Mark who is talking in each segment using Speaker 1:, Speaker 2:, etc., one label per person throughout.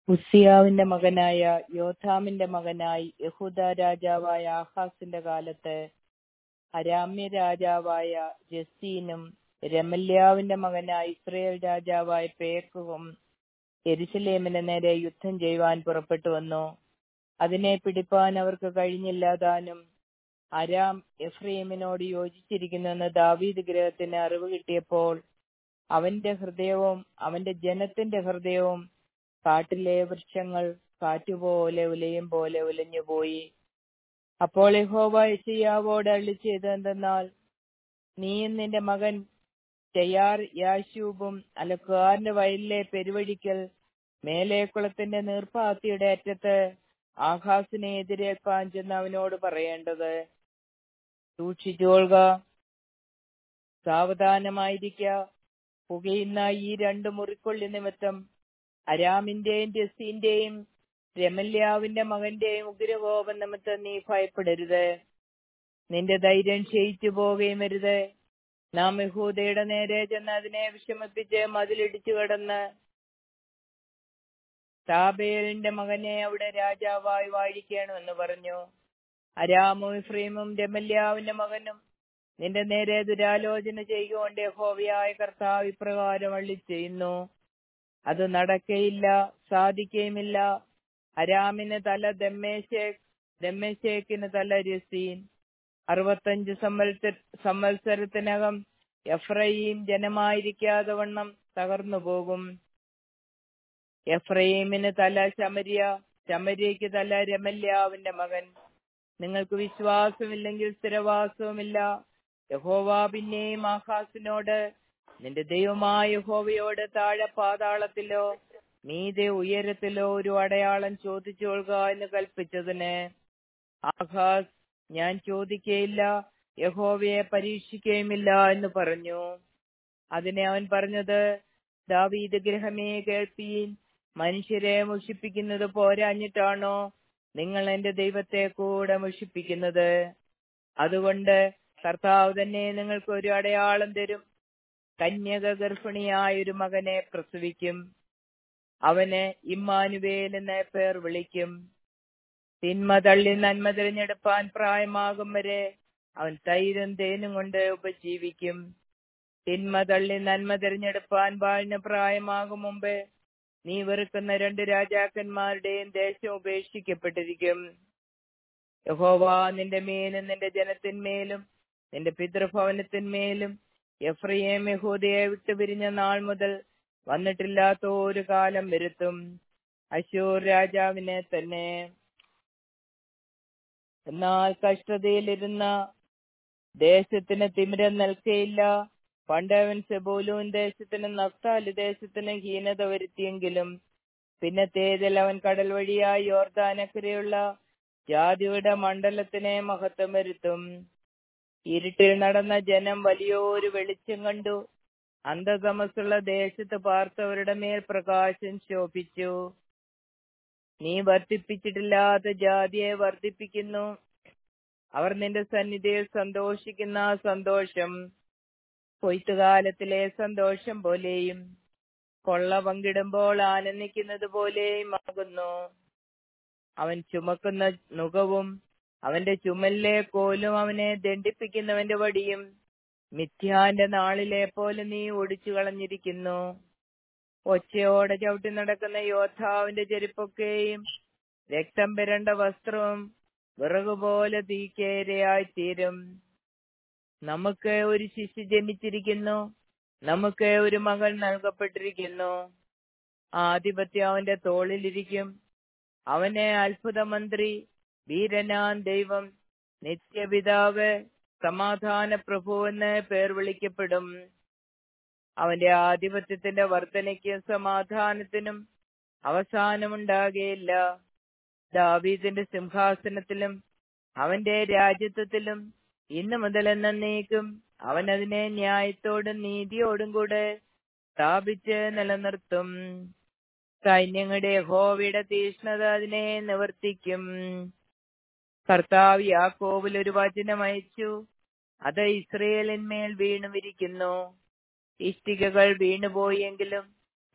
Speaker 1: ഉസ്സിയാവിന്റെ മകനായ യോഥാമിന്റെ മകനായി യഹൂദ രാജാവായ ആഹാസിന്റെ കാലത്ത് അരാമ്യ രാജാവായ ജസീനും രമല്യാവിന്റെ മകനായ ഇസ്രയേൽ രാജാവായ പേക്കും എരുസലേമിന് നേരെ യുദ്ധം ചെയ്യുവാൻ പുറപ്പെട്ടു വന്നു അതിനെ പിടിപ്പാൻ അവർക്ക് കഴിഞ്ഞില്ല താനും അരാം എഫ്രൈമിനോട് യോജിച്ചിരിക്കുന്നുവെന്ന് ദാവീദ് ഗ്രഹത്തിന് അറിവ് കിട്ടിയപ്പോൾ അവന്റെ ഹൃദയവും അവന്റെ ജനത്തിന്റെ ഹൃദയവും കാട്ടിലെ വൃക്ഷങ്ങൾ കാറ്റുപോലെ ഉലയും പോലെ ഉലഞ്ഞുപോയി അപ്പോൾ യഹോവ യശയ്യാവോട് അള്ളി ചെയ്തതെന്തെന്നാൽ നീയും നിന്റെ മകൻ ചെയാർ യാശൂബും അലക്കുകാരന്റെ വയലിലെ പെരുവഴിക്കൽ മേലേക്കുളത്തിന്റെ നീർപ്പാത്തിയുടെ അറ്റത്ത് ആഹാസിനെ എതിരേൽപ്പാൻ ചെന്ന് അവനോട് പറയേണ്ടത് സൂക്ഷിച്ചോൾക സാവധാനമായിരിക്ക പുകയുന്ന ഈ രണ്ട് മുറിക്കൊള്ളി നിമിത്തം അരാമിന്റെയും ജസീന്റെയും രമല്യാവിന്റെ മകന്റെയും ഉഗ്രകോപ നിമിത്തം നീ ഭയപ്പെടരുത് നിന്റെ ധൈര്യം ക്ഷയിച്ചു പോവുകയും വരുത് നാം യഹൂദയുടെ നേരെ ചെന്ന് അതിനെ വിഷമിപ്പിച്ച് മതിലിടിച്ചു കടന്ന് താബേലിന്റെ മകനെ അവിടെ രാജാവായി വാഴിക്കണമെന്ന് പറഞ്ഞു അരാമും ഇഫ്രീമും രമല്യാവിന്റെ മകനും നിന്റെ നേരെ ദുരാലോചന ചെയ്യുകൊണ്ട് യഹോവയായ കർത്താവ് ഇപ്രകാരം അള്ളി ചെയ്യുന്നു അത് നടക്കയില്ല സാധിക്കുകയുമില്ല അരാമിന് തല ദമ്മേശേഖ് ദമ്മേശേക്കിന് തല രസീൻ അറുപത്തഞ്ച് സംവത്സര സംവത്സരത്തിനകം എഫ്രയീം ജനമായിരിക്കാതെ വണ്ണം തകർന്നു പോകും എഫ്രയീമിന് തല ശമരിയ ശമര്യയ്ക്ക് തല രമല്യാവിന്റെ മകൻ നിങ്ങൾക്ക് വിശ്വാസമില്ലെങ്കിൽ സ്ഥിരവാസവുമില്ല യഹോവ പിന്നെയും ആഹാസിനോട് നിന്റെ ദൈവമായ യഹോവയോട് താഴെ പാതാളത്തിലോ മീതെ ഉയരത്തിലോ ഒരു അടയാളം ചോദിച്ചോൾക എന്ന് കൽപ്പിച്ചതിന് ആഹാസ് ഞാൻ ചോദിക്കയില്ല യഹോവയെ പരീക്ഷിക്കുകയുമില്ല എന്ന് പറഞ്ഞു അതിനെ അവൻ പറഞ്ഞത് ദാവീദ് ഗ്രഹമേ കേൾപ്പീൻ മനുഷ്യരെ മുഷിപ്പിക്കുന്നത് പോരാഞ്ഞിട്ടാണോ നിങ്ങൾ എന്റെ ദൈവത്തെ കൂടെ മുഷിപ്പിക്കുന്നത് അതുകൊണ്ട് കർത്താവ് തന്നെ നിങ്ങൾക്ക് ഒരു അടയാളം തരും കന്യക ഗർഭിണിയായ ഒരു മകനെ പ്രസവിക്കും അവന് ഇമ്മാനുവേൽ എന്ന പേർ വിളിക്കും തിന്മ തള്ളി നന്മ തിരഞ്ഞെടുപ്പാൻ പ്രായമാകും വരെ അവൻ തൈരും തേനും കൊണ്ട് ഉപജീവിക്കും തിന്മ തള്ളി നന്മ തിരഞ്ഞെടുപ്പാൻ വാഴിന് പ്രായമാകും മുമ്പ് നീ വെറുക്കുന്ന രണ്ട് രാജാക്കന്മാരുടെയും ദേശം ഉപേക്ഷിക്കപ്പെട്ടിരിക്കും യഹോവ നിന്റെ മേലും നിന്റെ ജനത്തിന്മേലും നിന്റെ പിതൃഭവനത്തിന്മേലും എഫ്രയേം യഹൂദയെ വിട്ടുപിരിഞ്ഞ നാൾ മുതൽ വന്നിട്ടില്ലാത്ത ഒരു കാലം വരുത്തും അശൂർ രാജാവിനെ തന്നെ എന്നാൽ കഷ്ടതയിലിരുന്ന ദേശത്തിന് തിമിരം നിൽക്കയില്ല പണ്ടവൻ സെബൂലൂൻ ദേശത്തിനും നഫ്താലി ദേശത്തിനും ഹീനത വരുത്തിയെങ്കിലും പിന്നത്തേതിൽ അവൻ കടൽ വഴിയായി യോർദാനക്കരയുള്ള ജാതിയുടെ മണ്ഡലത്തിനെ മഹത്വം വരുത്തും ഇരുട്ടിൽ നടന്ന ജനം വലിയൊരു വെളിച്ചം കണ്ടു അന്ധതമസുള്ള ദേശത്ത് പാർത്തവരുടെ മേൽ പ്രകാശം ശോഭിച്ചു നീ വർദ്ധിപ്പിച്ചിട്ടില്ലാത്ത ജാതിയെ വർദ്ധിപ്പിക്കുന്നു അവർ നിന്റെ സന്നിധിയിൽ സന്തോഷിക്കുന്ന സന്തോഷം കൊയ്ത്തുകാലത്തിലെ സന്തോഷം പോലെയും കൊള്ള പങ്കിടുമ്പോൾ ആനന്ദിക്കുന്നത് പോലെയും ആകുന്നു അവൻ ചുമക്കുന്ന നുകവും അവന്റെ ചുമലിലെ കോലും അവനെ ദണ്ഡിപ്പിക്കുന്നവന്റെ വടിയും മിഥ്യാന്റെ നാളിലെ പോലെ നീ ഒടിച്ചു കളഞ്ഞിരിക്കുന്നു ഒച്ചയോടെ ചവിട്ടി നടക്കുന്ന യോദ്ധാവിന്റെ ചെരുപ്പൊക്കെയും രക്തം പുരണ്ട വസ്ത്രവും വിറകുപോലെ തീക്കേരയായി തീരും നമുക്ക് ഒരു ശിശു ജനിച്ചിരിക്കുന്നു നമുക്ക് ഒരു മകൾ നൽകപ്പെട്ടിരിക്കുന്നു ആധിപത്യം അവന്റെ തോളിലിരിക്കും അവനെ അത്ഭുത മന്ത്രി വീരനാൻ ദൈവം നിത്യപിതാവ് സമാധാന പ്രഭു എന്ന് പേർ വിളിക്കപ്പെടും അവന്റെ ആധിപത്യത്തിന്റെ വർധനയ്ക്കും സമാധാനത്തിനും അവസാനമുണ്ടാകുകയില്ല ദാവീദിന്റെ സിംഹാസനത്തിലും അവന്റെ രാജ്യത്വത്തിലും ഇന്നു മുതൽ എന്നേക്കും അവൻ അതിനെ ന്യായത്തോടും നീതിയോടും കൂടെ സ്ഥാപിച്ച് നിലനിർത്തും സൈന്യങ്ങളുടെ ഹോവിയുടെ തീഷ്ണത അതിനെ നിവർത്തിക്കും കർത്താവ് യാക്കോവിൽ ഒരു വചനം അയച്ചു അത് ഇസ്രയേലിന്മേൽ വീണുവിരിക്കുന്നു ഇഷ്ടികകൾ വീണുപോയെങ്കിലും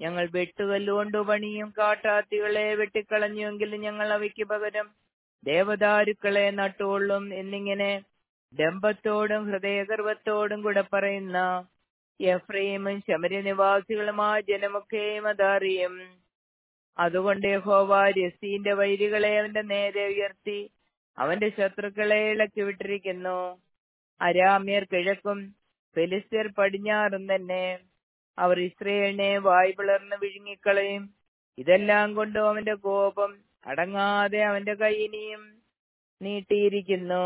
Speaker 1: ഞങ്ങൾ വെട്ടുകല്ലുകൊണ്ട് പണിയും കാട്ടാത്തികളെ വെട്ടിക്കളഞ്ഞുവെങ്കിലും ഞങ്ങൾ അവയ്ക്ക് പകരം ദേവദാരുക്കളെ നട്ടുകൊള്ളും എന്നിങ്ങനെ ഡംബത്തോടും ഹൃദയഗർവത്തോടും കൂടെ പറയുന്ന എഫ്രൈമും ശമര നിവാസികളുമായ ജനമൊക്കെയും അതറിയും അതുകൊണ്ട് യഹോവ രസീന്റെ വൈരികളെ അവന്റെ നേരെ ഉയർത്തി അവന്റെ ശത്രുക്കളെ ഇളക്കി വിട്ടിരിക്കുന്നു അരാമ്യർ കിഴക്കും ഫെലിസ്തീർ പടിഞ്ഞാറും തന്നെ അവർ ഇസ്രയേലിനെ വായ് പിളർന്ന് വിഴുങ്ങിക്കളയും ഇതെല്ലാം കൊണ്ടും അവന്റെ കോപം അടങ്ങാതെ അവന്റെ കൈയിനിയും നീട്ടിയിരിക്കുന്നു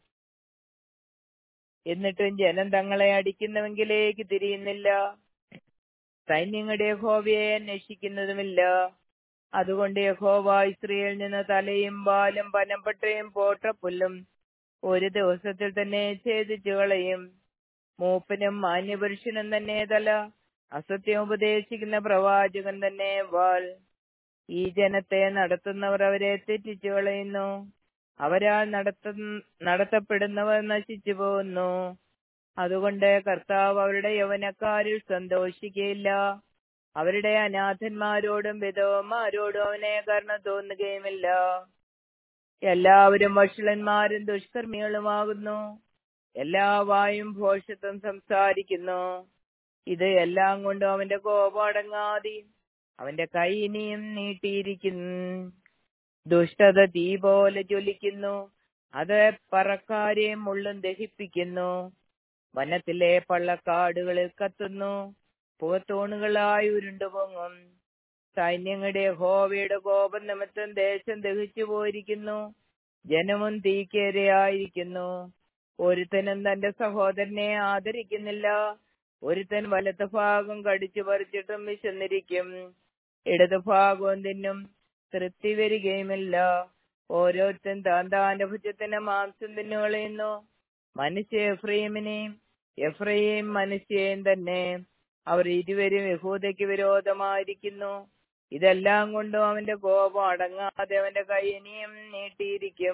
Speaker 1: എന്നിട്ടും ജനം തങ്ങളെ അടിക്കുന്നുവെങ്കിലേക്ക് തിരിയുന്നില്ല സൈന്യങ്ങളുടെ യഹോവയെ അന്വേഷിക്കുന്നതുമില്ല അതുകൊണ്ട് യഹോവ ഇസ്രയേലിൽ നിന്ന് തലയും വാലും പനമ്പട്ടയും പോട്ടപ്പുല്ലും ഒരു ദിവസത്തിൽ തന്നെ ഛേദിച്ചു കളയും മൂപ്പനും മാന്യപുരുഷനും തന്നെ തല അസത്യം ഉപദേശിക്കുന്ന പ്രവാചകൻ തന്നെ വാൾ ഈ ജനത്തെ നടത്തുന്നവർ അവരെ തെറ്റിച്ചു കളയുന്നു അവരാൽ നടത്ത നടത്തപ്പെടുന്നവർ നശിച്ചു പോകുന്നു അതുകൊണ്ട് കർത്താവ് അവരുടെ യൗവനക്കാരിൽ സന്തോഷിക്കയില്ല അവരുടെ അനാഥന്മാരോടും വിധവന്മാരോടും അവനെ കരുണ തോന്നുകയുമില്ല എല്ലാവരും വഷളന്മാരും ദുഷ്കർമ്മികളുമാകുന്നു എല്ലാ വായും ഭോഷത്വം സംസാരിക്കുന്നു ഇത് എല്ലാം കൊണ്ടും അവന്റെ കോപം അടങ്ങാതെ അവന്റെ കൈ ഇനിയും നീട്ടിയിരിക്കുന്നു ദുഷ്ടത തീ പോലെ ജ്വലിക്കുന്നു അത് പറക്കാരെയും മുള്ളും ദഹിപ്പിക്കുന്നു വനത്തിലെ പള്ളക്കാടുകളിൽ കത്തുന്നു പുകത്തൂണുകളായി ഉരുണ്ടുപൊങ്ങും സൈന്യങ്ങളുടെ ഹോവയുടെ കോപം നിമിത്തം ദേശം ദഹിച്ചു പോയിരിക്കുന്നു ജനവും തീക്കേരയായിരിക്കുന്നു ഒരുത്തനും തന്റെ സഹോദരനെ ആദരിക്കുന്നില്ല ഒരുത്തൻ വലത്ത് ഭാഗം കടിച്ചു പറിച്ചിട്ടും വിശന്നിരിക്കും ഇടതു ഭാഗവും തിന്നും തൃപ്തി വരികയുമില്ല ഓരോരുത്തൻ താൻ താന്റെ ഭുജത്തിന് മാംസം തിന്നുകളയുന്നു മനുഷ്യ എഫ്രൈമിനെയും എഫ്രൈം മനുഷ്യയും തന്നെ അവർ ഇരുവരും യഹൂദയ്ക്ക് വിരോധമായിരിക്കുന്നു ഇതെല്ലാം കൊണ്ടും അവന്റെ കോപം അടങ്ങാതെ അവന്റെ കൈ ഇനിയും നീട്ടിയിരിക്കും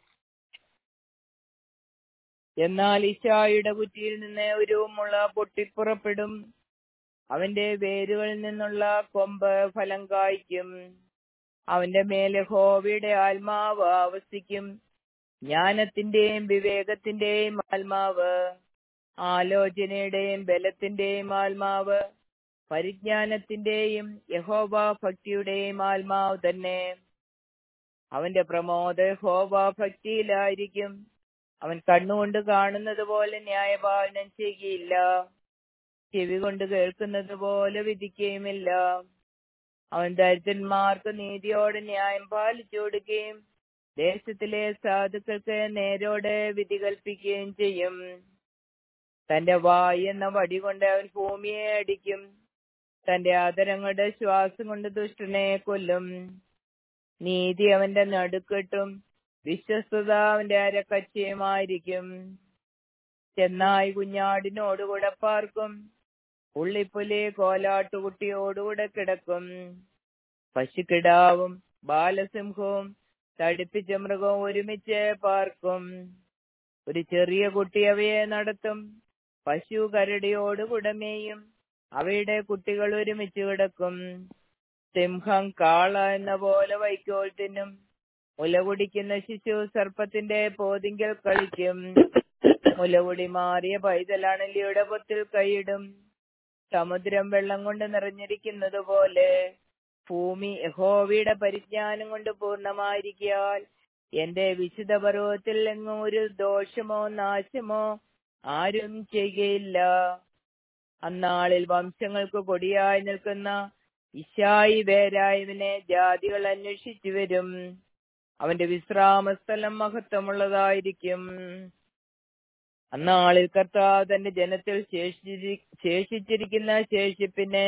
Speaker 1: എന്നാൽ ഇശായുടെ കുറ്റിയിൽ നിന്ന് ഒരു മുള പൊട്ടിപ്പുറപ്പെടും അവന്റെ വേരുകളിൽ നിന്നുള്ള കൊമ്പ് ഫലം കായ്ക്കും അവന്റെ മേലെ ഹോവയുടെ ആത്മാവ് ആവസിക്കും ജ്ഞാനത്തിന്റെയും വിവേകത്തിന്റെയും ആത്മാവ് ആലോചനയുടെയും ബലത്തിന്റെയും ആത്മാവ് പരിജ്ഞാനത്തിന്റെയും യഹോവ ഭക്തിയുടെയും ആത്മാവ് തന്നെ അവന്റെ പ്രമോദ യഹോവ ഭക്തിയിലായിരിക്കും അവൻ കണ്ണുകൊണ്ട് കാണുന്നത് പോലെ ന്യായപാലനം ചെയ്യുകയില്ല ചെവി കൊണ്ട് കേൾക്കുന്നത് പോലെ വിധിക്കുകയുമില്ല അവൻ ദരിദ്രന്മാർക്ക് നീതിയോടെ ന്യായം പാലിച്ചു കൊടുക്കുകയും ദേശത്തിലെ സാധുക്കൾക്ക് നേരോടെ വിധി കൽപ്പിക്കുകയും ചെയ്യും തന്റെ വായ് എന്ന വടി കൊണ്ട് അവൻ ഭൂമിയെ അടിക്കും തന്റെ ആദരങ്ങളുടെ ശ്വാസം കൊണ്ട് ദുഷ്ടനെ കൊല്ലും നീതി അവന്റെ നടുക്കെട്ടും വിശ്വസ്തത അവന്റെ അരക്കച്ചയുമായിരിക്കും ചെന്നായി കുഞ്ഞാടിനോടുകൂടെ പാർക്കും ഉള്ളിപ്പുലി കോലാട്ടുകുട്ടിയോടുകൂടെ കിടക്കും പശുക്കിടാവും ബാലസിംഹവും തടിപ്പിച്ച മൃഗവും ഒരുമിച്ച് പാർക്കും ഒരു ചെറിയ കുട്ടി അവയെ നടത്തും പശു കരടിയോടുകൂടെ മേയും അവയുടെ കുട്ടികൾ ഒരുമിച്ച് കിടക്കും സിംഹം കാള എന്ന പോലെ വൈക്കോൽ തിന്നും മുല കുടിക്കുന്ന ശിശു സർപ്പത്തിന്റെ പോതിങ്കൽ കളിക്കും മുലകുടി മാറിയ പൈതലാണല്ലിയുടെ പൊത്തിൽ കൈയിടും സമുദ്രം വെള്ളം കൊണ്ട് നിറഞ്ഞിരിക്കുന്നത് പോലെ ഭൂമി യഹോവയുടെ പരിജ്ഞാനം കൊണ്ട് പൂർണ്ണമായിരിക്കാൽ എന്റെ വിശുദ്ധ പർവ്വത്തിൽ എങ്ങും ഒരു ദോഷമോ നാശമോ ആരും ചെയ്യുകയില്ല അന്നാളിൽ വംശങ്ങൾക്ക് കൊടിയായി നിൽക്കുന്ന ഇശായി വേരായവനെ ജാതികൾ അന്വേഷിച്ചു വരും അവന്റെ വിശ്രാമസ്ഥലം മഹത്വമുള്ളതായിരിക്കും അന്നാളിൽ കർത്താവ് തന്റെ ജനത്തിൽ ശേഷിച്ചിരി ശേഷിച്ചിരിക്കുന്ന ശേഷിപ്പിനെ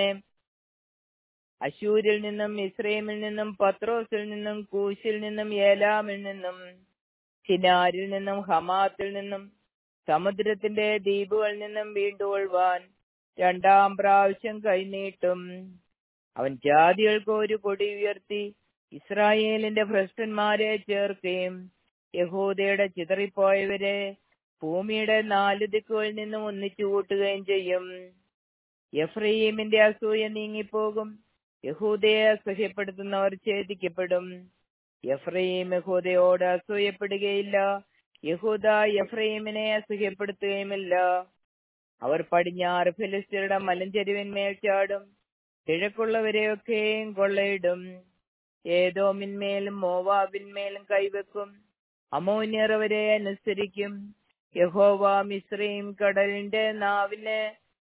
Speaker 1: അശൂരിൽ നിന്നും ഇസ്രയേമിൽ നിന്നും പത്രോസിൽ നിന്നും കൂശിൽ നിന്നും ഏലാമിൽ നിന്നും ഹിനാരിൽ നിന്നും ഹമാത്തിൽ നിന്നും സമുദ്രത്തിന്റെ ദ്വീപുകളിൽ നിന്നും വീണ്ടുകൊള്ളുവാൻ രണ്ടാം പ്രാവശ്യം കൈനീട്ടും അവൻ ജാതികൾക്ക് ഒരു കൊടി ഉയർത്തി ഇസ്രായേലിന്റെ ഭ്രഷ്ടന്മാരെ ചേർക്കുകയും യഹൂദയുടെ ചിതറിപ്പോയവരെ ഭൂമിയുടെ നാല് ദിക്കുകളിൽ നിന്നും ഒന്നിച്ചു കൂട്ടുകയും ചെയ്യും എഫ്രയീമിന്റെ അസൂയ നീങ്ങിപ്പോകും യഹൂദയെ അസഹ്യപ്പെടുത്തുന്നവർ ഛേദിക്കപ്പെടും എഫ്രയീം യഹൂദയോട് അസൂയപ്പെടുകയില്ല യഹൂദ എഫ്രയീമിനെ അസഹ്യപ്പെടുത്തുകയുമില്ല അവർ പടിഞ്ഞാറ് ഫിലിസ്തീരുടെ മലഞ്ചെരുവിന്മേൽ ചാടും കിഴക്കുള്ളവരെയൊക്കെയും കൊള്ളയിടും ഏതോമിന്മേലും മോവാബിന്മേലും കൈവെക്കും അമോന്യർ അവരെ അനുസരിക്കും യഹോവ മിശ്രയും കടലിന്റെ നാവിന്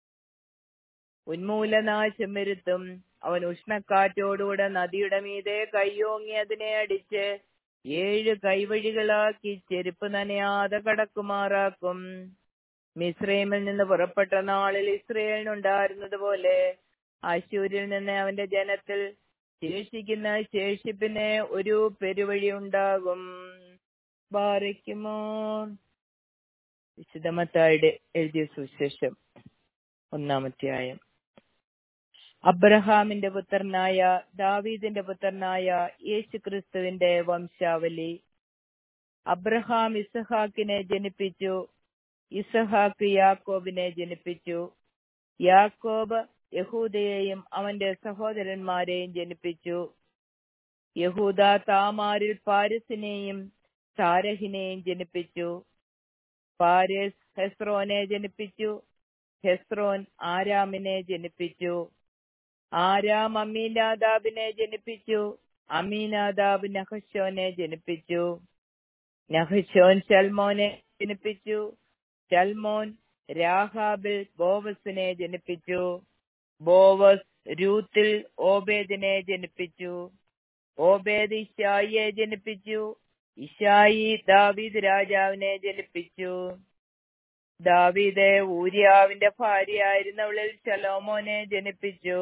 Speaker 1: ഉന്മൂലനാശം വരുത്തും അവൻ ഉഷ്ണക്കാറ്റോടുകൂടെ നദിയുടെ മീതെ കയ്യോങ്ങി അതിനെ അടിച്ച് ഏഴ് കൈവഴികളാക്കി ചെരുപ്പ് നനയാതെ കടക്കുമാറാക്കും മിശ്രൈമിൽ നിന്ന് പുറപ്പെട്ട നാളിൽ ഇസ്രയേലിനുണ്ടായിരുന്നത് പോലെ അശൂരിൽ നിന്ന് അവന്റെ ജനത്തിൽ ശേഷിക്കുന്ന ശേഷിപ്പിന് ഒരു പെരുവഴി ഉണ്ടാകും ബാരയ്ക്കുമോ വിശുദ്ധമത്തായുടെ എഴുതിയ സുശേഷം ഒന്നാമധ്യായം അബ്രഹാമിന്റെ പുത്രനായ ദാവീദിന്റെ പുത്രനായ യേശു ക്രിസ്തുവിന്റെ വംശാവലി അബ്രഹാം ഇസഹാക്കിനെ ജനിപ്പിച്ചു ഇസഹാക്ക് യാക്കോബിനെ ജനിപ്പിച്ചു യാക്കോബ് യഹൂദയെയും അവന്റെ സഹോദരന്മാരെയും ജനിപ്പിച്ചു യഹൂദ താമാരിൽ പാരസിനെയും സാരഹിനെയും ജനിപ്പിച്ചു പാരസ് ഹെസ്രോനെ ജനിപ്പിച്ചു ഹെസ്രോൻ ആരാമിനെ ജനിപ്പിച്ചു ആരാം അമീനാദാബിനെ ജനിപ്പിച്ചു അമീനാദാബ് നഹശോനെ ജനിപ്പിച്ചു നഹശോൻ ശൽമോനെ ജനിപ്പിച്ചു ശൽമോൻ രാഹാബിൽ ബോവസിനെ ജനിപ്പിച്ചു ബോവസ് രൂത്തിൽ ഓബേദിനെ ജനിപ്പിച്ചു ഓബേദ് ഇഷായിയെ ജനിപ്പിച്ചു ഇഷായി ദാവീദ് രാജാവിനെ ജനിപ്പിച്ചു ദാവീദ് ഊര്യാവിന്റെ ഭാര്യയായിരുന്നവളിൽ ശലോമോനെ ജനിപ്പിച്ചു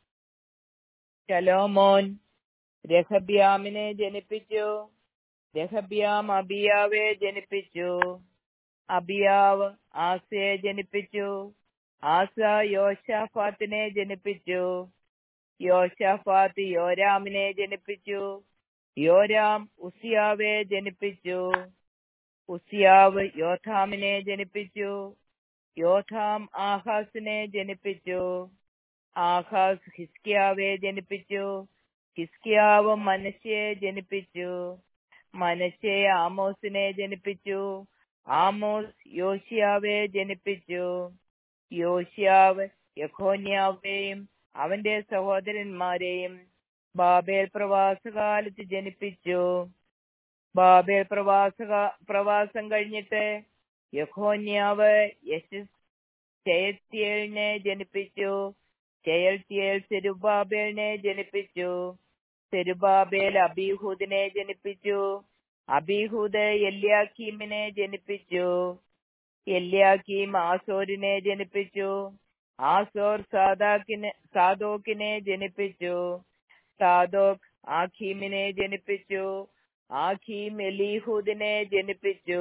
Speaker 1: ശലോമോൻ രഹബ്യാമിനെ ജനിപ്പിച്ചു രഹബ്യാം അബിയാവെ ജനിപ്പിച്ചു അബിയാവ് ആസയെ ജനിപ്പിച്ചു ആസ യോശാഫാത്തിനെ ജനിപ്പിച്ചു യോശാഫാത്ത് യോരാമിനെ ജനിപ്പിച്ചു യോരാം ഉസിയാവെ ജനിപ്പിച്ചു ഉസിയാവ് യോഥാമിനെ ജനിപ്പിച്ചു യോഥാം ആഹാസിനെ ജനിപ്പിച്ചു ആഹാസ് ഹിസ്കിയാവെ ജനിപ്പിച്ചു ഹിസ്കിയാവ് മനശ്ശയെ ജനിപ്പിച്ചു മനശ്ശെ ആമോസിനെ ജനിപ്പിച്ചു ആമോസ് യോശിയാവെ ജനിപ്പിച്ചു യോശിയാവ് യഖോന്യാവെയും അവന്റെ സഹോദരന്മാരെയും ബാബേൽ പ്രവാസകാലത്ത് ജനിപ്പിച്ചു ബാബേൽ പ്രവാസ പ്രവാസം കഴിഞ്ഞിട്ട് യഖോന്യാവ് യശസ് ചെയത്തിയേലിനെ ജനിപ്പിച്ചു ചെയൽത്തിയേൽ സെരുബാബേലിനെ ജനിപ്പിച്ചു സെരുബാബേൽ അബീഹൂദിനെ ജനിപ്പിച്ചു അബീഹൂദ് എല്യാക്കീമിനെ ജനിപ്പിച്ചു എല്യാക്കീം ആസോരിനെ ജനിപ്പിച്ചു ആസോർ സാദാക്കിനെ സാദോക്കിനെ ജനിപ്പിച്ചു സാദോക്ക് ആഖീമിനെ ജനിപ്പിച്ചു ആഖീം എലീഹൂദിനെ ജനിപ്പിച്ചു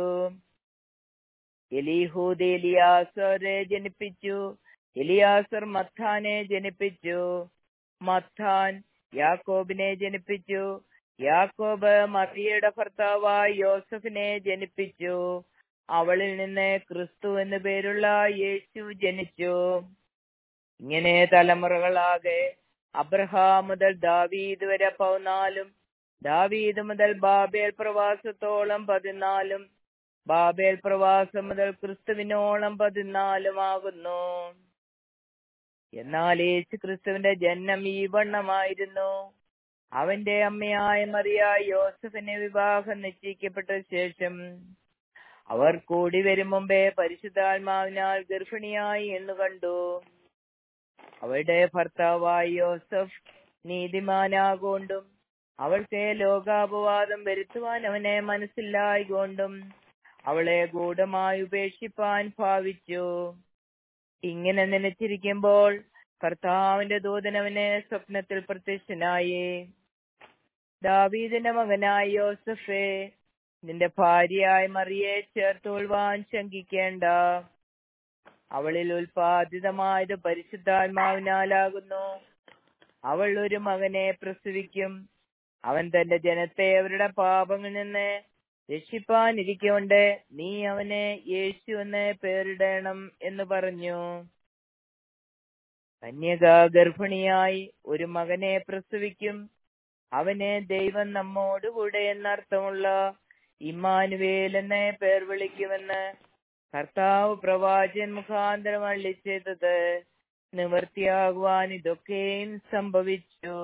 Speaker 1: എലീഹൂദ് എലിയാസറെ ജനിപ്പിച്ചു എലിയാസർ മത്താനെ ജനിപ്പിച്ചു മത്താൻ യാക്കോബിനെ ജനിപ്പിച്ചു യാക്കോബ് മറിയയുടെ ഭർത്താവായ യോസഫിനെ ജനിപ്പിച്ചു അവളിൽ നിന്ന് ക്രിസ്തു എന്നു പേരുള്ള യേശു ജനിച്ചു ഇങ്ങനെ തലമുറകളാകെ അബ്രഹാം മുതൽ ദാവീദ് വരെ പതിനാലും ദാവീദ് മുതൽ ബാബേൽ പ്രവാസത്തോളം പതിനാലും ബാബേൽ പ്രവാസം മുതൽ ക്രിസ്തുവിനോളം പതിനാലുമാകുന്നു എന്നാൽ യേശു ക്രിസ്തുവിന്റെ ജന്മം ഈ വണ്ണമായിരുന്നു അവന്റെ അമ്മയായ മറിയ യോസഫിനെ വിവാഹം നിശ്ചയിക്കപ്പെട്ട ശേഷം അവർ കൂടി വരും മുമ്പേ പരിശുദ്ധാത്മാവിനാൽ ഗർഭിണിയായി എന്ന് കണ്ടു അവളുടെ ഭർത്താവായ യോസഫ് നീതിമാനാകൊണ്ടും അവൾക്ക് ലോകാപവാദം വരുത്തുവാൻ അവനെ മനസ്സിലായിക്കൊണ്ടും അവളെ ഗൂഢമായി ഉപേക്ഷിപ്പാൻ ഭാവിച്ചു ഇങ്ങനെ നനച്ചിരിക്കുമ്പോൾ കർത്താവിന്റെ ദൂതനവന് സ്വപ്നത്തിൽ പ്രത്യക്ഷനായി ദാവീദിന്റെ മകനായ യോസഫേ നിന്റെ ഭാര്യയായ മറിയെ ചേർത്തുകൊള്ളുവാൻ ശങ്കിക്കേണ്ട അവളിൽ ഉൽപാദിതമായത് പരിശുദ്ധാത്മാവിനാലാകുന്നു അവൾ ഒരു മകനെ പ്രസവിക്കും അവൻ തന്റെ ജനത്തെ അവരുടെ പാപങ്ങളിൽ നിന്ന് രക്ഷിപ്പാനിരിക്കൊണ്ട് നീ അവനെ യേശു എന്ന് പേരിടണം എന്ന് പറഞ്ഞു കന്യക ഗർഭിണിയായി ഒരു മകനെ പ്രസവിക്കും അവനെ ദൈവം നമ്മോടുകൂടെ എന്നർത്ഥമുള്ള ഇമ്മാനുവേൽ എന്ന പേർ വിളിക്കുമെന്ന് കർത്താവ് പ്രവാചകൻ മുഖാന്തരം അള്ളി ചെയ്തത് നിവൃത്തിയാകുവാൻ ഇതൊക്കെയും സംഭവിച്ചു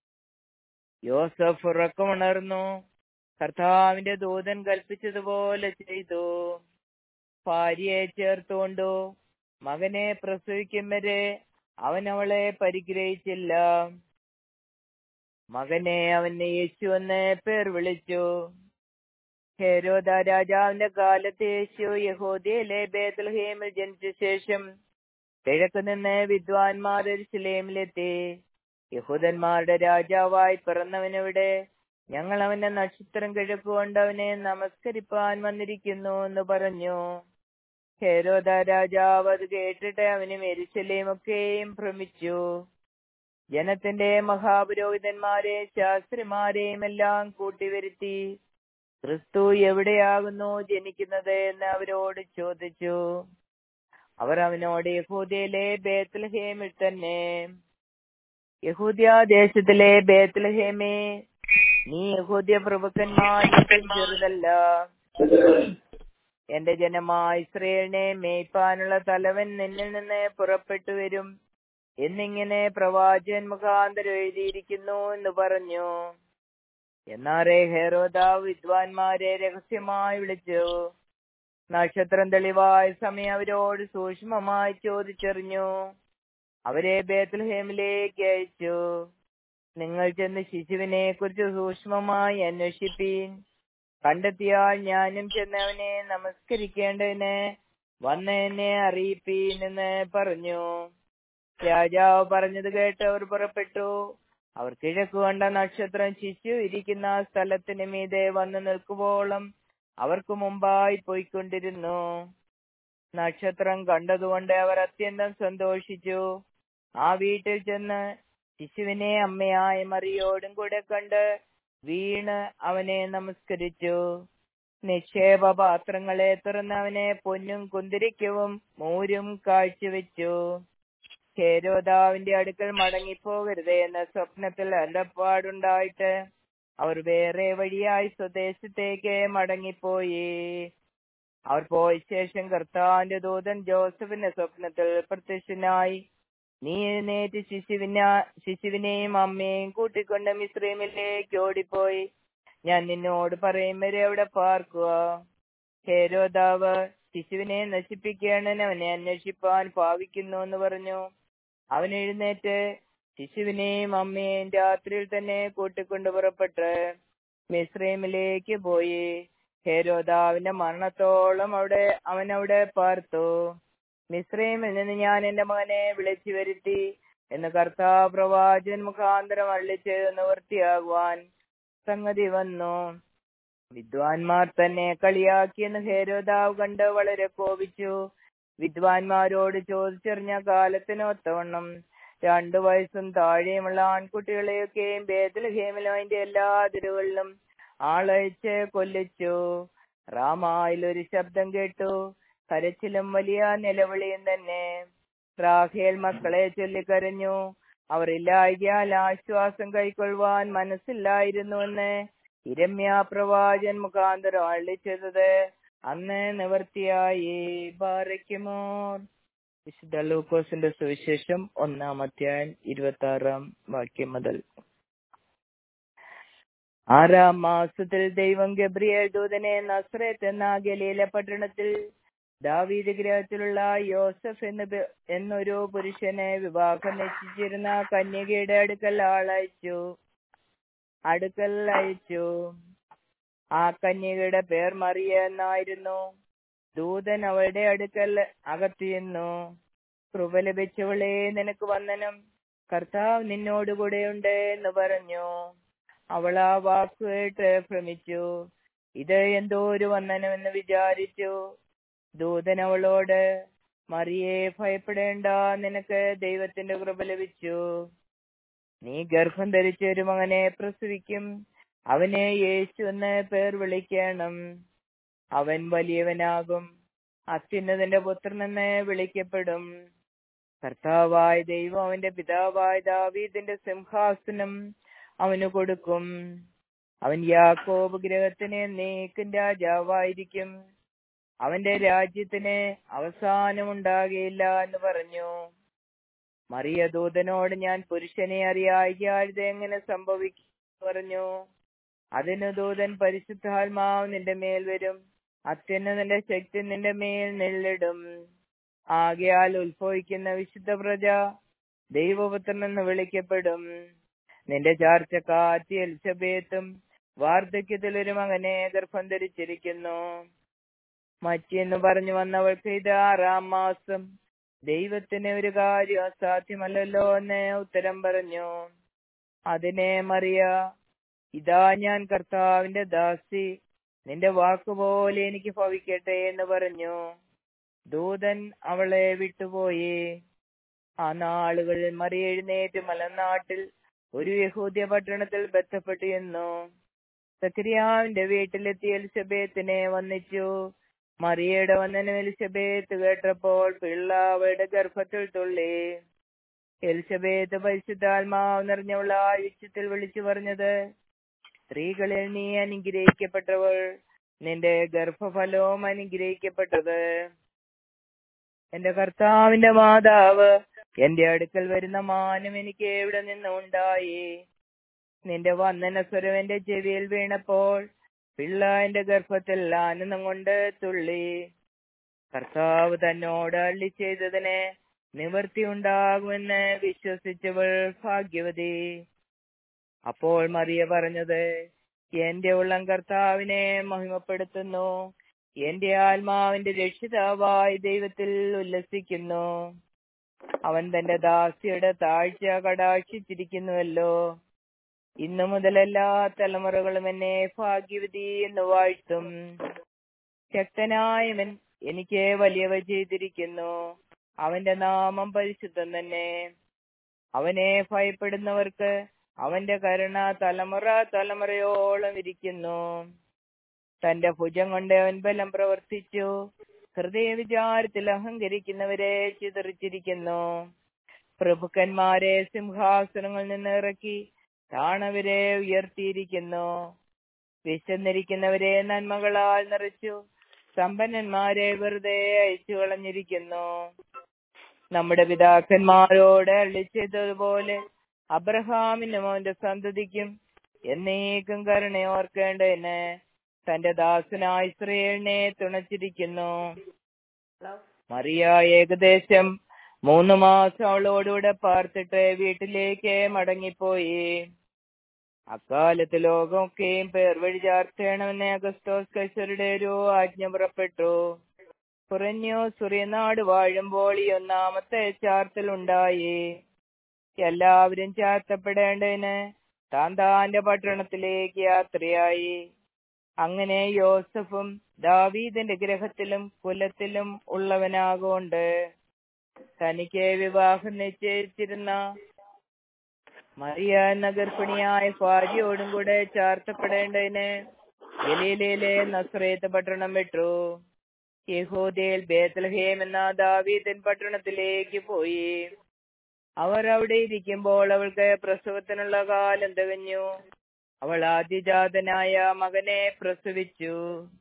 Speaker 1: യോസഫ് ഉറക്കമുണർന്നു കർത്താവിന്റെ ദൂതൻ കൽപ്പിച്ചതുപോലെ ചെയ്തു ഭാര്യയെ ചേർത്തുകൊണ്ടു മകനെ പ്രസവിക്കും വരെ അവൻ അവളെ പരിഗ്രഹിച്ചില്ല മകനെ അവന് യേശു എന്ന് പേർ വിളിച്ചു ഹേരോദ രാജാവിന്റെ കാലത്ത് യേശു യഹോദയിലെ ബേത്ലഹേമിൽ ജനിച്ച ശേഷം കിഴക്ക് നിന്ന് വിദ്വാൻമാർ എരുസലേമിലെത്തി യഹൂദന്മാരുടെ രാജാവായി പിറന്നവനിവിടെ ഞങ്ങൾ അവന്റെ നക്ഷത്രം കിഴക്കുകൊണ്ട് അവനെ നമസ്കരിപ്പാൻ വന്നിരിക്കുന്നു എന്ന് പറഞ്ഞു ഹേരോദ രാജാവ് അത് കേട്ടിട്ട് അവനും എരുസലേമൊക്കെയും ഭ്രമിച്ചു ജനത്തിന്റെ മഹാപുരോഹിതന്മാരെ ശാസ്ത്രിമാരെയും എല്ലാം കൂട്ടിവരുത്തി ക്രിസ്തു എവിടെയാകുന്നു ജനിക്കുന്നത് എന്ന് അവരോട് ചോദിച്ചു അവർ അവനോട് യഹൂദയിലെ ബേത്ലഹേമിൽ തന്നെ യഹൂദ്യ ദേശത്തിലെ ബേത്ലഹേമേ നീ യഹൂദ്യ പ്രഭുക്കന്മാരിൽ ചെറുതല്ല എന്റെ ജനമായ ഇസ്രയേലിനെ മേയ്പ്പാനുള്ള തലവൻ നിന്നിൽ നിന്ന് പുറപ്പെട്ടു വരും എന്നിങ്ങനെ പ്രവാചകൻ മുഖാന്തരം എഴുതിയിരിക്കുന്നു എന്ന് പറഞ്ഞു എന്നാറേ ഹെറോദാവ് വിദ്വാൻമാരെ രഹസ്യമായി വിളിച്ചു നക്ഷത്രം തെളിവായ സമയം അവരോട് സൂക്ഷ്മമായി ചോദിച്ചറിഞ്ഞു അവരെ ബേത്ലഹേമിലേക്ക് അയച്ചു നിങ്ങൾ ചെന്ന് ശിശുവിനെ കുറിച്ച് സൂക്ഷ്മമായി അന്വേഷിപ്പീൻ കണ്ടെത്തിയാൽ ഞാനും ചെന്നവനെ നമസ്കരിക്കേണ്ടതിന് വന്ന് എന്നെ അറിയിപ്പീൻ എന്ന് പറഞ്ഞു രാജാവ് പറഞ്ഞത് കേട്ട് അവർ പുറപ്പെട്ടു അവർ കിഴക്ക് കണ്ട നക്ഷത്രം ശിശു ഇരിക്കുന്ന സ്ഥലത്തിന് മീതെ വന്നു നിൽക്കുവോളം അവർക്ക് മുമ്പായി പോയിക്കൊണ്ടിരുന്നു നക്ഷത്രം കണ്ടതുകൊണ്ട് അവർ അത്യന്തം സന്തോഷിച്ചു ആ വീട്ടിൽ ചെന്ന് ശിശുവിനെ അമ്മയായ മറിയോടും കൂടെ കണ്ട് വീണ് അവനെ നമസ്കരിച്ചു നിക്ഷേപ പാത്രങ്ങളെ തുറന്ന് അവനെ പൊന്നും കുന്തിരിക്കവും മൂരും കാഴ്ചവെച്ചു ഹേരോദാവിന്റെ അടുക്കൽ മടങ്ങിപ്പോകരുത് എന്ന സ്വപ്നത്തിൽ അല്ലപ്പാടുണ്ടായിട്ട് അവർ വേറെ വഴിയായി സ്വദേശത്തേക്ക് മടങ്ങിപ്പോയി അവർ പോയ ശേഷം കർത്താവിന്റെ ദൂതൻ ജോസഫിന്റെ സ്വപ്നത്തിൽ പ്രത്യക്ഷനായി നീ എഴുന്നേറ്റ് ശിശുവിന ശിശുവിനെയും അമ്മയെയും കൂട്ടിക്കൊണ്ട് മിശ്രീമിലേക്ക് ഓടിപ്പോയി ഞാൻ നിന്നോട് പറയും വരെ അവിടെ പാർക്കുക ഹേരോദാവ് ശിശുവിനെ നശിപ്പിക്കേണ്ടതിന് അവനെ അന്വേഷിപ്പാൻ ഭാവിക്കുന്നു എന്ന് പറഞ്ഞു അവൻ എഴുന്നേറ്റ് ശിശുവിനെയും അമ്മയെയും രാത്രിയിൽ തന്നെ കൂട്ടിക്കൊണ്ട് പുറപ്പെട്ട് മിശ്രീമിലേക്ക് പോയി ഹേരോദാവിന്റെ മരണത്തോളം അവിടെ അവൻ അവിടെ പാർത്തു മിശ്രൈമിൽ നിന്ന് ഞാൻ എന്റെ മകനെ വിളിച്ചു വരുത്തി എന്ന് കർത്താവ് പ്രവാചകൻ മുഖാന്തരം അള്ളിച്ച് നിവൃത്തിയാകുവാൻ സംഗതി വന്നു വിദ്വാൻമാർ തന്നെ കളിയാക്കിയെന്ന് ഹേരോദാവ് കണ്ട് വളരെ കോപിച്ചു വിദ്വാൻമാരോട് ചോദിച്ചറിഞ്ഞ കാലത്തിനൊത്തവണ്ണം രണ്ടു വയസ്സും താഴെയുമുള്ള ആൺകുട്ടികളെയൊക്കെയും ബേദൽഹേമിലും അതിന്റെ എല്ലാ അതിരുകളിലും ആളയച്ച് കൊല്ലിച്ചു റാമായിൽ ഒരു ശബ്ദം കേട്ടു കരച്ചിലും വലിയ നിലവിളിയും തന്നെ റാഹേൽ മക്കളെ ചൊല്ലിക്കരഞ്ഞു അവർ ഇല്ലായികയാൽ ആശ്വാസം കൈക്കൊള്ളുവാൻ മനസ്സില്ലായിരുന്നുവെന്ന് ഇരമ്യ പ്രവാചൻ മുഖാന്തരം അള്ളിച്ചത് അന്ന് നിവർത്തിയായി ബാറയ്ക്കുമോ വിശുദ്ധ ലൂക്കോസിന്റെ സുവിശേഷം ഒന്നാം അധ്യായം ഇരുപത്തി ആറാം വാക്യം മുതൽ ആറാം മാസത്തിൽ ദൈവം ഗബ്രിയേൽ ദൂതനെ നസ്രത്ത് എന്ന ഗലീല പട്ടണത്തിൽ ദാവീദ് ഗ്രഹത്തിലുള്ള യോസഫ് എന്ന് പേ- എന്നൊരു പുരുഷനെ വിവാഹം നിശ്ചയിച്ചിരുന്ന കന്യകയുടെ അടുക്കൽ ആളയച്ചു അടുക്കൽ അയച്ചു ആ കന്യകയുടെ പേർ മറിയ എന്നായിരുന്നു ദൂതൻ അവളുടെ അടുക്കൽ അകത്തിയെന്നു കൃപ ലഭിച്ചവളെ നിനക്ക് വന്ദനം കർത്താവ് നിന്നോടുകൂടെയുണ്ട് എന്ന് പറഞ്ഞു അവൾ ആ വാക്ക് കേട്ട് ഭ്രമിച്ചു ഇത് എന്തോ ഒരു വന്ദനമെന്ന് വിചാരിച്ചു ദൂതൻ അവളോട് മറിയെ ഭയപ്പെടേണ്ട നിനക്ക് ദൈവത്തിന്റെ കൃപ ലഭിച്ചു നീ ഗർഭം ധരിച്ച ഒരു മകനെ പ്രസവിക്കും അവനെ യേശു എന്ന് പേർ വിളിക്കണം അവൻ വലിയവനാകും അത്യുന്നതന്റെ പുത്രനെന്ന് വിളിക്കപ്പെടും കർത്താവായ ദൈവം അവന്റെ പിതാവായ ദാവീദിന്റെ സിംഹാസനം അവന് കൊടുക്കും അവൻ യാക്കോബ് ഗ്രഹത്തിന് നീക്കും രാജാവായിരിക്കും അവന്റെ രാജ്യത്തിന് അവസാനമുണ്ടാകുകയില്ല എന്ന് പറഞ്ഞു മറിയ ദൂതനോട് ഞാൻ പുരുഷനെ അറിയായികയാൽ ഇത് എങ്ങനെ സംഭവിക്കും പറഞ്ഞു അതിന് ദൂതൻ പരിശുദ്ധാത്മാവ് നിന്റെ മേൽ വരും അത്യുന്നതിന്റെ ശക്തി നിന്റെ മേൽ നെല്ലിടും ആകയാൽ ഉത്ഭവിക്കുന്ന വിശുദ്ധ പ്രജ ദൈവപുത്രൻ എന്ന് വിളിക്കപ്പെടും നിന്റെ ചാർച്ചക്കാറ്റി എലിസബേത്തും വാർദ്ധക്യത്തിൽ ഒരു മകനെ ഗർഭം ധരിച്ചിരിക്കുന്നു മറ്റെന്ന് പറഞ്ഞു വന്നവൾക്ക് ഇത് ആറാം മാസം ദൈവത്തിന് ഒരു കാര്യം അസാധ്യമല്ലല്ലോ എന്ന് ഉത്തരം പറഞ്ഞു അതിനെ മറിയ ഇതാ ഞാൻ കർത്താവിന്റെ ദാസി നിന്റെ വാക്കുപോലെ എനിക്ക് ഭവിക്കട്ടെ എന്ന് പറഞ്ഞു ദൂതൻ അവളെ വിട്ടുപോയി ആ നാളുകളിൽ മറിയ എഴുന്നേറ്റ് മലനാട്ടിൽ ഒരു യഹൂദ്യ പട്ടണത്തിൽ ബന്ധപ്പെട്ടു എന്നു സക്രിയാവിന്റെ വീട്ടിലെത്തി എലിസബേത്തിനെ വന്നിച്ചു മറിയയുടെ വന്ദനം എലിസബേത്ത് കേട്ടപ്പോൾ പിള്ള അവയുടെ ഗർഭത്തിൽ തുള്ളി എലിസബേത്ത് പരിശുദ്ധാത്മാവ് നിറഞ്ഞവള ആയുഷ്യത്തിൽ വിളിച്ചു പറഞ്ഞത് സ്ത്രീകളിൽ നീ അനുഗ്രഹിക്കപ്പെട്ടവൾ നിന്റെ ഗർഭഫലവും അനുഗ്രഹിക്കപ്പെട്ടത് എന്റെ കർത്താവിന്റെ മാതാവ് എന്റെ അടുക്കൽ വരുന്ന മാനം എനിക്ക് എവിടെ നിന്ന് ഉണ്ടായി നിന്റെ വന്ദന സ്വരം എന്റെ ചെവിയിൽ വീണപ്പോൾ പിള്ള എന്റെ ഗർഭത്തിൽ ആനന്ദം കൊണ്ട് തുള്ളി കർത്താവ് തന്നോട് അള്ളി ചെയ്തതിന് നിവൃത്തി ഉണ്ടാകുമെന്ന് വിശ്വസിച്ചവൾ ഭാഗ്യവതി അപ്പോൾ മറിയ പറഞ്ഞത് എന്റെ ഉള്ളം കർത്താവിനെ മഹിമപ്പെടുത്തുന്നു എന്റെ ആത്മാവിന്റെ രക്ഷിതാവായി ദൈവത്തിൽ ഉല്ലസിക്കുന്നു അവൻ തന്റെ ദാസിയുടെ താഴ്ച കടാക്ഷിച്ചിരിക്കുന്നുവല്ലോ ഇന്നു മുതൽ എല്ലാ തലമുറകളും എന്നെ ഭാഗ്യവതി എന്ന് വാഴ്ത്തും ശക്തനായവൻ എനിക്ക് വലിയവ ചെയ്തിരിക്കുന്നു അവന്റെ നാമം പരിശുദ്ധം തന്നെ അവനെ ഭയപ്പെടുന്നവർക്ക് അവന്റെ കരുണ തലമുറ തലമുറയോളം ഇരിക്കുന്നു തന്റെ ഭുജം കൊണ്ട് അവൻ ബലം പ്രവർത്തിച്ചു ഹൃദയ വിചാരത്തിൽ അഹങ്കരിക്കുന്നവരെ ചിതറിച്ചിരിക്കുന്നു പ്രഭുക്കന്മാരെ സിംഹാസനങ്ങളിൽ നിന്ന് ഇറക്കി താണവരെ ഉയർത്തിയിരിക്കുന്നു വിശന്നിരിക്കുന്നവരെ നന്മകളാൽ നിറച്ചു സമ്പന്നന്മാരെ വെറുതെ അയച്ചു കളഞ്ഞിരിക്കുന്നു നമ്മുടെ പിതാക്കന്മാരോട് അള്ളിച്ചതുപോലെ അബ്രഹാമിനും അവന്റെ സന്തതിക്കും എന്നേക്കും കരുണയോർക്കേണ്ടതിന് തന്റെ ദാസനായ ഇസ്രയേലിനെ തുണച്ചിരിക്കുന്നു മറിയ ഏകദേശം മൂന്ന് മാസം അവളോടുകൂടെ പാർത്തിട്ട് വീട്ടിലേക്ക് മടങ്ങിപ്പോയി അക്കാലത്ത് ലോകമൊക്കെയും പേർ വഴി ചാർത്തേണമെന്ന് അഗസ്റ്റോസ് കൈസരുടെ ഒരു ആജ്ഞ പുറപ്പെട്ടു കുറഞ്ഞു സുറിയനാട് വാഴുമ്പോൾ ഈ ഒന്നാമത്തെ ചാർത്തൽ ഉണ്ടായി എല്ലാവരും ചാർത്തപ്പെടേണ്ടതിന് താൻ താന്റെ പട്ടണത്തിലേക്ക് യാത്രയായി അങ്ങനെ യോസഫും ദാവീദിന്റെ ഗ്രഹത്തിലും കുലത്തിലും ഉള്ളവനാകൊണ്ട് തനിക്ക് വിവാഹം നിശ്ചയിച്ചിരുന്ന മറിയ എന്ന ഗർഭിണിയായ ഭാര്യയോടും കൂടെ ചാർത്തപ്പെടേണ്ടതിന് ഗലീലയിലെ നസ്രേത്ത് പട്ടണം വിട്ടു യഹൂദയിൽ ബേത്തൽഹേം എന്ന ദാവീദൻ പട്ടണത്തിലേക്ക് പോയി അവർ അവിടെ ഇരിക്കുമ്പോൾ അവൾക്ക് പ്രസവത്തിനുള്ള കാലം തികഞ്ഞു അവൾ ആദ്യജാതനായ മകനെ പ്രസവിച്ചു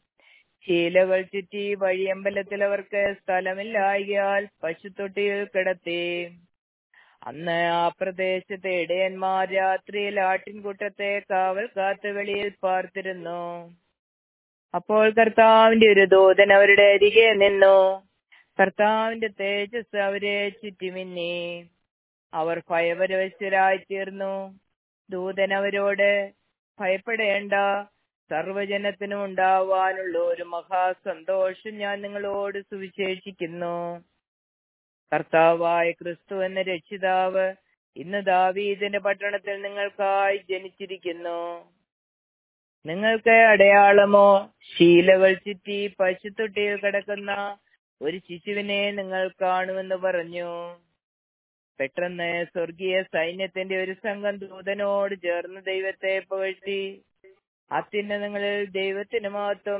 Speaker 1: ശീലകൾ ചുറ്റി വഴിയമ്പലത്തിൽ അവർക്ക് സ്ഥലമില്ലായകയാൽ പശുത്തൊട്ടിയിൽ കിടത്തി അന്ന് ആ പ്രദേശത്തെ ഇടയന്മാർ രാത്രിയിൽ ആട്ടിൻകൂട്ടത്തെ കാവൽ കാത്ത് വെളിയിൽ പാർത്തിരുന്നു അപ്പോൾ കർത്താവിന്റെ ഒരു ദൂതൻ അവരുടെ അരികെ നിന്നു കർത്താവിന്റെ തേജസ് അവരെ ചുറ്റിമിന്നി അവർ ഭയപരവശരായി തീർന്നു ദൂതൻ അവരോട് ഭയപ്പെടേണ്ട സർവജനത്തിനും ഉണ്ടാവാനുള്ള ഒരു മഹാസന്തോഷം ഞാൻ നിങ്ങളോട് സുവിശേഷിക്കുന്നു കർത്താവായ ക്രിസ്തു എന്ന രക്ഷിതാവ് ഇന്ന് ദാവീദിന്റെ പട്ടണത്തിൽ നിങ്ങൾക്കായി ജനിച്ചിരിക്കുന്നു നിങ്ങൾക്ക് അടയാളമോ ശീലകൾ ചുറ്റി പശുത്തൊട്ടിയിൽ കിടക്കുന്ന ഒരു ശിശുവിനെ നിങ്ങൾ കാണുമെന്ന് പറഞ്ഞു പെട്ടെന്ന് സ്വർഗീയ സൈന്യത്തിന്റെ ഒരു സംഘം ദൂതനോട് ചേർന്ന് ദൈവത്തെ പുകഴ്ത്തി അത്യുന്നതങ്ങളിൽ ദൈവത്തിന് മഹത്വം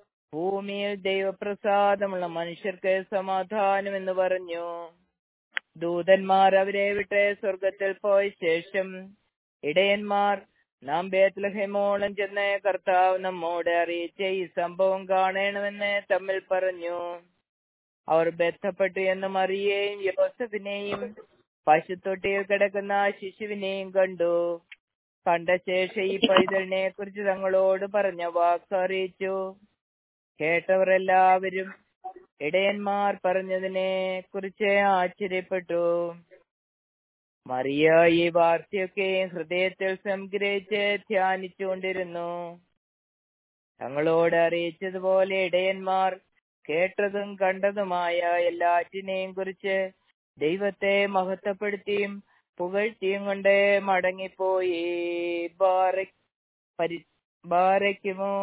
Speaker 1: ഭൂമിയിൽ ദൈവപ്രസാദമുള്ള മനുഷ്യർക്ക് സമാധാനം എന്ന് പറഞ്ഞു ദൂതന്മാർ അവരെ വിട്ട് സ്വർഗത്തിൽ പോയ ശേഷം ഇടയന്മാർ നാം ബേത്ലഹേമോളം ചെന്ന് കർത്താവ് നമ്മോട് അറിയിച്ച ഈ സംഭവം കാണണമെന്ന് തമ്മിൽ പറഞ്ഞു അവർ ബന്ധപ്പെട്ടു എന്ന് മറിയേയും യോസഫിനെയും പശുത്തൊട്ടിയിൽ കിടക്കുന്ന ശിശുവിനെയും കണ്ടു കണ്ട ശേഷം ഈ പൈതലിനെ കുറിച്ച് തങ്ങളോട് പറഞ്ഞ വാക്ക് അറിയിച്ചു കേട്ടവർ എല്ലാവരും ഇടയന്മാർ പറഞ്ഞതിനെ കുറിച്ച് ആശ്ചര്യപ്പെട്ടു മറിയ ഈ വാർത്തയൊക്കെ ഹൃദയത്തിൽ സംഗ്രഹിച്ച് ധ്യാനിച്ചുകൊണ്ടിരുന്നു തങ്ങളോട് അറിയിച്ചതുപോലെ ഇടയന്മാർ കേട്ടതും കണ്ടതുമായ എല്ലാറ്റിനെയും കുറിച്ച് ദൈവത്തെ മഹത്വപ്പെടുത്തിയും പുകഴ്ത്തിയും കൊണ്ട് മടങ്ങിപ്പോയി ബാറ- പരി- ബാരയ്ക്കുമോ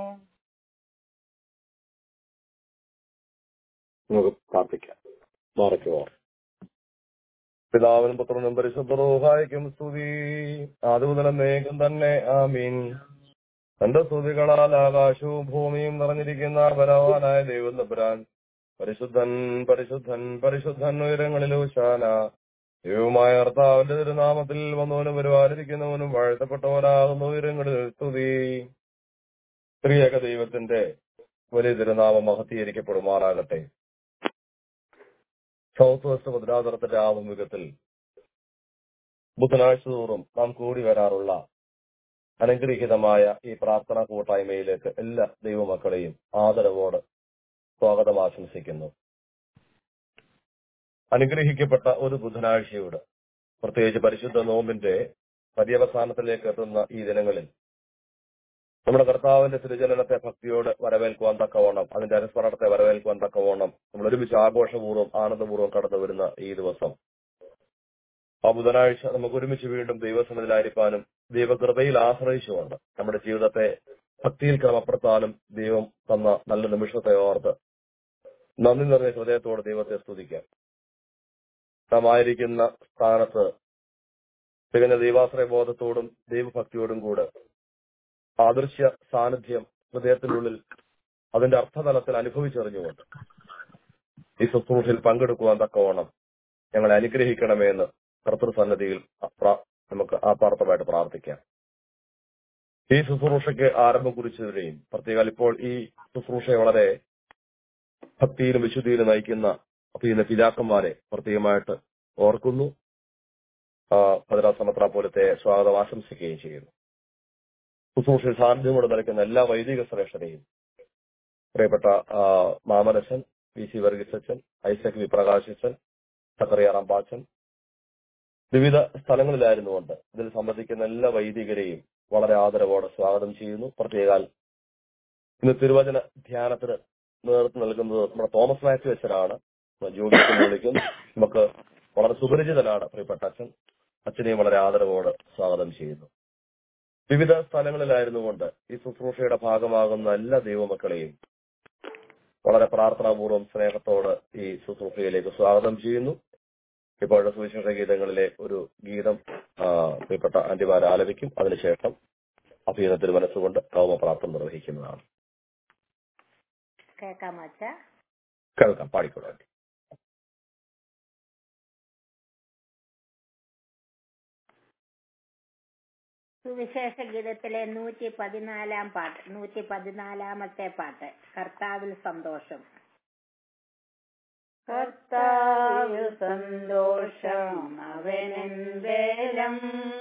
Speaker 2: നമുക്ക് പ്രാർത്ഥിക്കാം മാറയ്ക്കുമോ പിതാവിനും പുത്രനും പരിശുദ്ധ റൂഹായിക്കും സ്തുതി ആദ്യമുതൽ എന്നേക്കും തന്നെ ആമീൻ തന്റെ സ്തുതികളാൽ ആകാശവും ഭൂമിയും നിറഞ്ഞിരിക്കുന്ന ബലവാനായ ദൈവം തമ്പുരാൻ പരിശുദ്ധൻ പരിശുദ്ധൻ പരിശുദ്ധൻ ഉയരങ്ങളിലും ശാന ദൈവമായ കർത്താവിന്റെ തിരുനാമത്തിൽ വന്നവനും വരുവാനിരിക്കുന്നവനും വാഴ്ത്തപ്പെട്ടവനാകുന്ന ഉയരങ്ങളിൽ സ്തുതി സ്ത്രീയക ദൈവത്തിന്റെ വലിയ തിരുനാമം മഹത്തീകരിക്കപ്പെടുമാറാകട്ടെ സൗത്ത് വെസ്റ്റ് ഭദ്രാതരത്തിന്റെ ആമുഖത്തിൽ ബുധനാഴ്ച തോറും നാം കൂടി വരാറുള്ള അനുഗ്രഹീതമായ ഈ പ്രാർത്ഥനാ കൂട്ടായ്മയിലേക്ക് എല്ലാ ദൈവമക്കളെയും ആദരവോട് സ്വാഗതം ആശംസിക്കുന്നു അനുഗ്രഹിക്കപ്പെട്ട ഒരു ബുധനാഴ്ചയോട് പ്രത്യേകിച്ച് പരിശുദ്ധ നോമ്പിന്റെ പര്യവസാനത്തിലേക്ക് എത്തുന്ന ഈ ദിനങ്ങളിൽ നമ്മുടെ കർത്താവിന്റെ തിരുജനനത്തെ ഭക്തിയോട് വരവേൽക്കുവാൻ തക്കവണ്ണം അതിന്റെ അനുസ്മരണത്തെ വരവേൽക്കുവാൻ തക്കവണ്ണം നമ്മൾ ഒരുമിച്ച് ആഘോഷപൂർവ്വം ആനന്ദപൂർവ്വം കടന്നു വരുന്ന ഈ ദിവസം ആ ബുധനാഴ്ച നമുക്ക് ഒരുമിച്ച് വീണ്ടും ദൈവസന്നിധിയിലായിരിക്കാനും ദൈവകൃപയിൽ ആശ്രയിച്ചുകൊണ്ട് നമ്മുടെ ജീവിതത്തെ ഭക്തിയിൽ ക്രമപ്പെടുത്താനും ദൈവം തന്ന നല്ല നിമിഷത്തെ ഓർത്ത് നന്ദി നിറഞ്ഞ ഹൃദയത്തോടെ ദൈവത്തെ സ്തുതിക്കാം നാം ആയിരിക്കുന്ന സ്ഥാനത്ത് തികഞ്ഞ ദൈവാശ്രയ ബോധത്തോടും ദൈവഭക്തിയോടും കൂടെ ആദർശ്യ സാന്നിധ്യം ഹൃദയത്തിനുള്ളിൽ അതിന്റെ അർത്ഥതലത്തിൽ അനുഭവിച്ചറിഞ്ഞുകൊണ്ട് ഈ ശുശ്രൂഷയിൽ പങ്കെടുക്കുവാൻ തക്കവണ്ണം ഞങ്ങളെ അനുഗ്രഹിക്കണമേ എന്ന് കർത്തൃസന്നദ്ധിയിൽ പ്ര- നമുക്ക് ആത്മാർത്ഥമായിട്ട് പ്രാർത്ഥിക്കാം ഈ ശുശ്രൂഷയ്ക്ക് ആരംഭം കുറിച്ചവരെയും പ്രത്യേകം ഇപ്പോൾ ഈ ശുശ്രൂഷയെ വളരെ ഭക്തിയിലും വിശുദ്ധിയിലും നയിക്കുന്ന അപ്പീന പിതാക്കന്മാരെ പ്രത്യേകമായിട്ട് ഓർക്കുന്നു ആ, ഭദ്രാസമത്ര പോലത്തെ സ്വാഗതം ആശംസിക്കുകയും ചെയ്യുന്നു ശുശ്രൂഷയിൽ സാന്നിധ്യമോട് നിൽക്കുന്ന എല്ലാ വൈദിക ശ്രേഷ്ഠരെയും പ്രിയപ്പെട്ട ആ, മാമനച്ചൻ വി സി വർഗീസ് അച്ഛൻ ഐസക് വി പ്രകാശ് അച്ഛൻ സക്കറിയാറാം പാച്ചൻ വിവിധ സ്ഥലങ്ങളിലായിരുന്നുകൊണ്ട് ഇതിൽ സംബന്ധിക്കുന്ന എല്ലാ വൈദികരെയും വളരെ ആദരവോടെ സ്വാഗതം ചെയ്യുന്നു പ്രത്യേകാൽ ഇന്ന് തിരുവചന ധ്യാനത്തിന് നേതൃത്വം നൽകുന്നത് നമ്മുടെ തോമസ് മാത്യു അച്ഛനാണ് ജോലിക്ക് വിളിക്കും നമുക്ക് വളരെ സുപരിചിതനാണ് പ്രിയപ്പെട്ട അച്ഛൻ അച്ഛനെയും വളരെ ആദരവോടെ സ്വാഗതം ചെയ്യുന്നു വിവിധ സ്ഥലങ്ങളിലായിരുന്നുകൊണ്ട് ഈ ശുശ്രൂഷയുടെ ഭാഗമാകുന്ന എല്ലാ ദൈവമക്കളെയും വളരെ പ്രാർത്ഥനാപൂർവ്വം സ്നേഹത്തോട് ഈ ശുശ്രൂഷയിലേക്ക് സ്വാഗതം ചെയ്യുന്നു ഇപ്പോഴത്തെ സുവിശേഷ ഗീതങ്ങളിലെ ഒരു ഗീതം ആ, പ്രിയപ്പെട്ട ആന്റിമാർ ആലപിക്കും അതിനുശേഷം അഭീനത്തിൽ മനസ്സുകൊണ്ട് കൗമ പ്രാർത്ഥന നിർവഹിക്കുന്നതാണ്
Speaker 3: കേൾക്കാം അച്ഛ
Speaker 2: കേൾക്കാം പാടിക്കോളൂ ആന്റി
Speaker 3: സുവിശേഷ ഗീതത്തിലെ നൂറ്റി പതിനാലാം പാട്ട് നൂറ്റി പതിനാലാമത്തെ പാട്ട് കർത്താവിൽ സന്തോഷം കർത്താവിൽ സന്തോഷം അവനെന്തേലം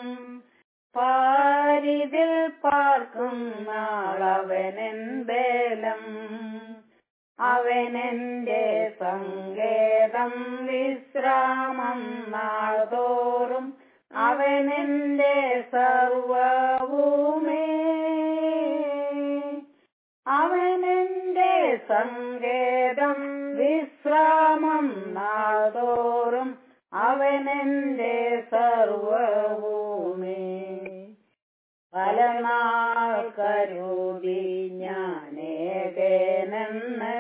Speaker 3: പാരിതിൽ പാർക്കും നാളവനെന്തേലം അവനെന്റെ സങ്കേതം വിശ്രാമം നാൾതോറും അവനെന്റെ സർവവുമേ അവനെന്റെ സങ്കേതം വിശ്രാമം നാൾതോറും അവനെന്റെ സർവവുമേ പല നാൾ കരുതി ഞാനേകനെന്ന്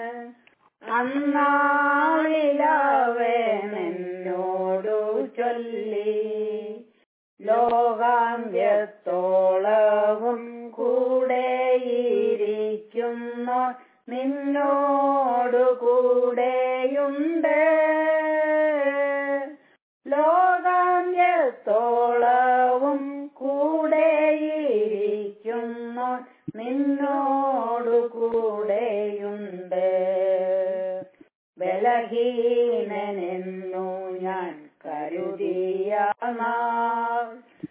Speaker 3: അന്നാളിലവനെന്നോടു ചൊല്ലി ലോകാന്ത്യത്തോളവും കൂടെയിരിക്കുന്നു നിന്നോടു കൂടെയുണ്ട് മരണത്തോളവും കൂടെയിരിക്കുന്നു നിന്നോടു കൂടെയുണ്ട് ബലഹീനനെന്നു ഞാൻ കരുതിയ നാൾ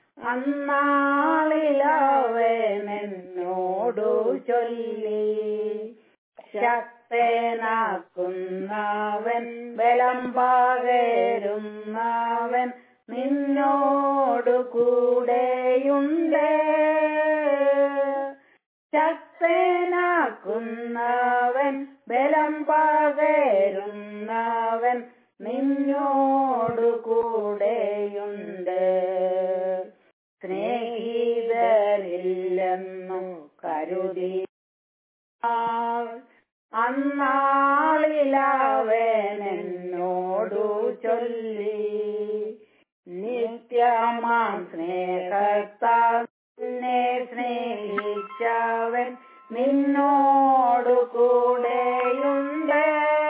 Speaker 3: അന്നാളിലവനെന്നോടു ചൊല്ലി ശക്തനാക്കുന്നവൻ ബലം പകരുന്നവൻ നിന്നോടു കൂടെയുണ്ട് ശക്തനാക്കുന്നവൻ ബലം പകരുന്നവൻ നിന്നോടു കൂടെയുണ്ട് സ്നേഹിതരില്ലെന്നു കരുതി അന്നാളിലവനെന്നോടു ചൊല്ലി നിത്യമാം സ്നേഹത്താൽ നിന്നെ സ്നേഹിച്ചവൻ നിന്നോടു കൂടെയുണ്ട്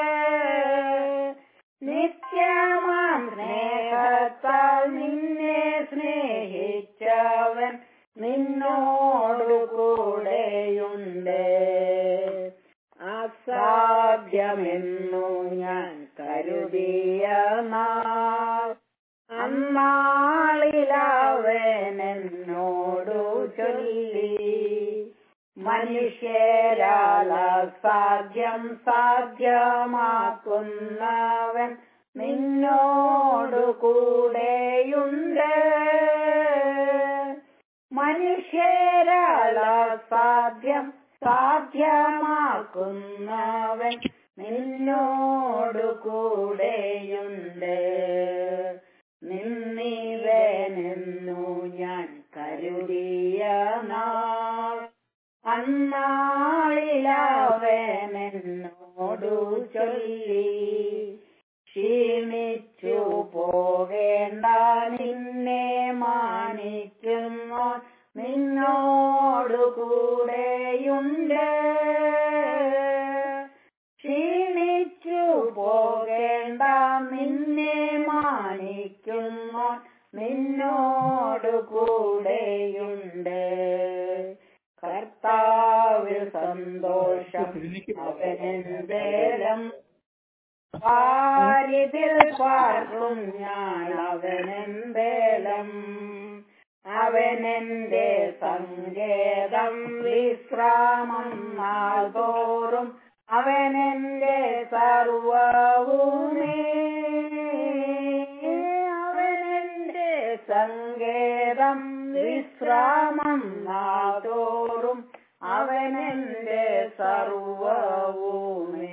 Speaker 3: നിത്യമാം സ്നേഹത്താൽ നിന്നെ സ്നേഹിച്ചവൻ നിന്നോടു കൂടെയുണ്ട് അസാധ്യമെന്നു ഞാൻ കരുതിയ നാൾ അന്നാളിലവനെന്നോടു ചൊല്ലി മനുഷ്യരാൽ അസാധ്യം സാധ്യമാക്കുന്നവൻ നിന്നോടു കൂടെയുണ്ട് മനുഷ്യരാൽ അസാധ്യം സാധ്യമാക്കുന്നവൻ നിന്നോടു കൂടെയുണ്ട് നിന്നിവനെന്നു ഞാൻ കരുതിയ നാൾ അന്നാളിലവനെന്നോടു ചൊല്ലി ക്ഷീണിച്ചു പോകേണ്ട നിന്നെ മാനിക്കുന്നു നിന്നോടു കൂടെയുണ്ട് ക്ഷീണിച്ചു പോകേണ്ട നിന്നെ മാനിക്കുന്നു നിന്നോടു കൂടെയുണ്ട് കർത്താവിൽ സന്തോഷം അവനെന്തേലം വാരിതിൽ പാർക്കും ഞാൻ അവനെന്തേലം അവനെന്റെ സങ്കേതം വിശ്രാമം നാൾതോറും അവനെന്റെ സർവവുമേ അവനെന്റെ സങ്കേതം വിശ്രാമം നാൾതോറും അവനെന്റെ സർവവുമേ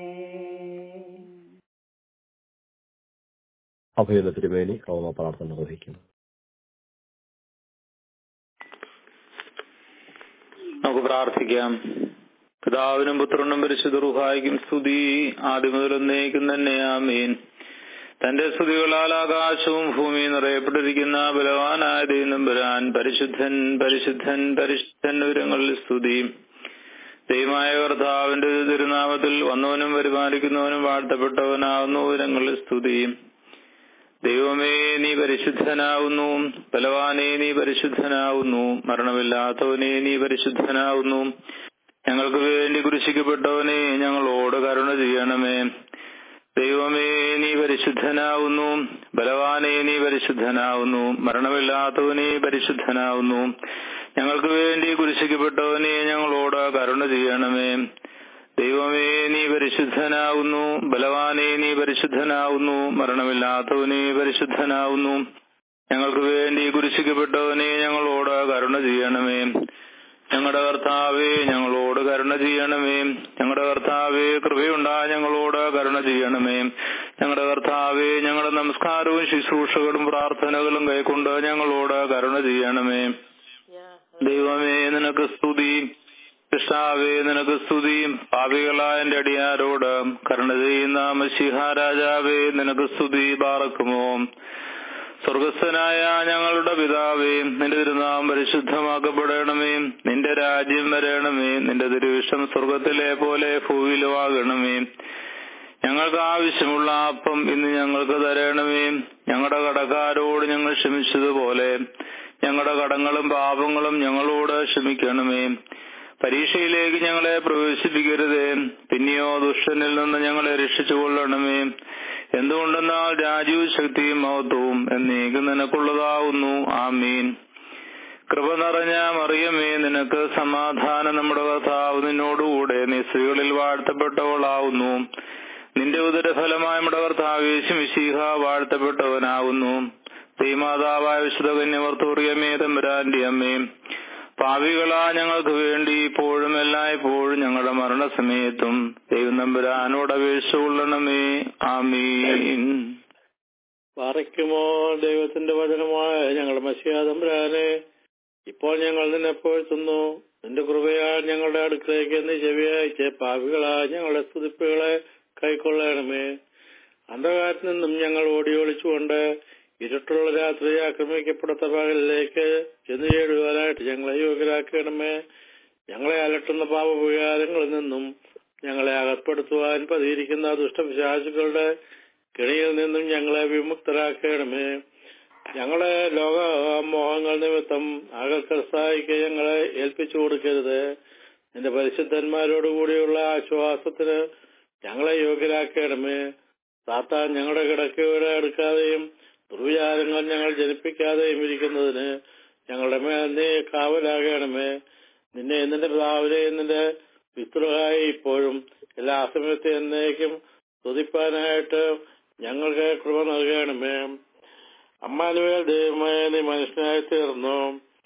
Speaker 2: അഭയന തിരുമേനി റോമ പ്രാർത്ഥന നിർവഹിക്കുന്നു
Speaker 4: നമുക്ക് പ്രാർത്ഥിക്കാം പിതാവിനും പുത്രനും പരിശുദ്ധ റുഹായിക്കും സ്തുതി ആദ്യം മുതൽ ഒന്നേക്കും തന്നെ ആമീൻ തന്റെ സ്തുതികളാൽ ആകാശവും ഭൂമിയും നിറയപ്പെട്ടിരിക്കുന്ന ബലവാനായ ദൈവം വരാൻ പരിശുദ്ധൻ പരിശുദ്ധൻ പരിശുദ്ധൻ വിവരങ്ങളിൽ സ്തുതി ദൈവമായ കർത്താവിന്റെ തിരുനാമത്തിൽ വന്നവനും പരിപാലിക്കുന്നവനും വാഴ്ത്തപ്പെട്ടവനാവുന്നു വിവരങ്ങളിൽ സ്തുതി ദൈവമേ നീ പരിശുദ്ധനാവുന്നു ബലവാനെ നീ പരിശുദ്ധനാവുന്നു മരണമില്ലാത്തവനെ നീ പരിശുദ്ധനാവുന്നു ഞങ്ങൾക്ക് വേണ്ടി കുരിശിക്കപ്പെട്ടവനെ ഞങ്ങളോട് കരുണ ചെയ്യണമേ ദൈവമേ നീ പരിശുദ്ധനാവുന്നു ബലവാനെ നീ പരിശുദ്ധനാവുന്നു മരണമില്ലാത്തവനെ പരിശുദ്ധനാവുന്നു ഞങ്ങൾക്ക് വേണ്ടി കുരിശിക്കപ്പെട്ടവനെ ഞങ്ങളോട് കരുണ ചെയ്യണമേ ദൈവമേ നീ പരിശുദ്ധനാവുന്നു ബലവാനെ നീ പരിശുദ്ധനാവുന്നു മരണമില്ലാത്തവനെ പരിശുദ്ധനാവുന്നു ഞങ്ങൾക്ക് വേണ്ടി കുരിശിക്കപ്പെട്ടവനെ ഞങ്ങളോട് കരുണ ചെയ്യണമേ ഞങ്ങളുടെ കർത്താവേ ഞങ്ങളോട് കരുണ ചെയ്യണമേ ഞങ്ങളുടെ കർത്താവേ കൃപയുണ്ടാ ഞങ്ങളോട് കരുണ ചെയ്യണമേ ഞങ്ങളുടെ കർത്താവേ ഞങ്ങളുടെ നമസ്കാരവും ശുശ്രൂഷകളും പ്രാർത്ഥനകളും കൈക്കൊണ്ട് ഞങ്ങളോട് കരുണ ചെയ്യണമേ ദൈവമേ നിനക്ക് സ്തുതി കൃഷ്ണാവേ നിനക്ക് സ്തുതി പാപികളായ എന്റെ അടിയാരോട് കരുണ ചെയ്യുന്ന മഷിഹ രാജാവേ നിനക്ക് സ്തുതി പാറക്കുമോ സ്വർഗസ്ഥനായ ഞങ്ങളുടെ പിതാവേ നിന്റെ തിരുനാം പരിശുദ്ധമാക്കപ്പെടണമേ നിന്റെ രാജ്യം വരണമേ നിന്റെ തിരുവിഷ്ടം സ്വർഗത്തിലെ പോലെ ഭൂവിലുമാകണമേ ഞങ്ങൾക്ക് ആവശ്യമുള്ള അപ്പം ഇന്ന് ഞങ്ങൾക്ക് തരണമേ ഞങ്ങളുടെ കടക്കാരോട് ഞങ്ങൾ ക്ഷമിച്ചതുപോലെ ഞങ്ങളുടെ കടങ്ങളും പാപങ്ങളും ഞങ്ങളോട് ക്ഷമിക്കണമേ പരീക്ഷയിലേക്ക് ഞങ്ങളെ പ്രവേശിപ്പിക്കരുതേ പിന്നെയോ ദുഷ്ടനിൽ നിന്ന് ഞങ്ങളെ രക്ഷിച്ചുകൊള്ളണമേ എന്തുകൊണ്ടെന്നാൽ രാജീവ് ശക്തിയും മഹത്വവും എന്നേക്ക് നിനക്കുള്ളതാവുന്നു ആമീൻ കൃപ നിറഞ്ഞ മറിയമേ നിനക്ക് സമാധാനം നമ്മുടെ കഥാവ് നിന്നോടുകൂടെ നീ സ്ത്രീകളിൽ വാഴ്ത്തപ്പെട്ടവളാവുന്നു നിന്റെ ഉദരഫലമായ നമ്മുടെ കർത്താവേശം വിശീഹ വാഴ്ത്തപ്പെട്ടവനാവുന്നു ശ്രീമാതാവായ വിശുദ്ധ കന്യവർത്തൂറിയമേ തമ്പുരാന്റെ അമ്മേ പാവികളാ ഞങ്ങൾക്ക് വേണ്ടി ഇപ്പോഴും എല്ലായ്പ്പോഴും ഞങ്ങളുടെ മരണസമയത്തും ദൈവം തമ്പുരാനോട് അപേക്ഷ കൊള്ളണമേ ആമീൻ
Speaker 5: പാറയ്ക്കുമോ ദൈവത്തിന്റെ വചനമായ ഞങ്ങളുടെ മസിയാതമ്പുരാനെ ഇപ്പോൾ ഞങ്ങൾ നിന്നെ പോഴ്ത്തുന്നു നിന്റെ കൃപയാൽ ഞങ്ങളുടെ അടുക്കളേക്ക് നീ ചെവിയയച്ച് പാപികളാ ഞങ്ങളുടെ സ്തുതിപ്പുകളെ കൈക്കൊള്ളണമേ അന്ധകാരത്തിൽ നിന്നും ഞങ്ങൾ ഓടി ഒളിച്ചുകൊണ്ട് ഇരുട്ടുള്ള രാത്രി ആക്രമിക്കപ്പെടുത്ത പകലിലേക്ക് ചെന്നു ചേടുവാനായിട്ട് ഞങ്ങളെ യോഗ്യരാക്കണമേ ഞങ്ങളെ അലട്ടുന്ന പാപവികാരങ്ങളിൽ നിന്നും ഞങ്ങളെ അകപ്പെടുത്തുവാൻ പതിയിരിക്കുന്ന ദുഷ്ടപിശാചുക്കളുടെ കെണിയിൽ നിന്നും ഞങ്ങളെ വിമുക്തരാക്കണമേ ഞങ്ങളെ ലോക മോഹങ്ങൾ നിമിത്തം അകൽക്കൽ സഹായിക്ക് ഞങ്ങളെ ഏൽപ്പിച്ചു കൊടുക്കരുത് നിന്റെ പരിശുദ്ധന്മാരോടുകൂടിയുള്ള ആശ്വാസത്തിന് ഞങ്ങളെ യോഗ്യരാക്കണമേ സാത്താൻ ഞങ്ങളുടെ കിടക്കയുടെ അടുക്കാതെയും ദുർവിചാരങ്ങൾ ഞങ്ങൾ ജനിപ്പിക്കാതെയും ഇരിക്കുന്നതിന് ഞങ്ങളുടെ മേൽ നീ കാവലാകണമേ നിന്നെ നിന്റെ പിതാവിനെയും നിന്റെ പിതൃഹായി ഇപ്പോഴും എല്ലാ സമയത്തും എന്നേക്കും സ്തുതിപ്പാനായിട്ട് ഞങ്ങൾക്ക് കൃപ നൽകണമേ അമ്മാനുവേൽ ദൈവമായ നീ മനുഷ്യനായി തീർന്നു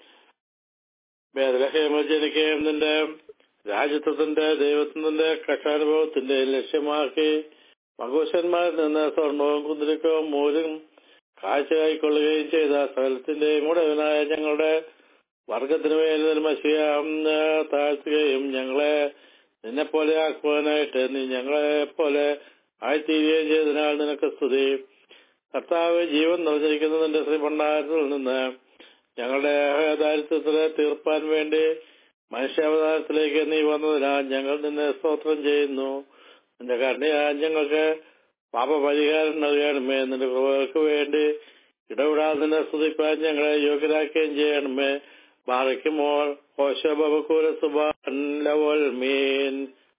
Speaker 5: ബേദലഹേമ ജനിക്കുകയും നിന്റെ രാജ്യത്വത്തിന്റെ ദൈവത്തിന്റെ കഷ്ടാനുഭവത്തിന്റെ ലക്ഷ്യമാക്കി മകുശന്മാരിൽ നിന്ന് സ്വർണവും കുന്തിരിക്കവും മൂലും കാഴ്ച കൈക്കൊള്ളുകയും ചെയ്ത സകലത്തിന്റെയും ഉടവനായ ഞങ്ങളുടെ വർഗത്തിന് മേൽ മസിയാം താഴ്ത്തുകയും ഞങ്ങളെ നിന്നെ പോലെ ആക്കുവാനായിട്ട് നീ ഞങ്ങളെ പോലെ ആയിത്തീരുകയും ചെയ്തതിനാൽ നിനക്ക് സ്തുതി കർത്താവ് ജീവൻ നിറഞ്ഞിരിക്കുന്ന നിന്റെ ശ്രീഭണ്ഡാരത്തിൽ നിന്ന് ഞങ്ങളുടെ ദാരിദ്ര്യത്തിലെ തീർപ്പാൻ വേണ്ടി മനുഷ്യാവതാരത്തിലേക്ക് നീ വന്നതിനാൽ ഞങ്ങൾ നിന്നെ സ്തോത്രം ചെയ്യുന്നു നിന്റെ കരുണയാ ഞങ്ങൾക്ക് പാപപരിഹാരം നൽകണമേ നിന്റെ കൃപകൾക്ക് വേണ്ടി ഇടപെടാതെ നിന്നെ സ്തുതിപ്പാൻ ഞങ്ങളെ യോഗ്യരാക്കുകയും ചെയ്യണമേ ബാറയ്ക്കുമോൾ ഹോശബകൂര സുബാൻ ലവൽ മീൻ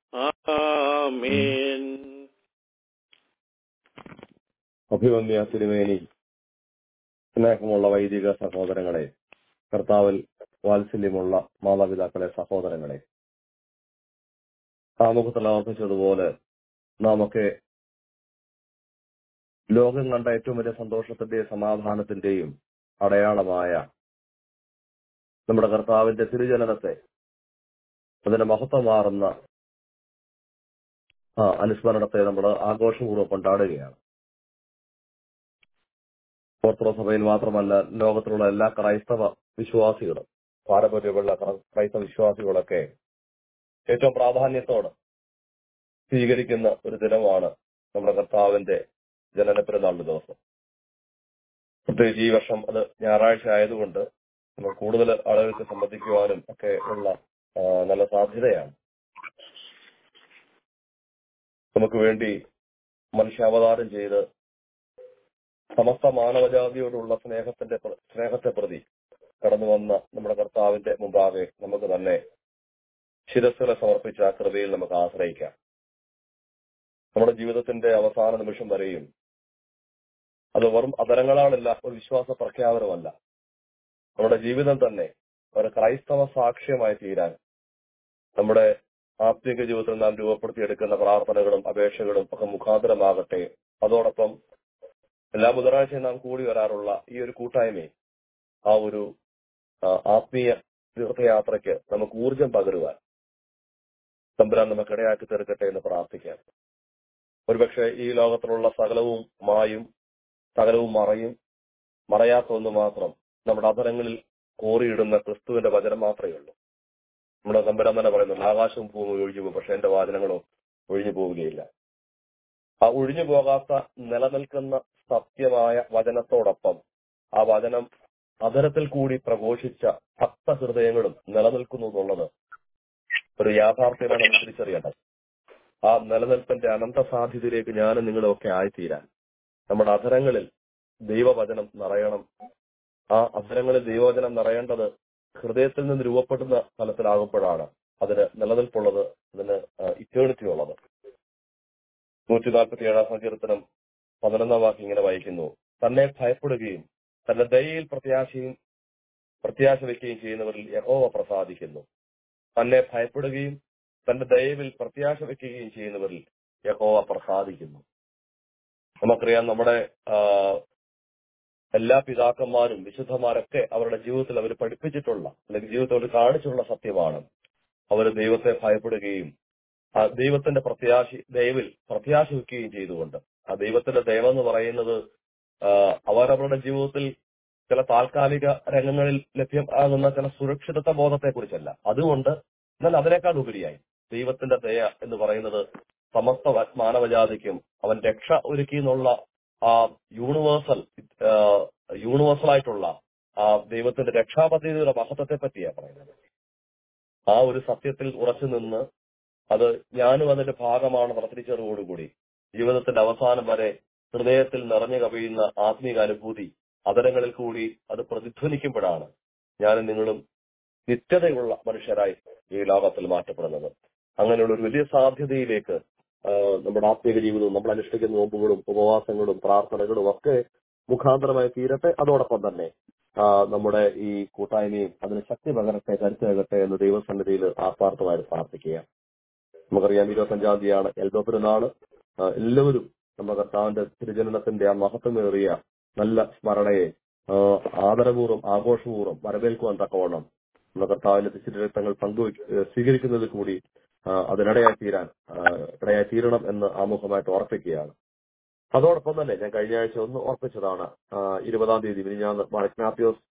Speaker 5: ആമീൻ
Speaker 2: അഭിമന്യ തിരുമേനി സ്നേഹമുള്ള വൈദിക സഹോദരങ്ങളെ കർത്താവിൽ വാത്സല്യമുള്ള മാതാപിതാക്കളെ സഹോദരങ്ങളെ ആമുഖത്തിൽ ആവർത്തിച്ചതുപോലെ നാമൊക്കെ ലോകം കണ്ട ഏറ്റവും വലിയ സന്തോഷത്തിന്റെയും സമാധാനത്തിന്റെയും അടയാളമായ നമ്മുടെ കർത്താവിന്റെ തിരുജനനത്തെ അതിന്റെ മഹത്വമാറുന്ന ആ അനുസ്മരണത്തെ നമ്മൾ ആഘോഷപൂർവ്വം കൊണ്ടാടുകയാണ് ഓർത്തഡോക്സ് സഭയിൽ മാത്രമല്ല ലോകത്തിലുള്ള എല്ലാ ക്രൈസ്തവ വിശ്വാസികളും പാരമ്പര്യമുള്ള ക്ര- ക്രൈസ്തവ വിശ്വാസികളൊക്കെ ഏറ്റവും പ്രാധാന്യത്തോടെ സ്വീകരിക്കുന്ന ഒരു ദിനമാണ് നമ്മുടെ കർത്താവിന്റെ ജനന പെരുന്നാളിന്റെ ദിവസം പ്രത്യേകിച്ച് ഈ വർഷം അത് ഞായറാഴ്ച ആയതുകൊണ്ട് നമ്മൾ കൂടുതൽ ആളുകൾക്ക് സംബന്ധിക്കുവാനും ഒക്കെ ഉള്ള ആ, നല്ല സാധ്യതയാണ് നമുക്ക് വേണ്ടി മനുഷ്യാവതാരം ചെയ്ത് സമസ്ത മാനവജാതിയോടുള്ള സ്നേഹത്തിന്റെ പ്ര- സ്നേഹത്തെ പ്രതി കടന്നു വന്ന നമ്മുടെ കർത്താവിന്റെ മുമ്പാകെ നമുക്ക് തന്നെ ശിരസ്സുകളെ സമർപ്പിച്ച ആ കൃപയിൽ നമുക്ക് ആശ്രയിക്കാം നമ്മുടെ ജീവിതത്തിന്റെ അവസാന നിമിഷം വരെയും അത് വെറും അതരങ്ങളാണല്ല ഒരു വിശ്വാസ പ്രഖ്യാപനമല്ല നമ്മുടെ ജീവിതം തന്നെ ഒരു ക്രൈസ്തവ സാക്ഷ്യമായി തീരാൻ നമ്മുടെ ആത്മീക ജീവിതത്തിൽ നാം രൂപപ്പെടുത്തിയെടുക്കുന്ന പ്രാർത്ഥനകളും അപേക്ഷകളും ഒക്കെ മുഖാന്തരമാകട്ടെ അതോടൊപ്പം എല്ലാ ബുധനാഴ്ചയും നാം കൂടി വരാറുള്ള ഈ ഒരു കൂട്ടായ്മയെ ആ ഒരു ആ, ആത്മീയ തീർത്ഥയാത്രയ്ക്ക് നമുക്ക് ഊർജം പകരുവാൻ തമ്പുരാൻ നമുക്ക് ഇടയാക്കി തീർക്കട്ടെ എന്ന് പ്രാർത്ഥിക്കാം ഒരുപക്ഷെ ഈ ലോകത്തിലുള്ള സകലവും മായും സകലവും മറയും മറയാത്ത ഒന്ന് മാത്രം നമ്മുടെ അധരങ്ങളിൽ കോറിയിടുന്ന ക്രിസ്തുവിന്റെ വചനം മാത്രമേ ഉള്ളൂ നമ്മുടെ തമ്പുരാൻ തന്നെ പറയുന്നുണ്ട് ആകാശവും ഭൂമി ഒഴിഞ്ഞു പോകും പക്ഷെ എന്റെ വാചനങ്ങളോ ഒഴിഞ്ഞു പോവുകയില്ല ആ ഒഴിഞ്ഞു പോകാത്ത നിലനിൽക്കുന്ന സത്യമായ വചനത്തോടൊപ്പം ആ വചനം അധരത്തിൽ കൂടി പ്രഘോഷിച്ച ഭക്തഹൃദയങ്ങളും നിലനിൽക്കുന്നു എന്നുള്ളത് ഒരു യാഥാർത്ഥ്യമാണ് നമ്മൾ തിരിച്ചറിയേണ്ടത് ആ നിലനിൽപ്പിന്റെ അനന്ത സാധ്യതയിലേക്ക് ഞാനും നിങ്ങളും ഒക്കെ ആയിത്തീരാൻ നമ്മുടെ അധരങ്ങളിൽ ദൈവവചനം നിറയണം ആ അധരങ്ങളിൽ ദൈവവചനം നിറയേണ്ടത് ഹൃദയത്തിൽ നിന്ന് രൂപപ്പെടുന്ന തലത്തിലാകുമ്പോഴാണ് അതിന് നിലനിൽപ്പുള്ളത് അതിന് ഇറ്റേണിറ്റി ഉള്ളത് നൂറ്റി നാൽപ്പത്തി ഏഴാം സങ്കീർത്തനം പതിനൊന്നാം വാക്ക് ഇങ്ങനെ വായിക്കുന്നു തന്നെ ഭയപ്പെടുകയും തന്റെ ദയയിൽ പ്രത്യാശയും പ്രത്യാശ വയ്ക്കുകയും ചെയ്യുന്നവരിൽ യഹോവ പ്രസാദിക്കുന്നു തന്നെ ഭയപ്പെടുകയും തന്റെ ദയവിൽ പ്രത്യാശ വയ്ക്കുകയും ചെയ്യുന്നവരിൽ യഹോവ പ്രസാദിക്കുന്നു നമുക്കറിയാം നമ്മുടെ ആ, എല്ലാ പിതാക്കന്മാരും വിശുദ്ധന്മാരൊക്കെ അവരുടെ ജീവിതത്തിൽ അവർ പഠിപ്പിച്ചിട്ടുള്ള അല്ലെങ്കിൽ ജീവിതത്തിൽ അവർ കാണിച്ചിട്ടുള്ള സത്യമാണ് അവർ ദൈവത്തെ ഭയപ്പെടുകയും ആ ദൈവത്തിന്റെ പ്രത്യാശ ദയവിൽ പ്രത്യാശ വയ്ക്കുകയും ചെയ്തുകൊണ്ട് ആ ദൈവത്തിന്റെ ദൈവം എന്ന് പറയുന്നത് ആ, അവരവരുടെ ജീവിതത്തിൽ ചില താൽക്കാലിക രംഗങ്ങളിൽ ലഭ്യമാകുന്ന ചില സുരക്ഷിതത്വ ബോധത്തെ കുറിച്ചല്ല അതുകൊണ്ട് എന്നാൽ അതിനേക്കാൾ ഉപരിയായി ദൈവത്തിന്റെ ദയ എന്ന് പറയുന്നത് സമസ്ത വ- മാനവജാതിക്കും അവൻ രക്ഷ ഒരുക്കി എന്നുള്ള ആ യൂണിവേഴ്സൽ യൂണിവേഴ്സൽ ആയിട്ടുള്ള ആ ദൈവത്തിന്റെ രക്ഷാപദ്ധതിയുടെ മഹത്വത്തെ പറ്റിയാണ് പറയുന്നത് ആ ഒരു സത്യത്തിൽ ഉറച്ചു നിന്ന് അത് ഞാനും അതിന്റെ ഭാഗമാണ് പ്രവർത്തിച്ചതോടുകൂടി ജീവിതത്തിന്റെ അവസാനം വരെ ഹൃദയത്തിൽ നിറഞ്ഞു കവിയുന്ന ആത്മീക അനുഭൂതി അതരങ്ങളിൽ കൂടി അത് പ്രതിധ്വനിക്കുമ്പോഴാണ് ഞാനും നിങ്ങളും നിത്യതയുള്ള മനുഷ്യരായി ഈ ലോകത്തിൽ മാറ്റപ്പെടുന്നത് അങ്ങനെയുള്ള ഒരു വലിയ സാധ്യതയിലേക്ക് ആ, നമ്മുടെ ആത്മീക ജീവിതവും നമ്മൾ അനുഷ്ഠിക്കുന്ന നോമ്പുകളും ഉപവാസങ്ങളും പ്രാർത്ഥനകളും ഒക്കെ മുഖാന്തരമായി തീരട്ടെ അതോടൊപ്പം തന്നെ ആ, നമ്മുടെ ഈ കൂട്ടായ്മയും അതിന് ശക്തി പകരട്ടെ കരുത്തേകട്ടെ എന്ന് ദൈവസന്നിധിയിൽ ആത്മാർത്ഥമായിട്ട് പ്രാർത്ഥിക്കുക നമുക്കറിയാം ഇരുപത്തഞ്ചാം തീയതിയാണ് എൽദോ പെരുന്നാള് ആ, എല്ലാവരും നമ്മുടെ കർത്താവിന്റെ തിരുജനനത്തിന്റെ ആ മഹത്വമേറിയ നല്ല സ്മരണയെ ആ, ആദരപൂർവ്വം ആഘോഷപൂർവ്വം വരവേൽക്കുവാൻ തക്കവണ്ണം നമ്മുടെ കർത്താവിന്റെ തിരുരക്തങ്ങൾ പങ്കുവയ്ക്ക സ്വീകരിക്കുന്നതിൽ കൂടി ആ, അതിനിടയായി തീരാൻ ആ, ഇടയായി തീരണം എന്ന് ആമുഖമായിട്ട് ഓർപ്പിക്കുകയാണ് അതോടൊപ്പം തന്നെ ഞാൻ കഴിഞ്ഞ ആഴ്ച ഒന്ന് ഓർപ്പിച്ചതാണ് ആ, ഇരുപതാം തീയതി മിനിഞ്ഞാന്ന് മാർക്നാത്യോസ്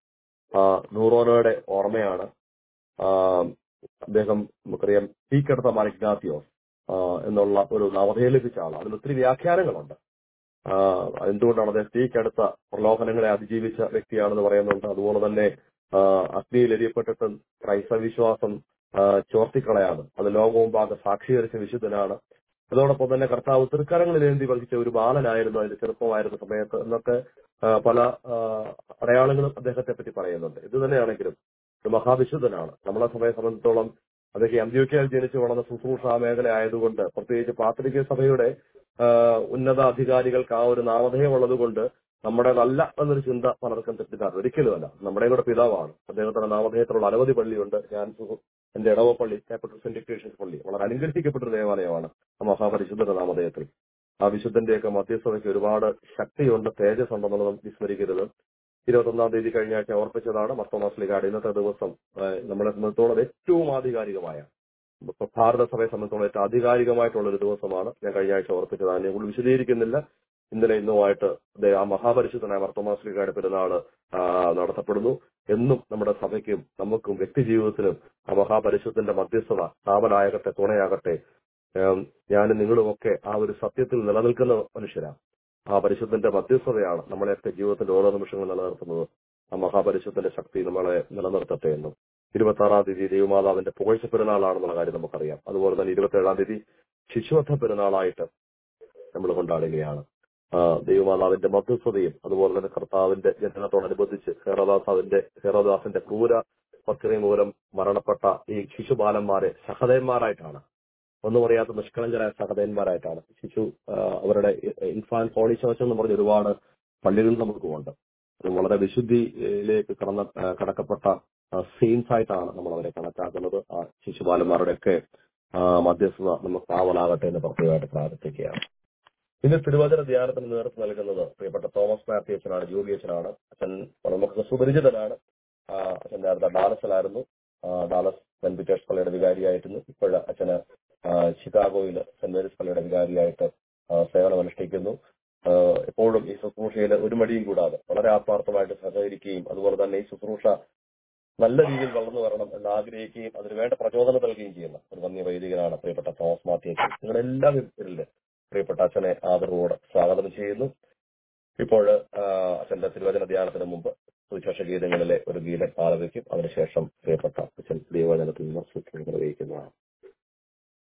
Speaker 2: നൂറോനോയുടെ ഓർമ്മയാണ് ആ, അദ്ദേഹം നമുക്കറിയാം പീക്കെടുത്ത മാർക്നാത്യോസ് ആ, എന്നുള്ള ഒരു നവധയിൽ ലഭിച്ച ആളാണ് അതിന് ഒത്തിരി വ്യാഖ്യാനങ്ങളുണ്ട് ആ, എന്തുകൊണ്ടാണ് അദ്ദേഹം തീക്കടുത്ത പ്രലോഭനങ്ങളെ അതിജീവിച്ച വ്യക്തിയാണെന്ന് പറയുന്നുണ്ട് അതുപോലെ തന്നെ ആ, അഗ്നിയിൽ എരിയപ്പെട്ടിട്ടും ക്രൈസ്തവ വിശ്വാസം ആ, ചോർത്തിക്കളയാണ് അത് ലോകമുമ്പാകെ സാക്ഷീകരിച്ച വിശുദ്ധനാണ് അതോടൊപ്പം തന്നെ കർത്താവ് തൃക്കരങ്ങളിൽ ഏന്തി വഹിച്ച ഒരു ബാലനായിരുന്നു അതിന്റെ ചെറുപ്പമായിരുന്ന സമയത്ത് എന്നൊക്കെ ആ, പല ആ, അടയാളങ്ങളും അദ്ദേഹത്തെ പറ്റി പറയുന്നുണ്ട് ഇത് തന്നെയാണെങ്കിലും ഒരു മഹാവിശുദ്ധനാണ് നമ്മളെ സഭയെ സംബന്ധിച്ചിടത്തോളം അദ്ദേഹം അന്ത്യോക്യയിൽ ജനിച്ചു വളർന്ന ശുശ്രൂഷ മേഖല ആയതുകൊണ്ട് പ്രത്യേകിച്ച് പാത്രിക സഭയുടെ ആ, ഉന്നത അധികാരികൾക്ക് ആ ഒരു നാമധേയം ഉള്ളതുകൊണ്ട് നമ്മുടേതല്ല എന്നൊരു ചിന്ത പലർക്കും തെറ്റിദ്ധാരണ ഒരിക്കലുമല്ല നമ്മുടെ കൂടെ പിതാവാണ് അദ്ദേഹത്തിന്റെ നാമധേയത്തിലുള്ള അനവധി പള്ളിയുണ്ട് ഞാൻ സുഹൃ- എന്റെ ഇടവ പള്ളി ക്യാപിറ്റൽ സെന്റ് ഇഗ്നേഷ്യസ് പള്ളി വളരെ അനുഗ്രഹിക്കപ്പെട്ട ഒരു ദേവാലയമാണ് ആ മഹാപരിശുദ്ധന്റെ നാമധേയത്തിൽ ആ വിശുദ്ധന്റെയൊക്കെ മധ്യസ്ഥതയ്ക്ക് ഒരുപാട് ശക്തിയുണ്ട് തേജസ് ഉണ്ടെന്നുള്ളത് വിസ്മരിക്കരുത് ഇരുപത്തൊന്നാം തീയതി കഴിഞ്ഞ ആഴ്ച ഓർപ്പിച്ചതാണ് മർത്തോമാസ്ലിഗാഡ് ഇന്നത്തെ ദിവസം ആ, നമ്മളെ സംബന്ധിച്ചോളം ഏറ്റവും ആധികാരികമായ ഇപ്പൊ ഭാരത സഭയെ സംബന്ധിച്ചോളം ഏറ്റവും ആധികാരികമായിട്ടുള്ള ഒരു ദിവസമാണ് ഞാൻ കഴിഞ്ഞ ആഴ്ച ഓർപ്പിച്ചതാണ് ഞാൻ കൂടുതൽ വിശദീകരിക്കുന്നില്ല ഇന്നലെ ഇന്നുമായിട്ട് ദേ ആ മഹാപരിശുദ്ധനായ മർത്തോമാസ്ലിഗാഡ് പെരുന്നാള് ആ, നടത്തപ്പെടുന്നു എന്നും നമ്മുടെ സഭയ്ക്കും നമുക്കും വ്യക്തി ജീവിതത്തിലും ആ മഹാപരിശുദ്ധന്റെ മധ്യസ്ഥത കാവലാകട്ടെ തുണയാകട്ടെ ഏം, ഞാനും നിങ്ങളുമൊക്കെ ആ ഒരു സത്യത്തിൽ നിലനിൽക്കുന്ന മനുഷ്യരാണ് ആ പരിശുദ്ധന്റെ മധ്യസ്ഥതയാണ് നമ്മളെയൊക്കെ ജീവിതത്തിന്റെ ഓരോ നിമിഷങ്ങളും നിലനിർത്തുന്നത് ആ മഹാപരിശുദ്ധന്റെ ശക്തി നമ്മളെ നിലനിർത്തട്ടെ എന്നും ഇരുപത്തി ആറാം തീയതി ദൈവമാതാവിന്റെ പുകഴ്ച പെരുന്നാളാണെന്നുള്ള കാര്യം നമുക്കറിയാം അതുപോലെ തന്നെ ഇരുപത്തി ഏഴാം തീയതി ശിശുവധ പെരുന്നാളായിട്ട് നമ്മൾ കൊണ്ടാടുകയാണ് ആ, ദൈവമാതാവിന്റെ മധ്യസ്ഥതയും അതുപോലെ തന്നെ കർത്താവിന്റെ ജനനത്തോടനുബന്ധിച്ച് ഹേറദാസാവിന്റെ ഹേറദാസിന്റെ ക്രൂര പക്രി മൂലം മരണപ്പെട്ട ഈ ശിശുബാലന്മാരെ സഹതന്മാരായിട്ടാണ് ഒന്നും അറിയാത്ത നിഷ്കളങ്കരായ സഹതന്മാരായിട്ടാണ് ശിശു ആ, അവരുടെ ഇൻഫാൻ ഹോളി ചർച്ച് എന്ന് പറഞ്ഞ ഒരുപാട് പള്ളികൾ നമുക്കുമുണ്ട് അത് വളരെ വിശുദ്ധിയിലേക്ക് കടന്ന ആ, കടക്കപ്പെട്ട സീൻസ് ആയിട്ടാണ് നമ്മൾ അവരെ കണക്കാക്കുന്നത് ആ ശിശുബാലന്മാരുടെയൊക്കെ ആ, മധ്യസ്ഥത നമുക്ക് കാവലാകട്ടെ എന്ന് പ്രത്യേകമായിട്ട് പ്രാർത്ഥിക്കുകയാണ് ഇന്ന് തിരുവചന ധ്യാനത്തിന് നേതൃത്വം നൽകുന്നത് പ്രിയപ്പെട്ട തോമസ് മാത്യു അച്ഛനാണ് ജോബി അച്ഛനാണ് അച്ഛൻ നമുക്ക് സുപരിചിതനാണ് ആ, അച്ഛൻ നേരത്തെ ഡാലസിലായിരുന്നു ആ, ഡാലസ് സെന്റ് പീറ്റേഴ്സ് പള്ളിയുടെ വികാരിയായിരുന്നു ഇപ്പോൾ അച്ഛന് ആ, ചിക്കാഗോയിൽ സെന്റ് മേരീസ് പള്ളിയുടെ വികാരിയായിട്ട് ആ, സേവനമനുഷ്ഠിക്കുന്നു ആ, എപ്പോഴും ഈ ശുശ്രൂഷയിൽ ഒരു മടിയും കൂടാതെ വളരെ ആത്മാർത്ഥമായിട്ട് സഹകരിക്കുകയും അതുപോലെ തന്നെ ഈ ശുശ്രൂഷ നല്ല രീതിയിൽ വളർന്നു വരണം എന്ന് ആഗ്രഹിക്കുകയും അതിന് വേണ്ട പ്രചോദനം നൽകുകയും ചെയ്യുന്ന ഒരു വന്യ വൈദികനാണ് പ്രിയപ്പെട്ട തോമസ് മാത്യു അച്ഛൻ നിങ്ങളുടെ എല്ലാ പേരില് പ്രിയപ്പെട്ട അച്ഛനെ ആദരവോടെ സ്വാഗതം ചെയ്യുന്നു ഇപ്പോൾ ആ, അച്ഛന്റെ തിരുവചന ധ്യാനത്തിന് മുമ്പ് സുവിശേഷ ഗീതങ്ങളിലെ ഒരു ഗീതം ആലപിക്കും അതിനുശേഷം പ്രിയപ്പെട്ട അച്ഛൻ ദൈവവചനത്തിൽ നിന്ന് സൂക്ഷ്മം നിർവഹിക്കുന്നതാണ്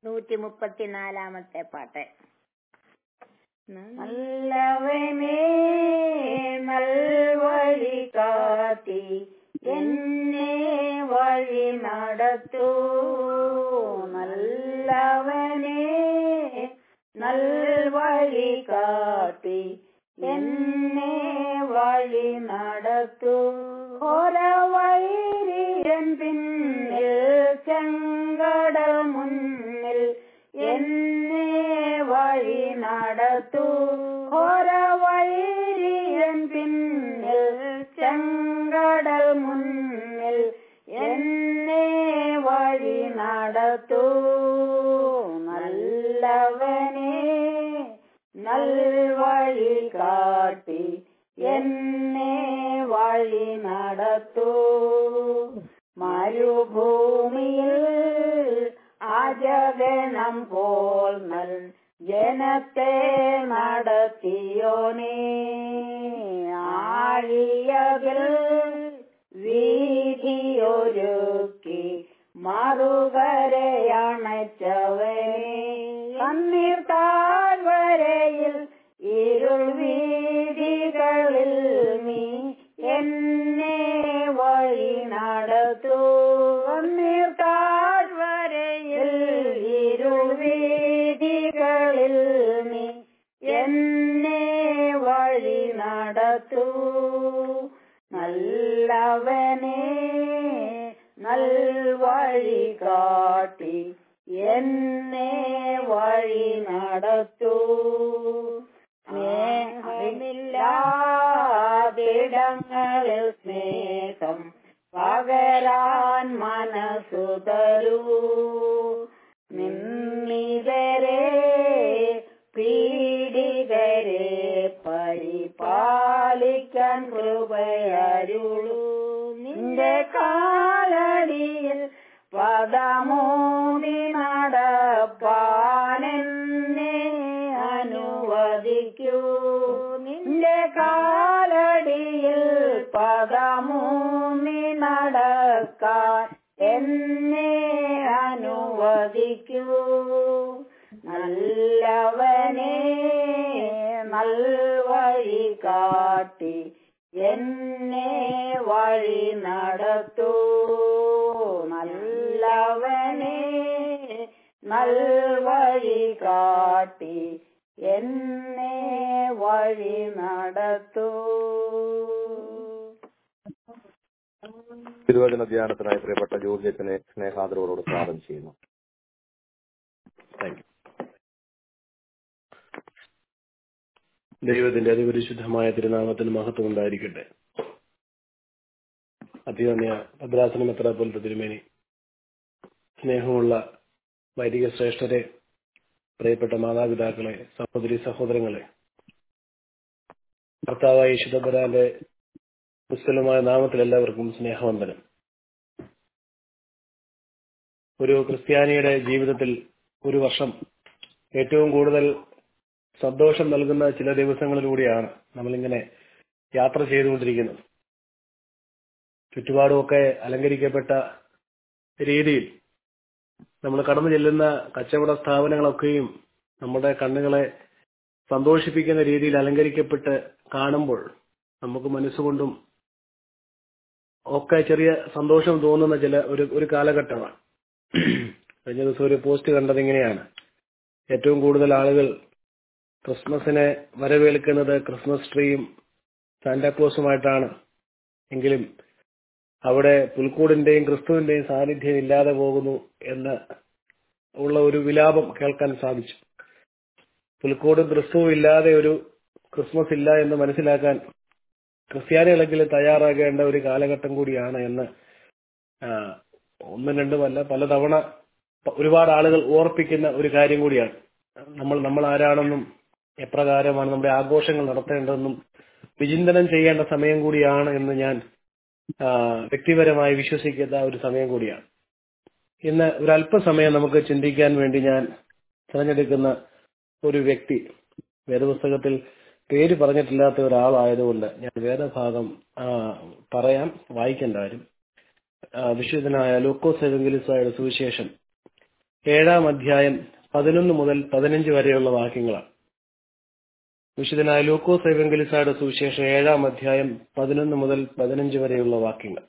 Speaker 3: നൂറ്റി മുപ്പത്തിനാലാമത്തെ പാട്ട് നല്ലവനേ നൽവഴി കാട്ടി എന്നെ വഴി നടത്തൂ നല്ലവനേ നൽവഴി കാട്ടി എന്നെ വഴി നടത്തൂ ഒരവൈരിയൻ പിന്നിൽ ചെങ്കടൽ മുന്നിൽ എന്നെ വഴി നടത്തൂ ഒരവൈരിയൻ പിന്നിൽ ചെങ്കടൽ മുന്നിൽ എന്നെ വഴി നടത്തൂ നല്ലവനേ നൽവഴി കാട്ടി എന്നെ വഴി നടത്തൂ മരുഭൂമിയിൽ അജഗണം പോൽ നൽ ജനത്തെ നടത്തിയോനേ ആഴിയതിൽ വീതിയൊരുക്കി മറുകരയണച്ചവനെ കണ്ണീർ താഴ്വരയിൽ ഇരുൾ വീതികളിൽ നീ എന്നെ വഴി നടത്തൂ കണ്ണീർ താഴ്വരയിൽ ഇരുൾ വീതികളിൽ നീ എന്നെ വഴി നടത്തൂ നല്ലവനെ നൽവഴി കാട്ടി എന്നെ വഴി നടത്തൂ സ്നേഹമില്ലാതിടങ്ങളിൽ സ്നേഹം പകരാൻ മനസ്സു തരൂ നിന്നിതരെ പീഡികരെ പരിപാലിക്കാൻ കൃപയരുളൂ നിന്റെ കാലടിയിൽ പദമൂടി നടപ്പാനെന്നെ അനുവദിക്കൂ നിന്റെ കാലടിയിൽ പദമൂന്നി നടക്കാൻ എന്നെ അനുവദിക്കൂ നല്ലവനെ നൽവഴി കാട്ടി എന്നെ വഴി നടത്തൂ നല്ലവനെ നൽവഴി കാട്ടി എന്നെ വഴി നടത്തൂ
Speaker 2: തിരുവചന ധ്യാനത്തിനായി പ്രിയപ്പെട്ട ജോർജറ്റിനെ സ്നേഹാദരോട് സ്വാഗതം ചെയ്യുന്നു താങ്ക് യു
Speaker 6: ദൈവത്തിന്റെ അതിപരിശുദ്ധമായ തിരുനാമത്തിന് മഹത്വം ഉണ്ടായിരിക്കട്ടെ അധികന്യ ഭദ്രാസനം എത്ര പോലത്തെ തിരുമേനി സ്നേഹമുള്ള വൈദിക ശ്രേഷ്ഠരെ പ്രിയപ്പെട്ട മാതാപിതാക്കളെ സഹോദരി സഹോദരങ്ങളെ ഭർത്താവായ ശുദ്ധപരാന്റെ പുസ്തകമായ നാമത്തിൽ എല്ലാവർക്കും സ്നേഹവന്ദനം ഒരു ക്രിസ്ത്യാനിയുടെ ജീവിതത്തിൽ ഒരു വർഷം ഏറ്റവും കൂടുതൽ സന്തോഷം നൽകുന്ന ചില ദിവസങ്ങളിലൂടെയാണ് നമ്മളിങ്ങനെ യാത്ര ചെയ്തുകൊണ്ടിരിക്കുന്നത് ചുറ്റുപാടുമൊക്കെ അലങ്കരിക്കപ്പെട്ട രീതിയിൽ നമ്മൾ കടന്നു ചെല്ലുന്ന കച്ചവട സ്ഥാപനങ്ങളൊക്കെയും നമ്മുടെ കണ്ണുകളെ സന്തോഷിപ്പിക്കുന്ന രീതിയിൽ അലങ്കരിക്കപ്പെട്ട് കാണുമ്പോൾ നമുക്ക് മനസ്സുകൊണ്ടും ഒക്കെ ചെറിയ സന്തോഷം തോന്നുന്ന ചില ഒരു ഒരു കാലഘട്ടമാണ് കഴിഞ്ഞ ദിവസം ഒരു പോസ്റ്റ് കണ്ടത് ഇങ്ങനെയാണ് ഏറ്റവും കൂടുതൽ ആളുകൾ ക്രിസ്മസിനെ വരവേൽക്കുന്നത് ക്രിസ്മസ് ട്രീയും സാന്റാക്ലോസുമായിട്ടാണ് എങ്കിലും അവിടെ പുൽക്കൂടിന്റെയും ക്രിസ്തുവിന്റെയും സാന്നിധ്യം ഇല്ലാതെ പോകുന്നു എന്ന് ഉള്ള ഒരു വിലാപം കേൾക്കാൻ സാധിച്ചു പുൽക്കൂടും ക്രിസ്തുവും ഇല്ലാതെ ഒരു ക്രിസ്മസ് ഇല്ല എന്ന് മനസ്സിലാക്കാൻ ക്രിസ്ത്യാനികളെങ്കിലും തയ്യാറാകേണ്ട ഒരു കാലഘട്ടം കൂടിയാണ് എന്ന് ആ, ഒന്നും രണ്ടുമല്ല പലതവണ പ- ഒരുപാട് ആളുകൾ ഓർപ്പിക്കുന്ന ഒരു കാര്യം കൂടിയാണ് നമ്മൾ നമ്മൾ ആരാണെന്നും എപ്രകാരമാണ് നമ്മുടെ ആഘോഷങ്ങൾ നടത്തേണ്ടതെന്നും വിചിന്തനം ചെയ്യേണ്ട സമയം കൂടിയാണ് എന്ന് ഞാൻ ആ, വ്യക്തിപരമായി വിശ്വസിക്കുന്ന ഒരു സമയം കൂടിയാണ് ഇന്ന് ഒരല്പസമയം നമുക്ക് ചിന്തിക്കാൻ വേണ്ടി ഞാൻ തിരഞ്ഞെടുക്കുന്ന ഒരു വ്യക്തി വേദപുസ്തകത്തിൽ പേര് പറഞ്ഞിട്ടില്ലാത്ത ഒരാളായതുകൊണ്ട് ഞാൻ വേദഭാഗം ആ, പറയാം വായിക്കേണ്ട കാര്യം ആ, വിശുദ്ധനായ ലൂക്കോസ് എവെങ്കിലിസായുടെ സുവിശേഷം ഏഴാം അധ്യായം പതിനൊന്ന് മുതൽ പതിനഞ്ച് വരെയുള്ള വാക്യങ്ങളാണ് വിശുദ്ധനായ ലൂക്കോസ് എവെങ്കലിസായുടെ സുവിശേഷം ഏഴാം അധ്യായം പതിനൊന്ന് മുതൽ പതിനഞ്ച് വരെയുള്ള വാക്യങ്ങൾ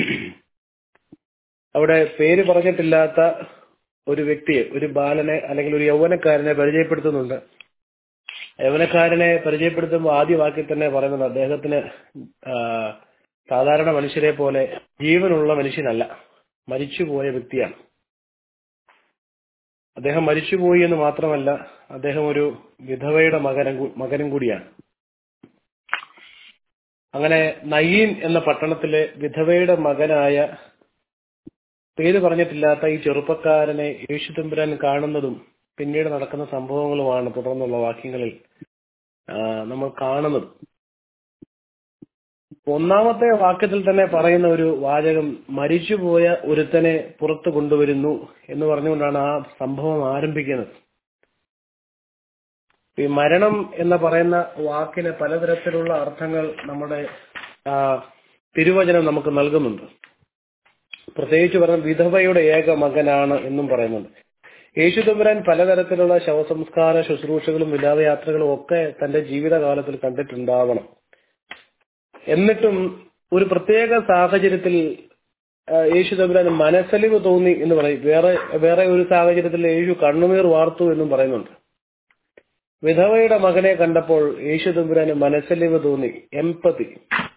Speaker 6: അവിടെ പേര് പറഞ്ഞിട്ടില്ലാത്ത ഒരു വ്യക്തിയെ ഒരു ബാലനെ അല്ലെങ്കിൽ ഒരു യൗവനക്കാരനെ പരിചയപ്പെടുത്തുന്നുണ്ട് യൗവനക്കാരനെ പരിചയപ്പെടുത്തുമ്പോൾ ആദ്യ വാക്യത്തിൽ തന്നെ പറയുന്നത് അദ്ദേഹത്തിന് ആ, സാധാരണ മനുഷ്യരെ പോലെ ജീവനുള്ള മനുഷ്യനല്ല മരിച്ചുപോയ വ്യക്തിയാണ് അദ്ദേഹം മരിച്ചുപോയി എന്ന് മാത്രമല്ല അദ്ദേഹം ഒരു വിധവയുടെ മകനും കൂ- മകനും കൂടിയാണ് അങ്ങനെ നയീൻ എന്ന പട്ടണത്തിലെ വിധവയുടെ മകനായ പേര് പറഞ്ഞിട്ടില്ലാത്ത ഈ ചെറുപ്പക്കാരനെ യേശുതമ്പുരാൻ കാണുന്നതും പിന്നീട് നടക്കുന്ന സംഭവങ്ങളുമാണ് തുടർന്നുള്ള വാക്യങ്ങളിൽ ആ, നമ്മൾ കാണുന്നത് ഒന്നാമത്തെ വാക്യത്തിൽ തന്നെ പറയുന്ന ഒരു വാചകം മരിച്ചുപോയ ഒരുത്തനെ പുറത്തു കൊണ്ടുവരുന്നു എന്ന് പറഞ്ഞുകൊണ്ടാണ് ആ സംഭവം ആരംഭിക്കുന്നത് ഈ മരണം എന്ന് പറയുന്ന വാക്കിന് പലതരത്തിലുള്ള അർത്ഥങ്ങൾ നമ്മുടെ ആ, തിരുവചനം നമുക്ക് നൽകുന്നുണ്ട് പ്രത്യേകിച്ച് പറഞ്ഞ വിധവയുടെ ഏക മകനാണ് എന്നും പറയുന്നുണ്ട് യേശു തമ്പുരാൻ പലതരത്തിലുള്ള ശവസംസ്കാര ശുശ്രൂഷകളും വിലാപയാത്രകളും ഒക്കെ തന്റെ ജീവിതകാലത്തിൽ കണ്ടിട്ടുണ്ടാവണം എന്നിട്ടും ഒരു പ്രത്യേക സാഹചര്യത്തിൽ ആ, യേശു തമ്പുരാൻ മനസ്സലിവ് തോന്നി എന്ന് പറയും വേറെ വേറെ ഒരു സാഹചര്യത്തിൽ യേശു കണ്ണുനീർ വാർത്തു എന്നും പറയുന്നുണ്ട് വിധവയുടെ മകനെ കണ്ടപ്പോൾ യേശു തമ്പുരാന് മനസ്സലിവ് തോന്നി എംപതി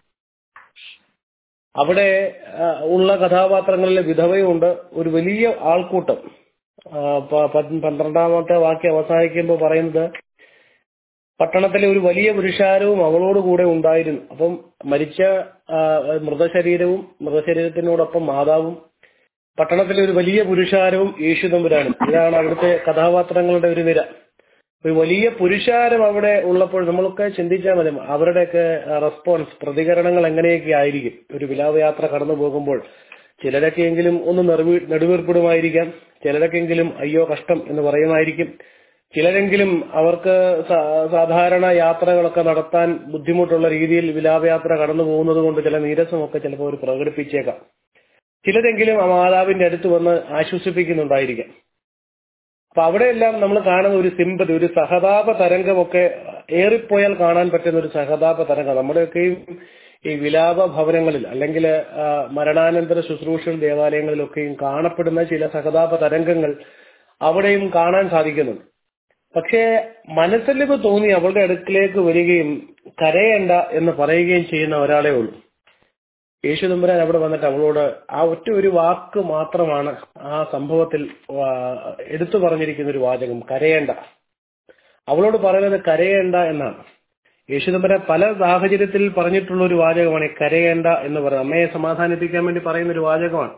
Speaker 6: അവിടെ ആ, ഉള്ള കഥാപാത്രങ്ങളിലെ വിധവയുണ്ട് ഒരു വലിയ ആൾക്കൂട്ടം ആ, പ- പ- പന്ത്രണ്ടാമത്തെ വാക്യം അവസാനിക്കുമ്പോൾ പറയുന്നത് പട്ടണത്തിലെ ഒരു വലിയ പുരുഷാരവും അവളോട് കൂടെ ഉണ്ടായിരുന്നു അപ്പം മരിച്ച ആ, മൃതശരീരവും മൃതശരീരത്തിനോടൊപ്പം മാതാവും പട്ടണത്തിലെ ഒരു വലിയ പുരുഷാരവും യേശു തമ്പുരാനും ഇതാണ് അവിടുത്തെ കഥാപാത്രങ്ങളുടെ ഒരു നിര ഒരു വലിയ പുരുഷാരം അവിടെ ഉള്ളപ്പോൾ നമ്മളൊക്കെ ചിന്തിച്ചാൽ മതി അവരുടെയൊക്കെ റെസ്പോൺസ് പ്രതികരണങ്ങൾ എങ്ങനെയൊക്കെ ആയിരിക്കും ഒരു വിലാപയാത്ര കടന്നു പോകുമ്പോൾ ചിലരൊക്കെയെങ്കിലും ഒന്ന് നെടുവീ നെടുവീർപ്പിടുമായിരിക്കാം ചിലരൊക്കെയെങ്കിലും അയ്യോ കഷ്ടം എന്ന് പറയുമായിരിക്കും ചിലരെങ്കിലും അവർക്ക് സാ- സാധാരണ യാത്രകളൊക്കെ നടത്താൻ ബുദ്ധിമുട്ടുള്ള രീതിയിൽ വിലാപയാത്ര കടന്നു പോകുന്നത് കൊണ്ട് ചില നീരസമൊക്കെ ചിലപ്പോൾ അവർ പ്രകടിപ്പിച്ചേക്കാം ചിലരെങ്കിലും ആ മാതാവിന്റെ അടുത്ത് വന്ന് ആശ്വസിപ്പിക്കുന്നുണ്ടായിരിക്കാം അപ്പൊ അവിടെയെല്ലാം നമ്മൾ കാണുന്ന ഒരു സിമ്പതി ഒരു സഹതാപ തരംഗമൊക്കെ ഏറിപ്പോയാൽ കാണാൻ പറ്റുന്ന ഒരു സഹതാപ തരംഗം നമ്മുടെയൊക്കെയും ഈ വിലാപ ഭവനങ്ങളിൽ അല്ലെങ്കിൽ ആ, മരണാനന്തര ശുശ്രൂഷ ദേവാലയങ്ങളിലൊക്കെയും കാണപ്പെടുന്ന ചില സഹതാപ തരംഗങ്ങൾ അവിടെയും കാണാൻ സാധിക്കുന്നുണ്ട് പക്ഷേ മനസ്സലിവ് തോന്നി അവളുടെ അടുക്കിലേക്ക് വരികയും കരയേണ്ട എന്ന് പറയുകയും ചെയ്യുന്ന ഒരാളേ ഉള്ളൂ യേശു തമ്പുരാൻ അവിടെ വന്നിട്ട് അവളോട് ആ ഒറ്റ ഒരു വാക്ക് മാത്രമാണ് ആ സംഭവത്തിൽ ആ, എടുത്തു പറഞ്ഞിരിക്കുന്ന ഒരു വാചകം കരയേണ്ട അവളോട് പറയുന്നത് കരയേണ്ട എന്നാണ് യേശു തമ്പുരാൻ പല സാഹചര്യത്തിൽ പറഞ്ഞിട്ടുള്ള ഒരു വാചകമാണ് ഈ കരയേണ്ട എന്ന് പറയുന്നത് അമ്മയെ സമാധാനിപ്പിക്കാൻ വേണ്ടി പറയുന്ന ഒരു വാചകമാണ്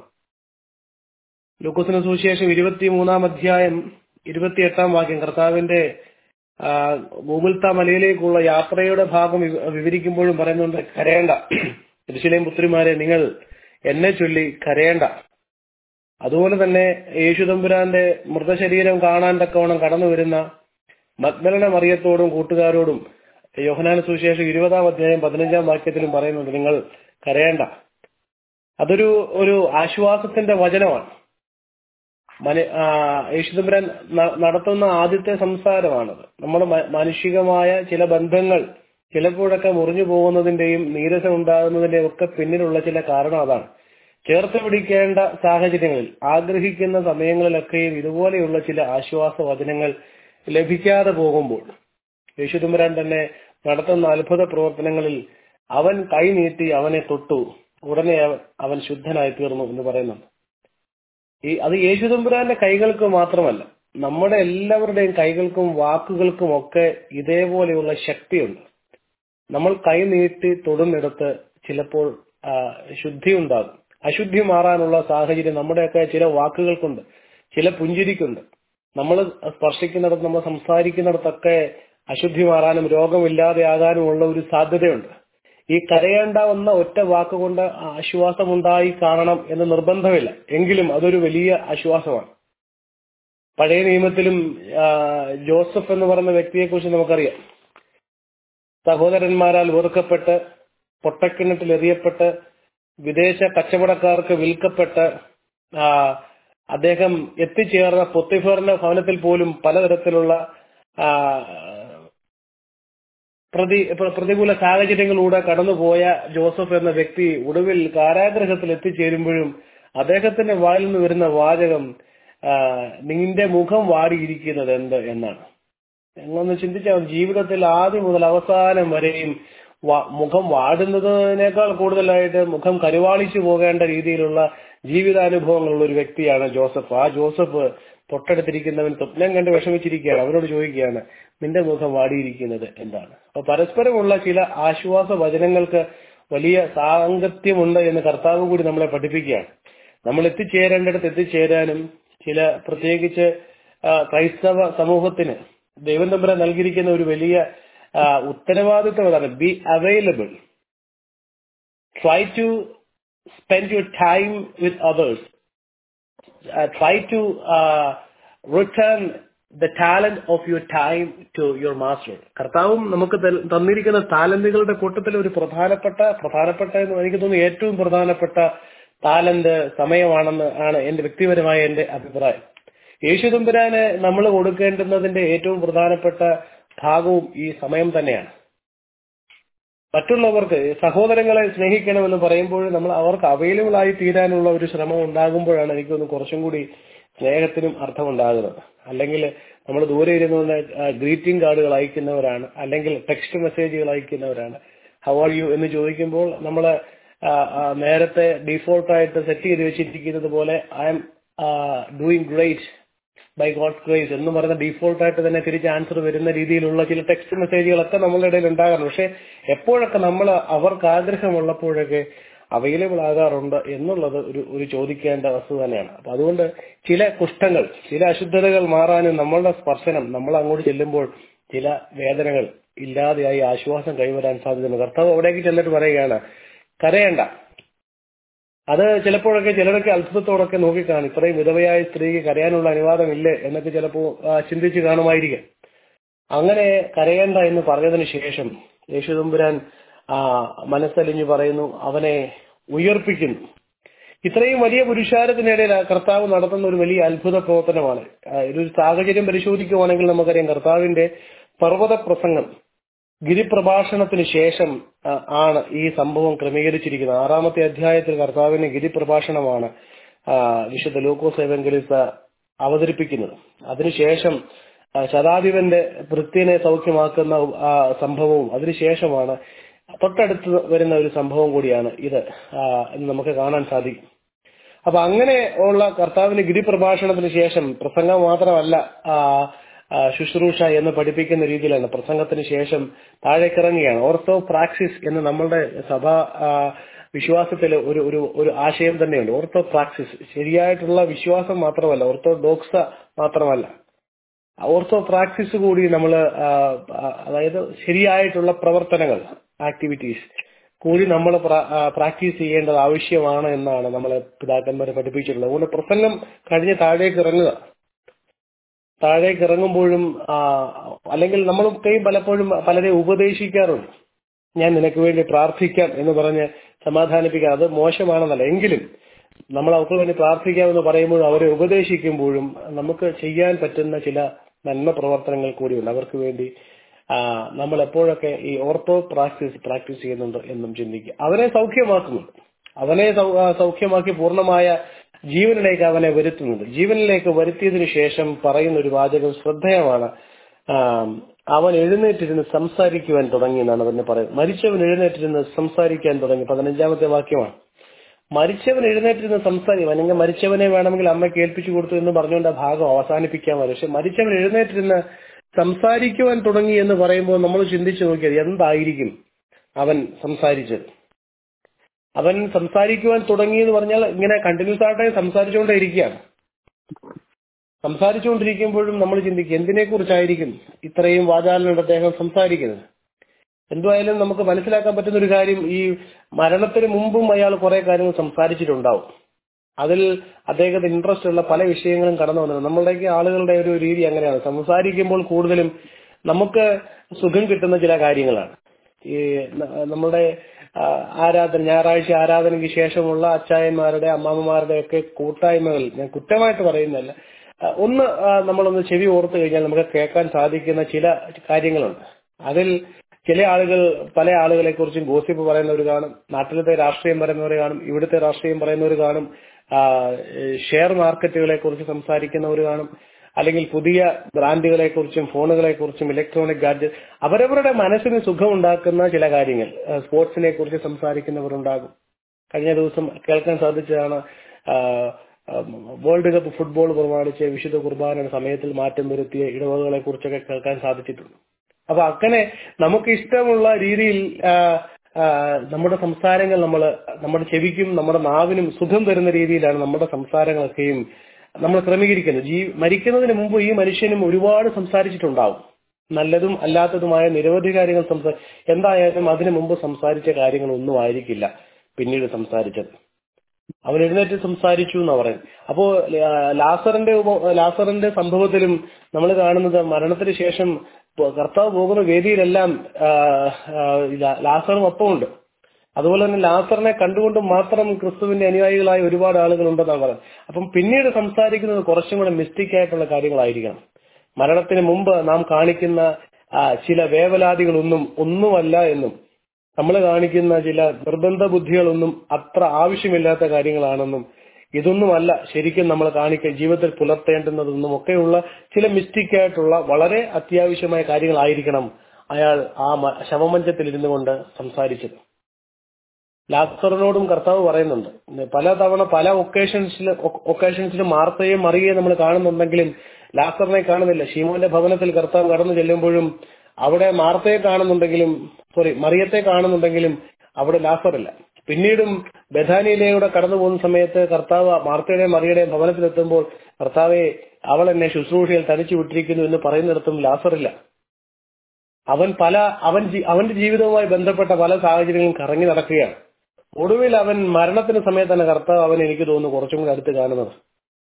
Speaker 6: ലൂക്കോസിന് സുവിശേഷം ഇരുപത്തി മൂന്നാം അധ്യായം ഇരുപത്തിയെട്ടാം വാക്യം കർത്താവിന്റെ ആ, ഗൂഗിൾത്ത മലയിലേക്കുള്ള യാത്രയുടെ ഭാഗം വിവ- വിവരിക്കുമ്പോഴും പറയുന്നുണ്ട് കരയേണ്ട തിരുശിലേം പുത്രിമാരെ നിങ്ങൾ എന്നെ ചൊല്ലി കരയേണ്ട അതുപോലെ തന്നെ യേശുതമ്പുരാന്റെ മൃതശരീരം കാണാൻ തക്കവണ്ണം കടന്നു വരുന്ന മഗ്ദലന മറിയത്തോടും കൂട്ടുകാരോടും യോഹനാന സുവിശേഷം ഇരുപതാം അധ്യായം പതിനഞ്ചാം വാക്യത്തിലും പറയുന്നുണ്ട് നിങ്ങൾ കരയേണ്ട അതൊരു ഒരു ആശ്വാസത്തിന്റെ വചനമാണ് മന- ആ, യേശുദമ്പുരാൻ ന- നടത്തുന്ന ആദ്യത്തെ സംസാരമാണത് നമ്മുടെ മ- മാനുഷികമായ ചില ബന്ധങ്ങൾ ചിലപ്പോഴൊക്കെ മുറിഞ്ഞു പോകുന്നതിന്റെയും നീരസം ഉണ്ടാകുന്നതിന്റെയും ഒക്കെ പിന്നിലുള്ള ചില കാരണം അതാണ് ചേർത്ത് പിടിക്കേണ്ട സാഹചര്യങ്ങളിൽ ആഗ്രഹിക്കുന്ന സമയങ്ങളിലൊക്കെയും ഇതുപോലെയുള്ള ചില ആശ്വാസ വചനങ്ങൾ ലഭിക്കാതെ പോകുമ്പോൾ യേശുദമ്പുരാൻ തന്നെ നടത്തുന്ന അത്ഭുത പ്രവർത്തനങ്ങളിൽ അവൻ കൈ നീട്ടി അവനെ തൊട്ടു ഉടനെ അവൻ- അവൻ ശുദ്ധനായി തീർന്നു എന്ന് പറയുന്നുണ്ട് ഈ അത് യേശുദമ്പുരാന്റെ കൈകൾക്ക് മാത്രമല്ല നമ്മുടെ എല്ലാവരുടെയും കൈകൾക്കും വാക്കുകൾക്കും ഒക്കെ ഇതേപോലെയുള്ള ശക്തിയുണ്ട് നമ്മൾ കൈ നീട്ടി തൊടുന്നിടത്ത് ചിലപ്പോൾ ആ, ശുദ്ധി ഉണ്ടാകും അശുദ്ധി മാറാനുള്ള സാഹചര്യം നമ്മുടെയൊക്കെ ചില വാക്കുകൾക്കുണ്ട് ചില പുഞ്ചിരിക്കുണ്ട് നമ്മൾ സ്പർശിക്കുന്നിടത്ത് നമ്മൾ സംസാരിക്കുന്നിടത്തൊക്കെ അശുദ്ധി മാറാനും രോഗമില്ലാതെയാകാനുമുള്ള ഒരു സാധ്യതയുണ്ട് ഈ കരയേണ്ട എന്ന ഒറ്റ വാക്കുകൊണ്ട് ആശ്വാസമുണ്ടായി കാണണം എന്ന് നിർബന്ധമില്ല എങ്കിലും അതൊരു വലിയ ആശ്വാസമാണ് പഴയ നിയമത്തിലും ആ, ജോസഫ് എന്ന് പറയുന്ന വ്യക്തിയെക്കുറിച്ച് നമുക്കറിയാം സഹോദരന്മാരാൽ വെറുക്കപ്പെട്ട് പൊട്ടക്കിണറ്റിൽ എറിയപ്പെട്ട് വിദേശ കച്ചവടക്കാർക്ക് വിൽക്കപ്പെട്ട് ആ, അദ്ദേഹം എത്തിച്ചേർന്ന പൊത്തിഫറിന്റെ ഭവനത്തിൽ പോലും പലതരത്തിലുള്ള ആ, പ്രതി പ്ര- പ്രതികൂല സാഹചര്യങ്ങളിലൂടെ കടന്നുപോയ ജോസഫ് എന്ന വ്യക്തി ഒടുവിൽ കാരാഗ്രഹത്തിൽ എത്തിച്ചേരുമ്പോഴും അദ്ദേഹത്തിന്റെ വായിൽ നിന്ന് വരുന്ന വാചകം ആ, നിന്റെ മുഖം വാടിയിരിക്കുന്നത് എന്ത് എന്നാണ് എന്നൊന്ന് ചിന്തിച്ചാൽ മതി. ജീവിതത്തിൽ ആദ്യം മുതൽ അവസാനം വരെയും വ- മുഖം വാടുന്നതിനേക്കാൾ കൂടുതലായിട്ട് മുഖം കരുവാളിച്ചു പോകേണ്ട രീതിയിലുള്ള ജീവിതാനുഭവങ്ങളുള്ള ഒരു വ്യക്തിയാണ് ജോസഫ് ആ ജോസഫ് തൊട്ടടുത്തിരിക്കുന്നവൻ സ്വപ്നം കണ്ട് വിഷമിച്ചിരിക്കുകയാണ് അവരോട് ചോദിക്കുകയാണ് നിന്റെ മുഖം വാടിയിരിക്കുന്നത് എന്താണ് അപ്പൊ പരസ്പരമുള്ള ചില ആശ്വാസ വചനങ്ങൾക്ക് വലിയ സാങ്കത്യമുണ്ട് എന്ന് കർത്താവ് കൂടി നമ്മളെ പഠിപ്പിക്കുകയാണ് നമ്മൾ എത്തിച്ചേരേണ്ടിടത്ത് എത്തിച്ചേരാനും ചില പ്രത്യേകിച്ച് ആ, ക്രൈസ്തവ സമൂഹത്തിന് ദൈവം തമ്പുരാൻ നൽകിയിരിക്കുന്ന ഒരു വലിയ ആ, ഉത്തരവാദിത്വം അതാണ് be available try to spend your time with others try to return the talent of your time to your master കർത്താവും നമുക്ക് തൽ- തന്നിരിക്കുന്ന താലന്റുകളുടെ കൂട്ടത്തിൽ ഒരു പ്രധാനപ്പെട്ട പ്രധാനപ്പെട്ട എന്ന് എനിക്ക് തോന്നുന്നു ഏറ്റവും പ്രധാനപ്പെട്ട താലന്റ് സമയമാണെന്ന് ആണ് എന്റെ വ്യക്തിപരമായ എന്റെ അഭിപ്രായം യേശു തമ്പുരാന് നമ്മൾ കൊടുക്കേണ്ടുന്നതിന്റെ ഏറ്റവും പ്രധാനപ്പെട്ട ഭാഗവും ഈ സമയം തന്നെയാണ് മറ്റുള്ളവർക്ക് സഹോദരങ്ങളെ സ്നേഹിക്കണമെന്ന് പറയുമ്പോൾ നമ്മൾ അവർക്ക് അവൈലബിൾ ആയി തീരാനുള്ള ഒരു ശ്രമം ഉണ്ടാകുമ്പോഴാണ് എനിക്കൊന്ന് കുറച്ചും കൂടി സ്നേഹത്തിനും അർത്ഥമുണ്ടാകുന്നത് അല്ലെങ്കിൽ നമ്മൾ ദൂരെ ഇരുന്ന് ഗ്രീറ്റിംഗ് കാർഡുകൾ അയക്കുന്നവരാണ് അല്ലെങ്കിൽ ടെക്സ്റ്റ് മെസ്സേജുകൾ അയക്കുന്നവരാണ് ഹൗ ആർ യു എന്ന് ചോദിക്കുമ്പോൾ നമ്മൾ നേരത്തെ ഡീഫോൾട്ടായിട്ട് സെറ്റ് ചെയ്ത് വെച്ചിരിക്കുന്നത് പോലെ I'm doing great by God grace എന്ന് പറയുന്ന ഡീഫോൾട്ട് ആയിട്ട് തന്നെ തിരിച്ച് ആൻസർ വരുന്ന രീതിയിലുള്ള ചില ടെക്സ്റ്റ് മെസ്സേജുകളൊക്കെ നമ്മളുടെ ഇടയിൽ ഉണ്ടാകാറുണ്ട് പക്ഷെ എപ്പോഴൊക്കെ നമ്മൾ അവർക്ക് ആഗ്രഹമുള്ളപ്പോഴൊക്കെ അവൈലബിൾ ആകാറുണ്ട് എന്നുള്ളത് ഒരു ഒരു ചോദിക്കേണ്ട വസ്തു തന്നെയാണ് അപ്പൊ അതുകൊണ്ട് ചില കുഷ്ഠങ്ങൾ ചില അശുദ്ധതകൾ മാറാനും നമ്മളുടെ സ്പർശനം നമ്മൾ അങ്ങോട്ട് ചെല്ലുമ്പോൾ ചില വേദനകൾ ഇല്ലാതെയായി ആശ്വാസം കൈവരാൻ സാധ്യതയുണ്ട് കർത്താവ് അവിടേക്ക് ചെന്നിട്ട് പറയുകയാണ് കരയേണ്ട അത് ചിലപ്പോഴൊക്കെ ചിലരൊക്കെ അത്ഭുതത്തോടൊക്കെ നോക്കിക്കാണും ഇത്രയും വിധവയായ സ്ത്രീക്ക് കരയാനുള്ള അനുവാദമില്ലേ എന്നൊക്കെ ചിലപ്പോ ആ, ചിന്തിച്ച് കാണുമായിരിക്കാം അങ്ങനെ കരയേണ്ട എന്ന് പറഞ്ഞതിന് ശേഷം യേശുദമ്പുരാൻ ആ മനസ്സലിഞ്ഞു പറയുന്നു അവനെ ഉയർപ്പിക്കുന്നു ഇത്രയും വലിയ പുരുഷാരത്തിനിടയിൽ ആ കർത്താവ് നടത്തുന്ന ഒരു വലിയ അത്ഭുത പ്രവർത്തനമാണ് ആ, ഒരു സാഹചര്യം പരിശോധിക്കുവാണെങ്കിൽ നമുക്കറിയാം കർത്താവിന്റെ പർവ്വത പ്രസംഗം ഗിരിപ്രഭാഷണത്തിന് ശേഷം ആ, ആണ് ഈ സംഭവം ക്രമീകരിച്ചിരിക്കുന്നത് ആറാമത്തെ അധ്യായത്തിൽ കർത്താവിന്റെ ഗിരിപ്രഭാഷണമാണ് ആ, വിശുദ്ധ ലൂക്കോസ് എവങ്കലിസ അവതരിപ്പിക്കുന്നത് അതിനുശേഷം ആ, ശതാധിപന്റെ വൃത്തിനെ സൗഖ്യമാക്കുന്ന ആ, സംഭവവും അതിനുശേഷമാണ് തൊട്ടടുത്ത് വരുന്ന ഒരു സംഭവം കൂടിയാണ് ഇത് ആ, എന്ന് നമുക്ക് കാണാൻ സാധിക്കും അപ്പൊ അങ്ങനെ ഉള്ള കർത്താവിന്റെ ഗിരിപ്രഭാഷണത്തിന് ശേഷം പ്രസംഗം മാത്രമല്ല ആ, ആ, ശുശ്രൂഷ എന്ന് പഠിപ്പിക്കുന്ന രീതിയിലാണ് പ്രസംഗത്തിന് ശേഷം താഴേക്കിറങ്ങുകയാണ് ഓർത്തോ പ്രാക്സിസ് എന്ന് നമ്മളുടെ സഭ വിശ്വാസത്തിൽ ഒരു ഒരു ഒരു ആശയം തന്നെയുണ്ട് ഓർത്തോ പ്രാക്സിസ് ശരിയായിട്ടുള്ള വിശ്വാസം മാത്രമല്ല ഓർത്തോഡോക്സ മാത്രമല്ല ഓർത്തോ പ്രാക്ടീസ് കൂടി നമ്മൾ അതായത് ശരിയായിട്ടുള്ള പ്രവർത്തനങ്ങൾ ആക്ടിവിറ്റീസ് കൂടി നമ്മൾ പ്രാക്ടീസ് ചെയ്യേണ്ടത് ആവശ്യമാണ് എന്നാണ് നമ്മളെ പിതാക്കന്മാരെ പഠിപ്പിച്ചിട്ടുള്ളത് അതുകൊണ്ട് പ്രസംഗം കഴിഞ്ഞ് താഴേക്ക് ഇറങ്ങുക താഴേക്ക് ഇറങ്ങുമ്പോഴും ആ, അല്ലെങ്കിൽ നമ്മളൊക്കെയും പലപ്പോഴും പലരെ ഉപദേശിക്കാറുണ്ട് ഞാൻ നിനക്ക് വേണ്ടി പ്രാർത്ഥിക്കാം എന്ന് പറഞ്ഞ് സമാധാനിപ്പിക്കാം അത് മോശമാണെന്നല്ല എങ്കിലും നമ്മൾ അവർക്ക് വേണ്ടി പ്രാർത്ഥിക്കാമെന്ന് പറയുമ്പോഴും അവരെ ഉപദേശിക്കുമ്പോഴും നമുക്ക് ചെയ്യാൻ പറ്റുന്ന ചില നന്മ പ്രവർത്തനങ്ങൾ കൂടിയുണ്ട് അവർക്ക് വേണ്ടി ആ, നമ്മൾ എപ്പോഴൊക്കെ ഈ ഓർത്തോ പ്രാക്ടീസ് പ്രാക്ടീസ് ചെയ്യുന്നുണ്ട് എന്നും ചിന്തിക്കുക അവനെ സൗഖ്യമാക്കുന്നുണ്ട് അവനെ സൗ- ആ, സൗഖ്യമാക്കി പൂർണ്ണമായ ജീവനിലേക്ക് അവനെ വരുത്തുന്നുണ്ട് ജീവനിലേക്ക് വരുത്തിയതിനു ശേഷം പറയുന്ന ഒരു വാചകം ശ്രദ്ധേയമാണ് ആ, അവൻ എഴുന്നേറ്റിരുന്ന് സംസാരിക്കുവാൻ തുടങ്ങി എന്നാണ് തന്നെ പറയുന്നത് മരിച്ചവൻ എഴുന്നേറ്റിരുന്ന് സംസാരിക്കാൻ തുടങ്ങി പതിനഞ്ചാമത്തെ വാക്യമാണ് മരിച്ചവൻ എഴുന്നേറ്റിരുന്ന് സംസാരിക്കും അല്ലെങ്കിൽ മരിച്ചവനെ വേണമെങ്കിൽ അമ്മയ്ക്ക് ഏൽപ്പിച്ചു കൊടുത്തു എന്ന് പറഞ്ഞുകൊണ്ട് ആ ഭാഗം അവസാനിപ്പിക്കാമല്ലോ പക്ഷെ മരിച്ചവൻ എഴുന്നേറ്റിരുന്ന് സംസാരിക്കുവാൻ തുടങ്ങി എന്ന് പറയുമ്പോൾ നമ്മൾ ചിന്തിച്ചു നോക്കിയത് എന്തായിരിക്കും അവൻ സംസാരിച്ചത് അവൻ സംസാരിക്കുവാൻ തുടങ്ങി എന്ന് പറഞ്ഞാൽ ഇങ്ങനെ കണ്ടിന്യൂസ് ആയിട്ട് സംസാരിച്ചുകൊണ്ടേ ഇരിക്കുകയാണ് സംസാരിച്ചുകൊണ്ടിരിക്കുമ്പോഴും നമ്മൾ ചിന്തിക്കും എന്തിനെ കുറിച്ചായിരിക്കും ഇത്രയും വാചാലനോട് അദ്ദേഹം സംസാരിക്കുന്നത് എന്തുവായാലും നമുക്ക് മനസ്സിലാക്കാൻ പറ്റുന്ന ഒരു കാര്യം ഈ മരണത്തിന് മുമ്പും അയാൾ കുറെ കാര്യങ്ങൾ സംസാരിച്ചിട്ടുണ്ടാവും അതിൽ അദ്ദേഹത്തിന് ഇൻട്രസ്റ്റ് ഉള്ള പല വിഷയങ്ങളും കടന്നു വന്നത് നമ്മളുടെയൊക്കെ ആളുകളുടെ ഒരു രീതി അങ്ങനെയാണ് സംസാരിക്കുമ്പോൾ കൂടുതലും നമുക്ക് സുഖം കിട്ടുന്ന ചില കാര്യങ്ങളാണ് ഈ ന- നമ്മുടെ ആ, ആരാധന ഞായറാഴ്ച ആരാധനയ്ക്ക് ശേഷമുള്ള അച്ചായന്മാരുടെ അമ്മാമ്മമാരുടെ ഒക്കെ കൂട്ടായ്മകൾ ഞാൻ കുറ്റമായിട്ട് പറയുന്നതല്ല ആ, ഒന്ന് ആ, നമ്മളൊന്ന് ചെവി ഓർത്തു കഴിഞ്ഞാൽ നമുക്ക് കേൾക്കാൻ സാധിക്കുന്ന ചില കാര്യങ്ങളുണ്ട് അതിൽ ചില ആളുകൾ പല ആളുകളെ കുറിച്ചും ഗോസിപ്പ് പറയുന്നവർ കാണും നാട്ടിലത്തെ രാഷ്ട്രീയം പറയുന്നവർ കാണും ഇവിടുത്തെ രാഷ്ട്രീയം പറയുന്നവർ കാണും ആ, ഷെയർ മാർക്കറ്റുകളെ കുറിച്ച് സംസാരിക്കുന്നവർ കാണും അല്ലെങ്കിൽ പുതിയ ബ്രാൻഡുകളെ കുറിച്ചും ഫോണുകളെ കുറിച്ചും ഇലക്ട്രോണിക് ഗാഡ്ജറ്റ് അവരവരുടെ മനസ്സിന് സുഖമുണ്ടാക്കുന്ന ചില കാര്യങ്ങൾ ആ, സ്പോർട്സിനെ കുറിച്ച് സംസാരിക്കുന്നവരുണ്ടാകും കഴിഞ്ഞ ദിവസം കേൾക്കാൻ സാധിച്ചതാണ് ആ, ആ, വേൾഡ് കപ്പ് ഫുട്ബോൾ പ്രമാണിച്ച് വിശുദ്ധ കുർബാനയുടെ സമയത്തിൽ മാറ്റം വരുത്തിയ ഇടവകളെ കുറിച്ചൊക്കെ കേൾക്കാൻ സാധിച്ചിട്ടുണ്ട് അപ്പൊ അങ്ങനെ നമുക്ക് ഇഷ്ടമുള്ള രീതിയിൽ ആ, ആ, നമ്മുടെ സംസാരങ്ങൾ നമ്മൾ നമ്മുടെ ചെവിക്കും നമ്മുടെ നാവിനും സുഖം തരുന്ന രീതിയിലാണ് നമ്മുടെ സംസാരങ്ങളൊക്കെയും നമ്മൾ ക്രമീകരിക്കുന്നത് ജീ മരിക്കുന്നതിന് മുമ്പ് ഈ മനുഷ്യനും ഒരുപാട് സംസാരിച്ചിട്ടുണ്ടാവും നല്ലതും അല്ലാത്തതുമായ നിരവധി കാര്യങ്ങൾ സംസാ എന്തായാലും അതിനു മുമ്പ് സംസാരിച്ച കാര്യങ്ങളൊന്നും ആയിരിക്കില്ല പിന്നീട് സംസാരിച്ചത് അവൻ എഴുന്നേറ്റ് സംസാരിച്ചു എന്ന് പറയുന്നത് അപ്പോ ആ, ലാസറിന്റെ ഉപ- ലാസറിന്റെ സംഭവത്തിലും നമ്മൾ കാണുന്നത് മരണത്തിന് ശേഷം പോ- കർത്താവ് പോകുന്ന വേദിയിലെല്ലാം ആ, ആ, ലാ- ലാസറും ഒപ്പമുണ്ട് അതുപോലെ തന്നെ ലാസറിനെ കണ്ടുകൊണ്ട് മാത്രം ക്രിസ്തുവിന്റെ അനുയായികളായ ഒരുപാട് ആളുകൾ ഉണ്ടെന്നാണ് പറയുന്നത് അപ്പം പിന്നീട് സംസാരിക്കുന്നത് കുറച്ചും കൂടെ മിസ്റ്റേക്ക് ആയിട്ടുള്ള കാര്യങ്ങളായിരിക്കണം മരണത്തിന് മുമ്പ് നാം കാണിക്കുന്ന ആ, ചില വേവലാതികളൊന്നും ഒന്നുമല്ല എന്നും നമ്മൾ കാണിക്കുന്ന ചില നിർബന്ധ ബുദ്ധികളൊന്നും അത്ര ആവശ്യമില്ലാത്ത കാര്യങ്ങളാണെന്നും ഇതൊന്നുമല്ല ശരിക്കും നമ്മൾ കാണിക്ക ജീവിതത്തിൽ പുലർത്തേണ്ടുന്നതെന്നും ഒക്കെയുള്ള ചില മിസ്റ്റേക്ക് ആയിട്ടുള്ള വളരെ അത്യാവശ്യമായ കാര്യങ്ങളായിരിക്കണം അയാൾ ആ മ- ശവമഞ്ചത്തിൽ ഇരുന്നു കൊണ്ട് സംസാരിച്ചത് ലാസറിനോടും കർത്താവ് പറയുന്നുണ്ട് പല തവണ പല ഒക്കേഷൻസിൽ ഒക്കേഷൻസിലും മാർത്തയും മറിയെ നമ്മൾ കാണുന്നുണ്ടെങ്കിലും ലാസറിനെ കാണുന്നില്ല ഷീമോന്റെ ഭവനത്തിൽ കർത്താവ് കടന്നു ചെല്ലുമ്പോഴും അവിടെ മാർത്തയെ കാണുന്നുണ്ടെങ്കിലും സോറി മറിയത്തെ കാണുന്നുണ്ടെങ്കിലും അവിടെ ലാസറില്ല പിന്നീടും ബഥാനിയിലൂടെ കടന്നു പോകുന്ന സമയത്ത് കർത്താവ് മാർത്തയുടെയും മറിയുടെയും ഭവനത്തിലെത്തുമ്പോൾ കർത്താവെ അവൾ എന്നെ ശുശ്രൂഷയിൽ തനിച്ചു വിട്ടിരിക്കുന്നു എന്ന് പറയുന്നിടത്തും ലാസറില്ല അവൻ പല അവൻ ജി- അവന്റെ ജീവിതവുമായി ബന്ധപ്പെട്ട പല സാഹചര്യങ്ങളും കറങ്ങി നടക്കുകയാണ് ഒടുവിൽ അവൻ മരണത്തിന് സമയത്താണ് കർത്താവ് അവൻ എനിക്ക് തോന്നുന്നു കുറച്ചും കൂടി അടുത്ത് കാണുന്നത്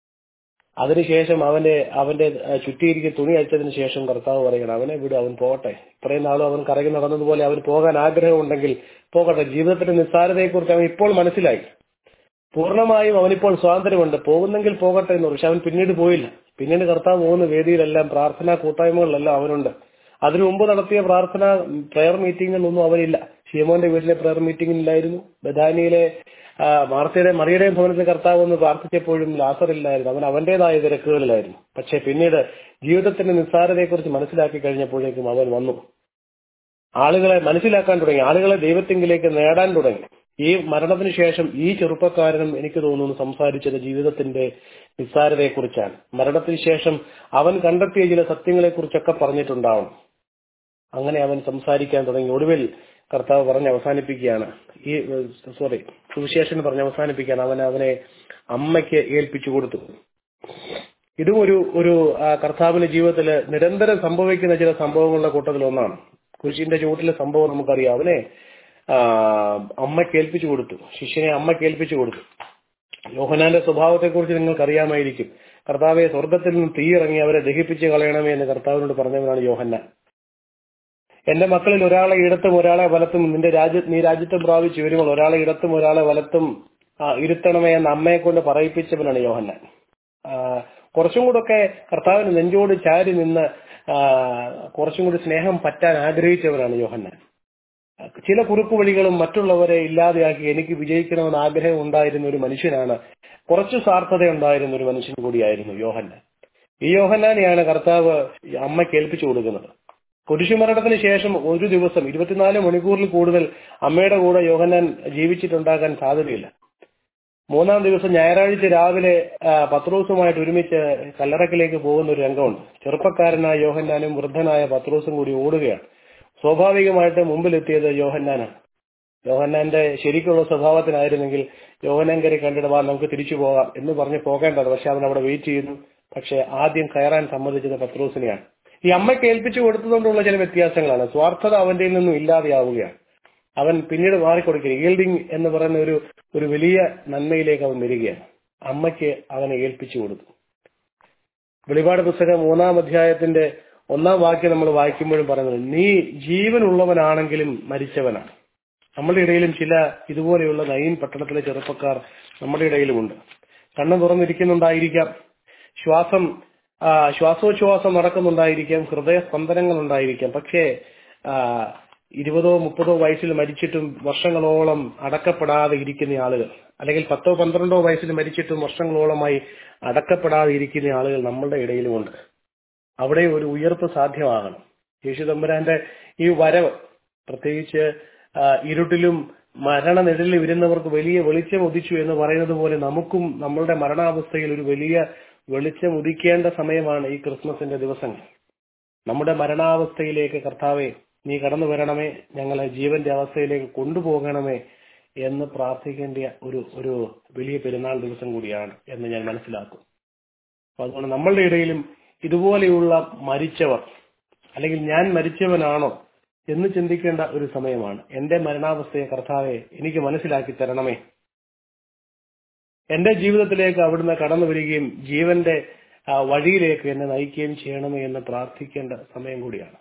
Speaker 6: അതിനുശേഷം അവന്റെ അവന്റെ ആ, ചുറ്റിയിരിക്കുന്ന തുണി അയച്ചതിന് ശേഷം കർത്താവ് പറയണം അവനെ വിടും അവൻ പോകട്ടെ ഇത്രയും നാളും അവൻ കറങ്ങി നടന്നതുപോലെ അവൻ പോകാൻ ആഗ്രഹമുണ്ടെങ്കിൽ പോകട്ടെ ജീവിതത്തിന്റെ നിസ്സാരതയെക്കുറിച്ച് അവൻ ഇപ്പോൾ മനസ്സിലായി പൂർണ്ണമായും അവനിപ്പോൾ സ്വാതന്ത്ര്യമുണ്ട് പോകുന്നെങ്കിൽ പോകട്ടെ എന്ന് പക്ഷെ അവൻ പിന്നീട് പോയില്ല പിന്നീട് കർത്താവ് പോകുന്ന വേദിയിലെല്ലാം പ്രാർത്ഥനാ കൂട്ടായ്മകളിലെല്ലാം അവനുണ്ട് അതിനു മുമ്പ് നടത്തിയ പ്രാർത്ഥന പ്രയർ മീറ്റിങ്ങുകളൊന്നും അവനില്ല ഷീമോന്റെ വീട്ടിലെ പ്രയർ മീറ്റിംഗിലായിരുന്നു ബദാനിയിലെ ആ, മാർത്തയുടെയും മറിയുടെയും ഭവനത്തിൽ കർത്താവ് ഒന്ന് പ്രാർത്ഥിച്ചപ്പോഴും ലാസറില്ലായിരുന്നു അവൻ അവന്റേതായ തിരക്കുകളിലായിരുന്നു പക്ഷെ പിന്നീട് ജീവിതത്തിന്റെ നിസ്സാരതയെക്കുറിച്ച് മനസ്സിലാക്കി കഴിഞ്ഞപ്പോഴേക്കും അവൻ വന്നു ആളുകളെ മനസ്സിലാക്കാൻ തുടങ്ങി ആളുകളെ ദൈവത്തെങ്കിലേക്ക് നേടാൻ തുടങ്ങി ഈ മരണത്തിന് ശേഷം ഈ ചെറുപ്പക്കാരനും എനിക്ക് തോന്നുന്നു സംസാരിച്ചത് ജീവിതത്തിന്റെ നിസ്സാരതയെക്കുറിച്ചാണ് മരണത്തിന് ശേഷം അവൻ കണ്ടെത്തിയ ചില സത്യങ്ങളെക്കുറിച്ചൊക്കെ പറഞ്ഞിട്ടുണ്ടാവണം അങ്ങനെ അവൻ സംസാരിക്കാൻ തുടങ്ങി ഒടുവിൽ കർത്താവ് പറഞ്ഞ് അവസാനിപ്പിക്കുകയാണ് ഈ സോറി സുവിശേഷൻ പറഞ്ഞ് അവസാനിപ്പിക്കുകയാണ് അവൻ അവനെ അമ്മയ്ക്ക് ഏൽപ്പിച്ചു കൊടുത്തു ഇതും ഒരു ഒരു ആ, കർത്താവിന്റെ ജീവിതത്തിൽ നിരന്തരം സംഭവിക്കുന്ന ചില സംഭവങ്ങളുടെ കൂട്ടത്തിൽ ഒന്നാണ് കുരിശിന്റെ ചുവട്ടിലെ സംഭവം നമുക്കറിയാം അവനെ ആ, അമ്മയ്ക്ക് ഏൽപ്പിച്ചു കൊടുത്തു ശിഷ്യനെ അമ്മയ്ക്ക് ഏൽപ്പിച്ചു കൊടുത്തു യോഹനാന്റെ സ്വഭാവത്തെക്കുറിച്ച് നിങ്ങൾക്ക് അറിയാമായിരിക്കും കർത്താവെ സ്വർഗത്തിൽ നിന്ന് തീയിറങ്ങി അവരെ ദഹിപ്പിച്ച് കളയണമേ എന്ന് കർത്താവിനോട് പറഞ്ഞവനാണ് യോഹന്നാൻ എന്റെ മക്കളിൽ ഒരാളെ ഇടത്തും ഒരാളെ വലത്തും നിന്റെ രാജ്യ നീ രാജ്യത്വം പ്രാപിച്ചു വരുമ്പോൾ ഒരാളെ ഇടത്തും ഒരാളെ വലത്തും ആ, ഇരുത്തണമേ എന്ന് അമ്മയെ കൊണ്ട് പറയിപ്പിച്ചവനാണ് യോഹന്നാൻ ആ, കുറച്ചും കൂടെ ഒക്കെ കർത്താവിന് നെഞ്ചോട് ചാരി നിന്ന് ആ, കുറച്ചും കൂടി സ്നേഹം പറ്റാൻ ആഗ്രഹിച്ചവനാണ് യോഹന്നാൻ ചില കുറുക്കു വഴികളും മറ്റുള്ളവരെ ഇല്ലാതെയാക്കി എനിക്ക് വിജയിക്കണമെന്ന് ആഗ്രഹം ഉണ്ടായിരുന്ന ഒരു മനുഷ്യനാണ് കുറച്ചു സ്വാർത്ഥത ഉണ്ടായിരുന്ന ഒരു മനുഷ്യൻ കൂടിയായിരുന്നു യോഹന്നാൻ ഈ യോഹന്നാനെയാണ് കർത്താവ് അമ്മയ്ക്ക് ഏൽപ്പിച്ചു കൊടുക്കുന്നത് കുരിശുമരണത്തിന് ശേഷം ഒരു ദിവസം ഇരുപത്തിനാല് മണിക്കൂറിൽ കൂടുതൽ അമ്മയുടെ കൂടെ യോഹന്നാൻ ജീവിച്ചിട്ടുണ്ടാകാൻ സാധ്യതയില്ല മൂന്നാം ദിവസം ഞായറാഴ്ച രാവിലെ ആ, പത്രോസുമായിട്ട് ഒരുമിച്ച് കല്ലറക്കിലേക്ക് പോകുന്ന ഒരു രംഗമുണ്ട് ചെറുപ്പക്കാരനായ യോഹന്നാനും വൃദ്ധനായ പത്രോസും കൂടി ഓടുകയാണ് സ്വാഭാവികമായിട്ട് മുമ്പിലെത്തിയത് യോഹന്നാനാണ് യോഹന്നാന്റെ ശരിക്കുള്ള സ്വഭാവത്തിനായിരുന്നെങ്കിൽ യോഹന്നാൻ കയറി കണ്ടിട്ട് വാ നമുക്ക് തിരിച്ചു പോകാം എന്ന് പറഞ്ഞ് പോകേണ്ടത് പക്ഷെ അവൻ അവിടെ വെയിറ്റ് ചെയ്യുന്നു പക്ഷെ ആദ്യം കയറാൻ സമ്മതിച്ചത് പത്രോസിനെയാണ് ഈ അമ്മയ്ക്ക് ഏൽപ്പിച്ചു കൊടുത്തതുകൊണ്ടുള്ള ചില വ്യത്യാസങ്ങളാണ് സ്വാർത്ഥത അവന്റെ നിന്നും ഇല്ലാതെയാവുകയാണ് അവൻ പിന്നീട് മാറിക്കൊടുക്കുക ഈൽഡിങ് എന്ന് പറയുന്ന ഒരു ഒരു വലിയ നന്മയിലേക്ക് അവൻ വരികയാണ് അമ്മയ്ക്ക് അവനെ ഏൽപ്പിച്ചു കൊടുത്തു വെളിപാട് പുസ്തകം മൂന്നാം അധ്യായത്തിന്റെ ഒന്നാം വാക്യം നമ്മൾ വായിക്കുമ്പോഴും പറയുന്നത് നീ ജീവനുള്ളവനാണെങ്കിലും മരിച്ചവനാണ് നമ്മുടെ ഇടയിലും ചില ഇതുപോലെയുള്ള നയീൻ പട്ടണത്തിലെ ചെറുപ്പക്കാർ നമ്മുടെ ഇടയിലുമുണ്ട് കണ്ണ് തുറന്നിരിക്കുന്നുണ്ടായിരിക്കാം ശ്വാസം ആ, ശ്വാസോച്ഛ്വാസം നടക്കുന്നുണ്ടായിരിക്കാം ഹൃദയ സ്പന്ദനങ്ങൾ ഉണ്ടായിരിക്കാം പക്ഷേ ആ, ഇരുപതോ മുപ്പതോ വയസ്സിൽ മരിച്ചിട്ടും വർഷങ്ങളോളം അടക്കപ്പെടാതെ ഇരിക്കുന്ന ആളുകൾ അല്ലെങ്കിൽ പത്തോ പന്ത്രണ്ടോ വയസ്സിൽ മരിച്ചിട്ടും വർഷങ്ങളോളമായി അടക്കപ്പെടാതെ ഇരിക്കുന്ന ആളുകൾ നമ്മളുടെ ഇടയിലുമുണ്ട് അവിടെ ഒരു ഉയർപ്പ് സാധ്യമാകണം യേശു തമ്പുരാന്റെ ഈ വരവ് പ്രത്യേകിച്ച് ആ, ഇരുട്ടിലും മരണനിഴലിൽ ഇരുന്നവർക്ക് വലിയ വെളിച്ചം ഉദിച്ചു എന്ന് പറയുന്നത് പോലെ നമുക്കും നമ്മളുടെ മരണാവസ്ഥയിൽ ഒരു വലിയ വെളിച്ചം ഉദിക്കേണ്ട സമയമാണ് ഈ ക്രിസ്മസിന്റെ ദിവസങ്ങൾ നമ്മുടെ മരണാവസ്ഥയിലേക്ക് കർത്താവെ നീ കടന്നു വരണമേ ഞങ്ങളെ ജീവന്റെ അവസ്ഥയിലേക്ക് കൊണ്ടുപോകണമേ എന്ന് പ്രാർത്ഥിക്കേണ്ട ഒരു ഒരു വലിയ പെരുന്നാൾ ദിവസം കൂടിയാണ് എന്ന് ഞാൻ മനസ്സിലാക്കും അപ്പൊ അതുകൊണ്ട് നമ്മളുടെ ഇടയിലും ഇതുപോലെയുള്ള മരിച്ചവർ അല്ലെങ്കിൽ ഞാൻ മരിച്ചവനാണോ എന്ന് ചിന്തിക്കേണ്ട ഒരു സമയമാണ് എന്റെ മരണാവസ്ഥയെ കർത്താവെ എനിക്ക് മനസ്സിലാക്കി തരണമേ എന്റെ ജീവിതത്തിലേക്ക് അവിടുന്ന് കടന്നു വരികയും ജീവന്റെ ആ, വഴിയിലേക്ക് എന്നെ നയിക്കുകയും ചെയ്യണമേ എന്ന് പ്രാർത്ഥിക്കേണ്ട സമയം കൂടിയാണ്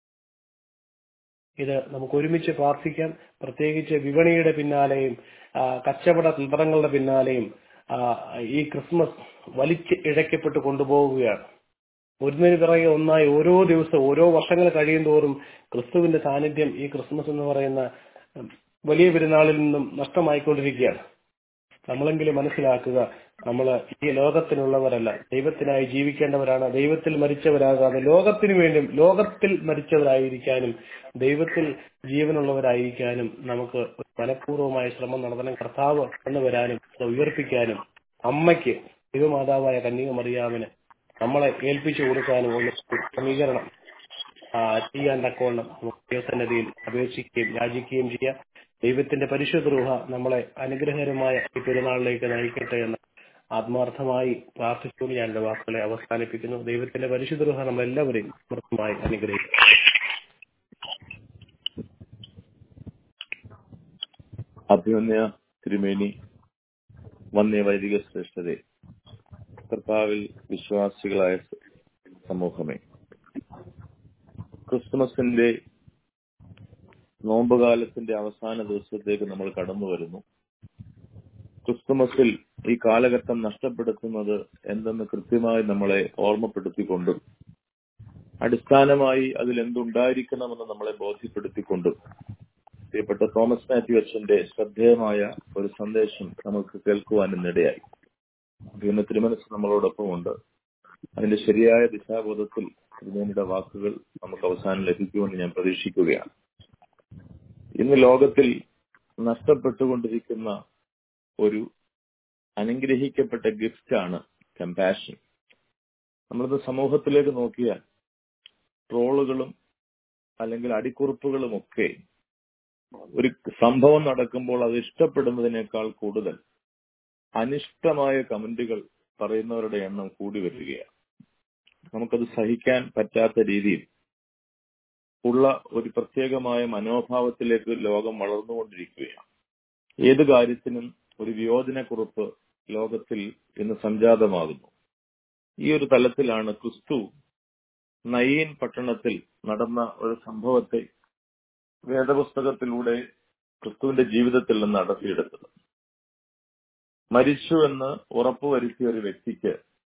Speaker 6: ഇത് നമുക്ക് ഒരുമിച്ച് പ്രാർത്ഥിക്കാം പ്രത്യേകിച്ച് വിപണിയുടെ പിന്നാലെയും ആ, കച്ചവട തന്ത്രങ്ങളുടെ പിന്നാലെയും ആ, ഈ ക്രിസ്മസ് വലിച്ച് ഇഴയ്ക്കപ്പെട്ട് കൊണ്ടുപോവുകയാണ് ഒന്നിനു പിറകെ ഒന്നായി ഓരോ ദിവസവും ഓരോ വർഷങ്ങൾ കഴിയും തോറും ക്രിസ്തുവിന്റെ സാന്നിധ്യം ഈ ക്രിസ്മസ് എന്ന് പറയുന്ന ഉം, വലിയ പെരുന്നാളിൽ നിന്നും നഷ്ടമായിക്കൊണ്ടിരിക്കുകയാണ് നമ്മളെങ്കിലും മനസ്സിലാക്കുക നമ്മൾ ഈ ലോകത്തിനുള്ളവരല്ല ദൈവത്തിനായി ജീവിക്കേണ്ടവരാണ് ദൈവത്തിൽ മരിച്ചവരാകാതെ ലോകത്തിനു വേണ്ടിയും ലോകത്തിൽ മരിച്ചവരായിരിക്കാനും ദൈവത്തിൽ ജീവനുള്ളവരായിരിക്കാനും നമുക്ക് ഒരു മനഃപൂർവ്വമായ ശ്രമം നടത്തണം കർത്താവ് കണ്ടുവരാനും അത് ഉയർപ്പിക്കാനും അമ്മയ്ക്ക് ദൈവമാതാവായ കന്യക മറിയാമിന് നമ്മളെ ഏൽപ്പിച്ചു കൊടുക്കാനും ഉള്ള ഒരു ക്രമീകരണം ആ, ചെയ്യാൻ തക്കവണ്ണം നമുക്ക് ദൈവസന്നിധിയിൽ അപേക്ഷിക്കുകയും യാചിക്കുകയും ചെയ്യാം ദൈവത്തിന്റെ പരിശുദ്ധ രൂഹ നമ്മളെ അനുഗ്രഹകരമായ ഈ പെരുന്നാളിലേക്ക് നയിക്കട്ടെ എന്ന് ആത്മാർത്ഥമായി പ്രാർത്ഥിച്ചുകൊണ്ട് ഞാൻ എന്റെ വാക്കുകളെ അവസാനിപ്പിക്കുന്നു ദൈവത്തിന്റെ പരിശുദ്ധ രൂഹ നമ്മളെല്ലാവരെയും സമൃദ്ധമായി അനുഗ്രഹിക്കും
Speaker 7: അഭിമന്യ തിരുമേനി വന്യ വൈദിക ശ്രേഷ്ഠതയെ കർത്താവിൽ വിശ്വാസികളായ സമൂഹമേ ക്രിസ്തുമസിന്റെ നോമ്പുകാലത്തിന്റെ അവസാന ദിവസത്തേക്ക് നമ്മൾ കടന്നു വരുന്നു ക്രിസ്തുമസിൽ ഈ കാലഘട്ടം നഷ്ടപ്പെടുത്തുന്നത് എന്തെന്ന് കൃത്യമായി നമ്മളെ ഓർമ്മപ്പെടുത്തിക്കൊണ്ടും അടിസ്ഥാനമായി അതിൽ എന്തുണ്ടായിരിക്കണമെന്ന് നമ്മളെ ബോധ്യപ്പെടുത്തിക്കൊണ്ടും പ്രിയപ്പെട്ട തോമസ് മാത്യു അച്ഛന്റെ ശ്രദ്ധേയമായ ഒരു സന്ദേശം നമുക്ക് കേൾക്കുവാനും ഇടയായി ഭീമ തിരുമനസ് നമ്മളോടൊപ്പം ഉണ്ട് അതിന്റെ ശരിയായ ദിശാബോധത്തിൽ തിരുമേനിയുടെ വാക്കുകൾ നമുക്ക് അവസാനം ലഭിക്കുമെന്ന് ഞാൻ പ്രതീക്ഷിക്കുകയാണ് ഇന്ന് ലോകത്തിൽ നഷ്ടപ്പെട്ടുകൊണ്ടിരിക്കുന്ന ഒരു അനുഗ്രഹിക്കപ്പെട്ട ഗിഫ്റ്റാണ് കമ്പാഷൻ നമ്മളിത് സമൂഹത്തിലേക്ക് നോക്കിയാൽ ട്രോളുകളും അല്ലെങ്കിൽ അടിക്കുറിപ്പുകളും ഒക്കെ ഒരു സംഭവം നടക്കുമ്പോൾ അത് ഇഷ്ടപ്പെടുന്നതിനേക്കാൾ കൂടുതൽ അനിഷ്ടമായ കമന്റുകൾ പറയുന്നവരുടെ എണ്ണം കൂടി വരികയാണ് നമുക്കത് സഹിക്കാൻ പറ്റാത്ത രീതിയിൽ ഉള്ള ഒരു പ്രത്യേകമായ മനോഭാവത്തിലേക്ക് ലോകം വളർന്നുകൊണ്ടിരിക്കുകയാണ് ഏത് കാര്യത്തിനും ഒരു വിയോജനക്കുറിപ്പ് ലോകത്തിൽ ഇന്ന് സംജാതമാകുന്നു ഈ ഒരു തലത്തിലാണ് ക്രിസ്തു നയീൻ പട്ടണത്തിൽ നടന്ന ഒരു സംഭവത്തെ വേദപുസ്തകത്തിലൂടെ ക്രിസ്തുവിന്റെ ജീവിതത്തിൽ നിന്ന് നടത്തിയെടുത്തത് മരിച്ചു എന്ന് ഉറപ്പുവരുത്തിയ ഒരു വ്യക്തിക്ക്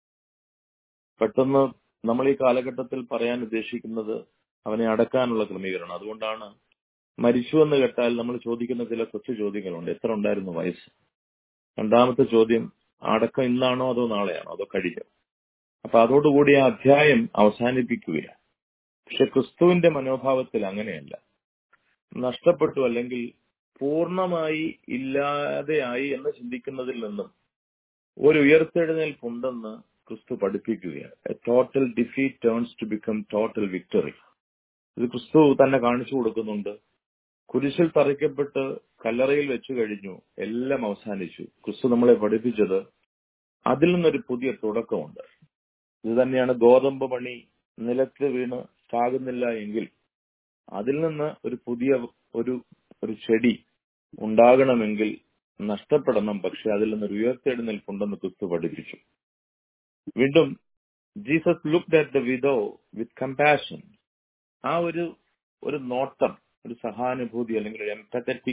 Speaker 7: പെട്ടെന്ന് നമ്മൾ ഈ കാലഘട്ടത്തിൽ പറയാൻ ഉദ്ദേശിക്കുന്നത് അവനെ അടക്കാനുള്ള ക്രമീകരണം അതുകൊണ്ടാണ് മരിച്ചു എന്ന് കേട്ടാൽ നമ്മൾ ചോദിക്കുന്ന ചില കൊച്ചു ചോദ്യങ്ങളുണ്ട് എത്ര ഉണ്ടായിരുന്നു വയസ്സ് രണ്ടാമത്തെ ചോദ്യം അടക്കം ഇന്നാണോ അതോ നാളെയാണോ അതോ കഴിഞ്ഞോ അപ്പൊ അതോടുകൂടി ആ അധ്യായം അവസാനിപ്പിക്കുകയാണ് പക്ഷെ ക്രിസ്തുവിന്റെ മനോഭാവത്തിൽ അങ്ങനെയല്ല നഷ്ടപ്പെട്ടു അല്ലെങ്കിൽ പൂർണ്ണമായി ഇല്ലാതെയായി എന്ന് ചിന്തിക്കുന്നതിൽ നിന്നും ഒരു ഉയർത്തെഴുന്നേൽപ്പുണ്ടെന്ന് ക്രിസ്തു പഠിപ്പിക്കുകയാണ് a total defeat turns to become total victory ഇത് ക്രിസ്തു തന്നെ കാണിച്ചു കൊടുക്കുന്നുണ്ട് കുരിശിൽ തറയ്ക്കപ്പെട്ട് കല്ലറയിൽ വെച്ചു കഴിഞ്ഞു എല്ലാം അവസാനിച്ചു ക്രിസ്തു നമ്മളെ പഠിപ്പിച്ചത് അതിൽ നിന്നൊരു പുതിയ തുടക്കമുണ്ട് ഇത് തന്നെയാണ് ഗോതമ്പ് മണി നിലത്ത് വീണ് ചാകുന്നില്ല എങ്കിൽ അതിൽ നിന്ന് ഒരു പുതിയ ഒരു ഒരു ചെടി ഉണ്ടാകണമെങ്കിൽ നഷ്ടപ്പെടണം പക്ഷെ അതിൽ നിന്നൊരു ഉയർത്തെഴുന്നേൽപ്പുണ്ടെന്ന് ക്രിസ്തു പഠിപ്പിച്ചു വീണ്ടും Jesus looked at the widow with compassion ആ ഒരു ഒരു നോട്ടം ഒരു സഹാനുഭൂതി അല്ലെങ്കിൽ ഒരു എംപത്തറ്റിക്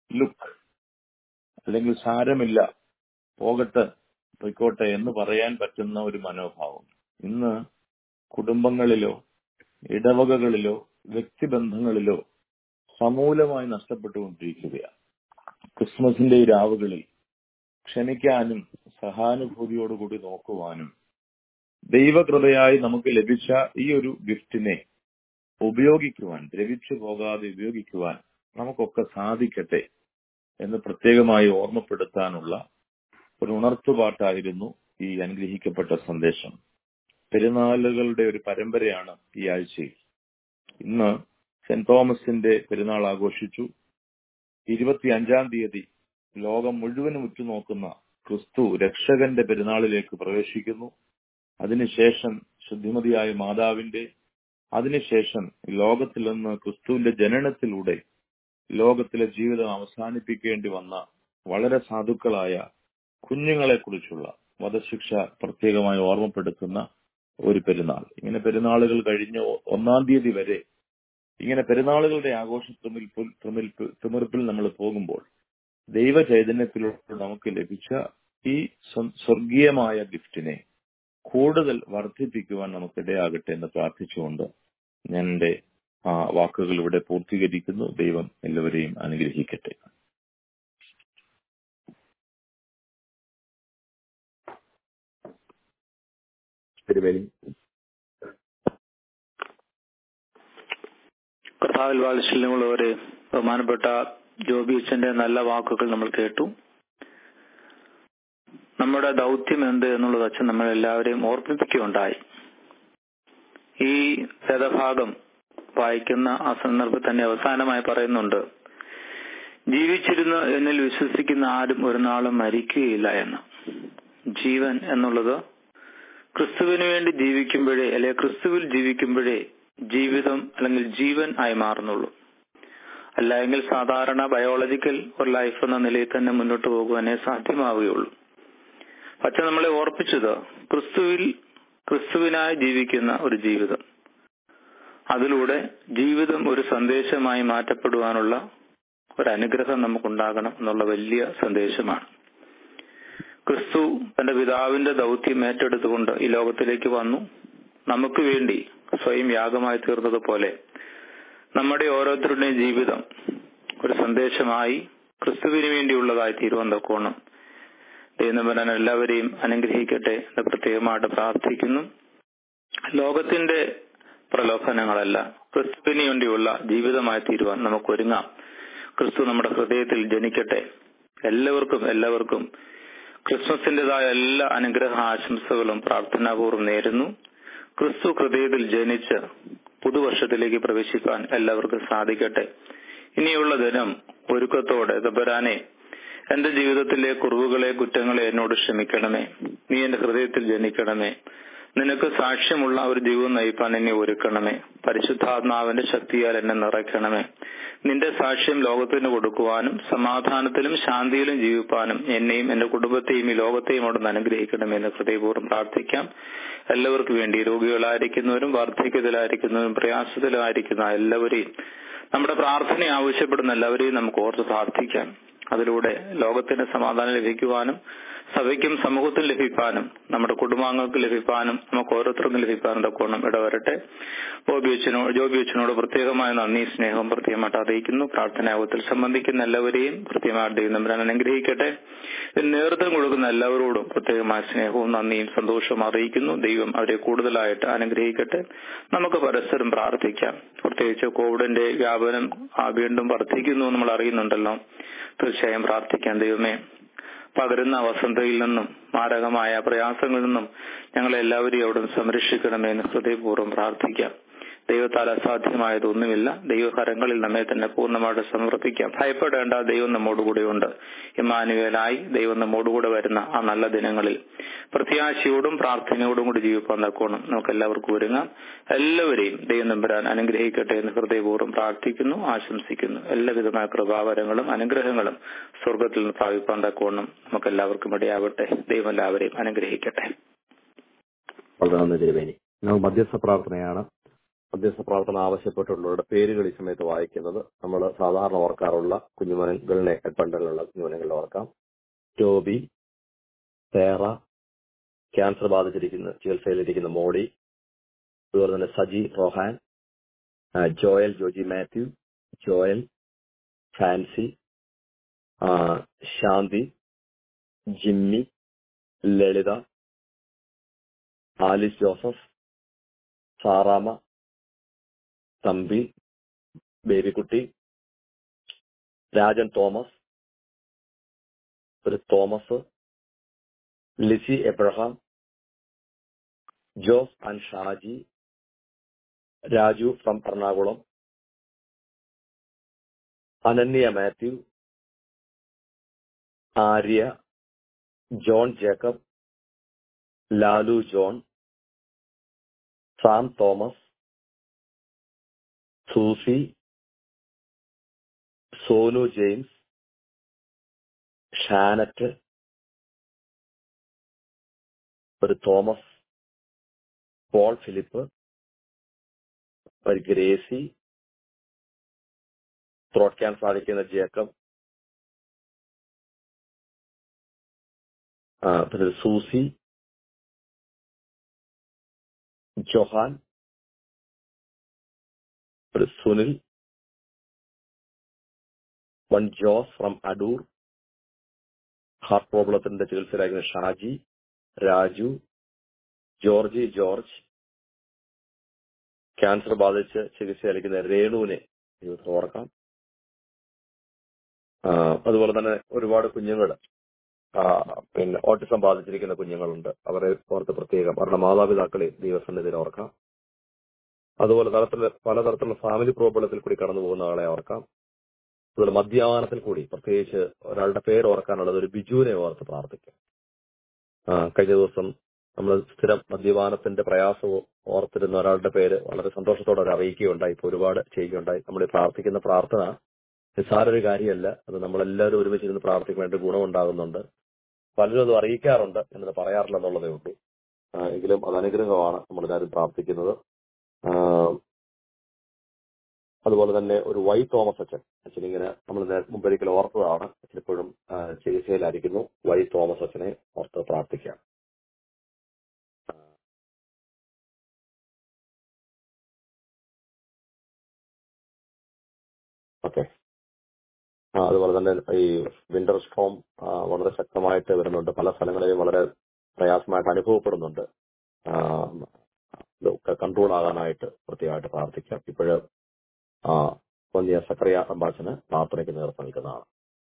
Speaker 7: ലുക്ക് അല്ലെങ്കിൽ സാരമില്ല പോകട്ടെ പൊയ്ക്കോട്ടെ എന്ന് പറയാൻ പറ്റുന്ന ഒരു മനോഭാവം ഇന്ന് കുടുംബങ്ങളിലോ ഇടവകകളിലോ വ്യക്തിബന്ധങ്ങളിലോ സമൂലമായി നഷ്ടപ്പെട്ടുകൊണ്ടിരിക്കുകയാണ് ക്രിസ്മസിന്റെ ഈ രാവുകളിൽ ക്ഷമിക്കാനും സഹാനുഭൂതിയോടുകൂടി നോക്കുവാനും ദൈവകൃപയായി നമുക്ക് ലഭിച്ച ഈ ഒരു ഗിഫ്റ്റിനെ ഉപയോഗിക്കുവാൻ ദ്രവിച്ചു പോകാതെ ഉപയോഗിക്കുവാൻ നമുക്കൊക്കെ സാധിക്കട്ടെ എന്ന് പ്രത്യേകമായി ഓർമ്മപ്പെടുത്താനുള്ള ഒരു ഉണർത്തുപാട്ടായിരുന്നു ഈ അനുഗ്രഹിക്കപ്പെട്ട സന്ദേശം പെരുന്നാളുകളുടെ ഒരു പരമ്പരയാണ് ഈ ആഴ്ചയിൽ ഇന്ന് സെന്റ് തോമസിന്റെ പെരുന്നാൾ ആഘോഷിച്ചു ഇരുപത്തി അഞ്ചാം തീയതി ലോകം മുഴുവനും ഉറ്റുനോക്കുന്ന ക്രിസ്തു രക്ഷകന്റെ പെരുന്നാളിലേക്ക് പ്രവേശിക്കുന്നു അതിനുശേഷം ശുദ്ധിമതിയായ മാതാവിന്റെ അതിനുശേഷം ലോകത്തിൽ നിന്ന് ക്രിസ്തുവിന്റെ ജനനത്തിലൂടെ ലോകത്തിലെ ജീവിതം അവസാനിപ്പിക്കേണ്ടി വന്ന വളരെ സാധുക്കളായ കുഞ്ഞുങ്ങളെ കുറിച്ചുള്ള വധശിക്ഷ പ്രത്യേകമായി ഓർമ്മപ്പെടുത്തുന്ന ഒരു പെരുന്നാൾ ഇങ്ങനെ പെരുന്നാളുകൾ കഴിഞ്ഞ ഒന്നാം തീയതി വരെ ഇങ്ങനെ പെരുന്നാളുകളുടെ ആഘോഷ തിമിൽപ്പിൽ തിമിൽപ്പ് തിമിർപ്പിൽ നമ്മൾ പോകുമ്പോൾ ദൈവ ചൈതന്യത്തിലൂടെ നമുക്ക് ലഭിച്ച ഈ സ്വർഗീയമായ ഗിഫ്റ്റിനെ കൂടുതൽ വർദ്ധിപ്പിക്കുവാൻ നമുക്കിടയാകട്ടെ എന്ന് പ്രാർത്ഥിച്ചുകൊണ്ട് ഞാൻ എന്റെ ആ വാക്കുകൾ ഇവിടെ പൂർത്തീകരിക്കുന്നു ദൈവം എല്ലാവരെയും അനുഗ്രഹിക്കട്ടെ
Speaker 2: തിരുമേനി
Speaker 4: കർത്താവിൽ വാത്സല്യമുള്ളവരെ ബഹുമാനപ്പെട്ട ജോബി അച്ഛന്റെ നല്ല വാക്കുകൾ നമ്മൾ കേട്ടു നമ്മുടെ ദൗത്യം എന്ത് എന്നുള്ളത് അച്ഛൻ നമ്മളെല്ലാവരെയും ഓർമ്മിപ്പിക്കുകയുണ്ടായി ഈ വേദഭാഗം വായിക്കുന്ന ആ സന്ദർഭത്തിൽ തന്നെ അവസാനമായി പറയുന്നുണ്ട് ജീവിച്ചിരുന്ന് എന്നിൽ വിശ്വസിക്കുന്ന ആരും ഒരു നാളും മരിക്കുകയില്ല എന്ന് ജീവൻ എന്നുള്ളത് ക്രിസ്തുവിന് വേണ്ടി ജീവിക്കുമ്പോഴേ അല്ലെ ക്രിസ്തുവിൽ ജീവിക്കുമ്പോഴേ ജീവിതം അല്ലെങ്കിൽ ജീവൻ ആയി മാറുന്നുള്ളൂ അല്ല എങ്കിൽ സാധാരണ ബയോളജിക്കൽ ഒരു ലൈഫ് എന്ന നിലയിൽ തന്നെ മുന്നോട്ട് പോകുവാനേ സാധ്യമാവുകയുള്ളൂ പക്ഷെ നമ്മളെ ഓർപ്പിച്ചത് ക്രിസ്തുവിൽ ക്രിസ്തുവിനായി ജീവിക്കുന്ന ഒരു ജീവിതം അതിലൂടെ ജീവിതം ഒരു സന്ദേശമായി മാറ്റപ്പെടുവാനുള്ള ഒരു അനുഗ്രഹം നമുക്കുണ്ടാകണം എന്നുള്ള വലിയ സന്ദേശമാണ് ക്രിസ്തു തന്റെ പിതാവിന്റെ ദൗത്യം ഏറ്റെടുത്തുകൊണ്ട് ഈ ലോകത്തിലേക്ക് വന്നു നമുക്ക് വേണ്ടി സ്വയം യാഗമായി തീർന്നതുപോലെ നമ്മുടെ ഓരോരുത്തരുടെയും ജീവിതം ഒരു സന്ദേശമായി ക്രിസ്തുവിന് വേണ്ടിയുള്ളതായി തീരുവന്തക്കോണം ദൈവനമ്പരൻ എല്ലാവരെയും അനുഗ്രഹിക്കട്ടെ എന്ന് പ്രത്യേകമായിട്ട് പ്രാർത്ഥിക്കുന്നു ലോകത്തിന്റെ പ്രലോഭനങ്ങളല്ല ക്രിസ്തുവിന് വേണ്ടിയുള്ള ജീവിതമായി തീരുവാൻ നമുക്ക് ഒരുങ്ങാം ക്രിസ്തു നമ്മുടെ ഹൃദയത്തിൽ ജനിക്കട്ടെ എല്ലാവർക്കും എല്ലാവർക്കും ക്രിസ്മസിന്റേതായ എല്ലാ അനുഗ്രഹ ആശംസകളും പ്രാർത്ഥനാപൂർവ്വം നേരുന്നു ക്രിസ്തു ഹൃദയത്തിൽ ജനിച്ച് പുതുവർഷത്തിലേക്ക് പ്രവേശിക്കാൻ എല്ലാവർക്കും സാധിക്കട്ടെ ഇനിയുള്ള ദിനം ഒരുക്കത്തോടെ തബരാനെ എന്റെ ജീവിതത്തിലെ കുറവുകളെ കുറ്റങ്ങളെ എന്നോട് ക്ഷമിക്കണമേ നീ എന്റെ ഹൃദയത്തിൽ ജനിക്കണമേ നിനക്ക് സാക്ഷ്യമുള്ള ഒരു ജീവിതം നയിപ്പാൻ എന്നെ ഒരുക്കണമേ പരിശുദ്ധാത്മാവിന്റെ ശക്തിയാൽ എന്നെ നിറയ്ക്കണമേ നിന്റെ സാക്ഷ്യം ലോകത്തിന് കൊടുക്കുവാനും സമാധാനത്തിലും ശാന്തിയിലും ജീവിപ്പാനും എന്നെയും എന്റെ കുടുംബത്തെയും ഈ ലോകത്തെയും അവിടെ നിന്ന് അനുഗ്രഹിക്കണമേ എന്ന് ഹൃദയപൂർവ്വം പ്രാർത്ഥിക്കാം എല്ലാവർക്കും വേണ്ടി രോഗികളായിരിക്കുന്നവരും വാർദ്ധക്യത്തിലായിരിക്കുന്നവരും പ്രയാസത്തിലായിരിക്കുന്ന എല്ലാവരെയും നമ്മുടെ പ്രാർത്ഥന ആവശ്യപ്പെടുന്ന എല്ലാവരെയും നമുക്ക് ഓർത്ത് പ്രാർത്ഥിക്കാം അതിലൂടെ ലോകത്തിന് സമാധാനം ലഭിക്കുവാനും സഭയ്ക്കും സമൂഹത്തിൽ ലഭിക്കാനും നമ്മുടെ കുടുംബാംഗങ്ങൾക്ക് ലഭിക്കാനും നമുക്ക് ഓരോരുത്തർക്കും ലഭിക്കാനും തക്കോണം ഇടവരട്ടെ ബോബി അച്ഛനോട് ജോബി അച്ഛനോട് പ്രത്യേകമായ നന്ദി സ്നേഹം പ്രത്യേകമായിട്ട് അറിയിക്കുന്നു പ്രാർത്ഥനായോഗത്തിൽ സംബന്ധിക്കുന്ന എല്ലാവരെയും പ്രത്യേകമായിട്ട് ദൈവം നമ്പരാൻ അനുഗ്രഹിക്കട്ടെ ഇതിന് നേതൃത്വം കൊടുക്കുന്ന എല്ലാവരോടും പ്രത്യേകമായ സ്നേഹവും നന്ദിയും സന്തോഷവും അറിയിക്കുന്നു ദൈവം അവരെ കൂടുതലായിട്ട് അനുഗ്രഹിക്കട്ടെ നമുക്ക് പരസ്പരം പ്രാർത്ഥിക്കാം പ്രത്യേകിച്ച് കോവിഡിന്റെ വ്യാപനം വീണ്ടും വർദ്ധിക്കുന്നു നമ്മൾ അറിയുന്നുണ്ടല്ലോ തീർച്ചയായും പ്രാർത്ഥിക്കാം ദൈവമേ പകരുന്ന വസന്തയിൽ നിന്നും മാരകമായ പ്രയാസങ്ങളിൽ നിന്നും ഞങ്ങളെ എല്ലാവരെയും അവിടെ സംരക്ഷിക്കണമെന്ന് ഹൃദയപൂർവ്വം പ്രാർത്ഥിക്കാം ദൈവത്താൽ അസാധ്യമായതൊന്നുമില്ല ദൈവകരങ്ങളിൽ നമ്മെ തന്നെ പൂർണ്ണമായിട്ട് സമർപ്പിക്കാം ഭയപ്പെടേണ്ട ദൈവം നമ്മോടുകൂടെയുണ്ട് ഇമാനുവേലായി ദൈവം നമ്മോടുകൂടെ വരുന്ന ആ നല്ല ദിനങ്ങളിൽ പ്രത്യാശയോടും പ്രാർത്ഥനയോടും കൂടി ജീവിപ്പാൻ തക്കോണം നമുക്ക് എല്ലാവർക്കും ഒരുങ്ങാം എല്ലാവരെയും ദൈവം നമ്പരാൻ അനുഗ്രഹിക്കട്ടെ എന്ന് ഹൃദയപൂർവ്വം പ്രാർത്ഥിക്കുന്നു ആശംസിക്കുന്നു എല്ലാവിധമായ കൃപാവരങ്ങളും അനുഗ്രഹങ്ങളും സ്വർഗത്തിൽ നിന്ന് പ്രാപിപ്പാൻ തക്കോണം നമുക്ക് എല്ലാവർക്കും ഇടയാവട്ടെ ദൈവം എല്ലാവരെയും അനുഗ്രഹിക്കട്ടെ
Speaker 8: വളരെ നന്ദി തിരുവേനി നമുക്ക് മധ്യസ്ഥ പ്രാർത്ഥനയാണ്
Speaker 2: മധ്യസ്ഥ പ്രാർത്ഥന ആവശ്യപ്പെട്ടുള്ളവരുടെ പേരുകൾ ഈ സമയത്ത് വായിക്കുന്നത് നമ്മൾ സാധാരണ ഓർക്കാറുള്ള കുഞ്ഞുമനങ്ങളിലെ പണ്ടിലുള്ള കുഞ്ഞുമനങ്ങളിൽ ഓർക്കാം ടോബി തേറ ക്യാൻസർ ബാധിച്ചിരിക്കുന്ന ചികിത്സയിലിരിക്കുന്ന മോഡി അതുപോലെ തന്നെ സജി റോഹാൻ ആ, Joel Joji Mathew Joel Fancy ആ, Shanthi Jimmy Lalitha Alice Joseph Sarama Thampi Babykutty Rajan Thomas ഒരു Thomas Lizzy Abraham Jose and Shaji Raju from Ernakulam Ananya Mathew Arya John Jacob Lalu John Sam Thomas Susie Sonu James Shanet ഒരു തോമസ് പോൾ ഫിലിപ്പ് ഒരു ഗ്രേസി ത്രോട്ട് ക്യാൻസർ ബാധിക്കുന്ന ജേക്കബ് ആ, പിന്നെ ഒരു സൂസി ജൊഹാൻ ഒരു Sunil one Jose from Adoor heart പ്രോബ്ലത്തിന്റെ ചികിത്സയിലായിരിക്കുന്ന ഷാജി രാജു ജോർജി ജോർജ് ക്യാൻസർ ബാധിച്ച് ചികിത്സയളിക്കുന്ന രേണുവിനെ ജീവിതത്തിൽ ഓർക്കാം ആ, അതുപോലെ തന്നെ ഒരുപാട് കുഞ്ഞുങ്ങൾ പിന്നെ ഓട്ടിസം ബാധിച്ചിരിക്കുന്ന കുഞ്ഞുങ്ങളുണ്ട് അവരെ ഓർത്ത് പ്രത്യേകം അവരുടെ മാതാപിതാക്കളെ ദൈവസന്നിധിയിൽ ഓർക്കാം അതുപോലെ തരത്തിലുള്ള പലതരത്തിലുള്ള ഫാമിലി പ്രോബ്ലത്തിൽ കൂടി കടന്നു പോകുന്ന ആളെ ഓർക്കാം അതുപോലെ മദ്യപാനത്തിൽ കൂടി പ്രത്യേകിച്ച് ഒരാളുടെ പേര് ഓർക്കാനുള്ളത് ഒരു ബിജുവിനെ ഓർത്ത് പ്രാർത്ഥിക്കാം ആ, കഴിഞ്ഞ ദിവസം നമ്മൾ സ്ഥിരം മദ്യപാനത്തിന്റെ പ്രയാസവും ഓർത്തിരുന്ന ഒരാളുടെ പേര് വളരെ സന്തോഷത്തോടെ അവർ അറിയിക്കുകയുണ്ടായി ഇപ്പൊ ഒരുപാട് ചെയ്യുകയുണ്ടായി നമ്മൾ ഈ പ്രാർത്ഥിക്കുന്ന പ്രാർത്ഥന നിസ്സാരൊരു കാര്യമല്ല അത് നമ്മളെല്ലാവരും ഒരുമിച്ചിരുന്ന് പ്രാർത്ഥിക്കേണ്ട ഗുണമുണ്ടാകുന്നുണ്ട് പലരും അത് അറിയിക്കാറുണ്ട് എന്നത് പറയാറില്ല എന്നുള്ളതേ ഉള്ളൂ ആ, എങ്കിലും അത് അനുഗ്രഹമാണ് നമ്മളെല്ലാവരും പ്രാർത്ഥിക്കുന്നത് ആ, അതുപോലെ തന്നെ ഒരു വൈ തോമസ് അച്ഛൻ അച്ഛൻ ഇങ്ങനെ നമ്മൾ മുമ്പൊരിക്കൽ ഓർത്തതാണ് അച്ഛൻ ഇപ്പോഴും ആ, ചികിത്സയിലായിരിക്കുന്നു വൈ തോമസ് അച്ഛനെ ഓർത്ത് പ്രാർത്ഥിക്കാം ഓക്കെ ആ, അതുപോലെ തന്നെ ഈ വിന്റർ സ്റ്റോം വളരെ ശക്തമായിട്ട് വരുന്നുണ്ട് പല സ്ഥലങ്ങളിലും വളരെ പ്രയാസമായിട്ട് അനുഭവപ്പെടുന്നുണ്ട് ആ, ഇതൊക്കെ കൺട്രോൾ ആകാനായിട്ട് പ്രത്യേകമായിട്ട് പ്രാർത്ഥിക്കാം ഇപ്പോഴ് പൊന്നിയ സക്രിയ സംഭാഷന് പ്രാർത്ഥനയ്ക്ക് നേതൃത്വം നൽകുന്നതാണ്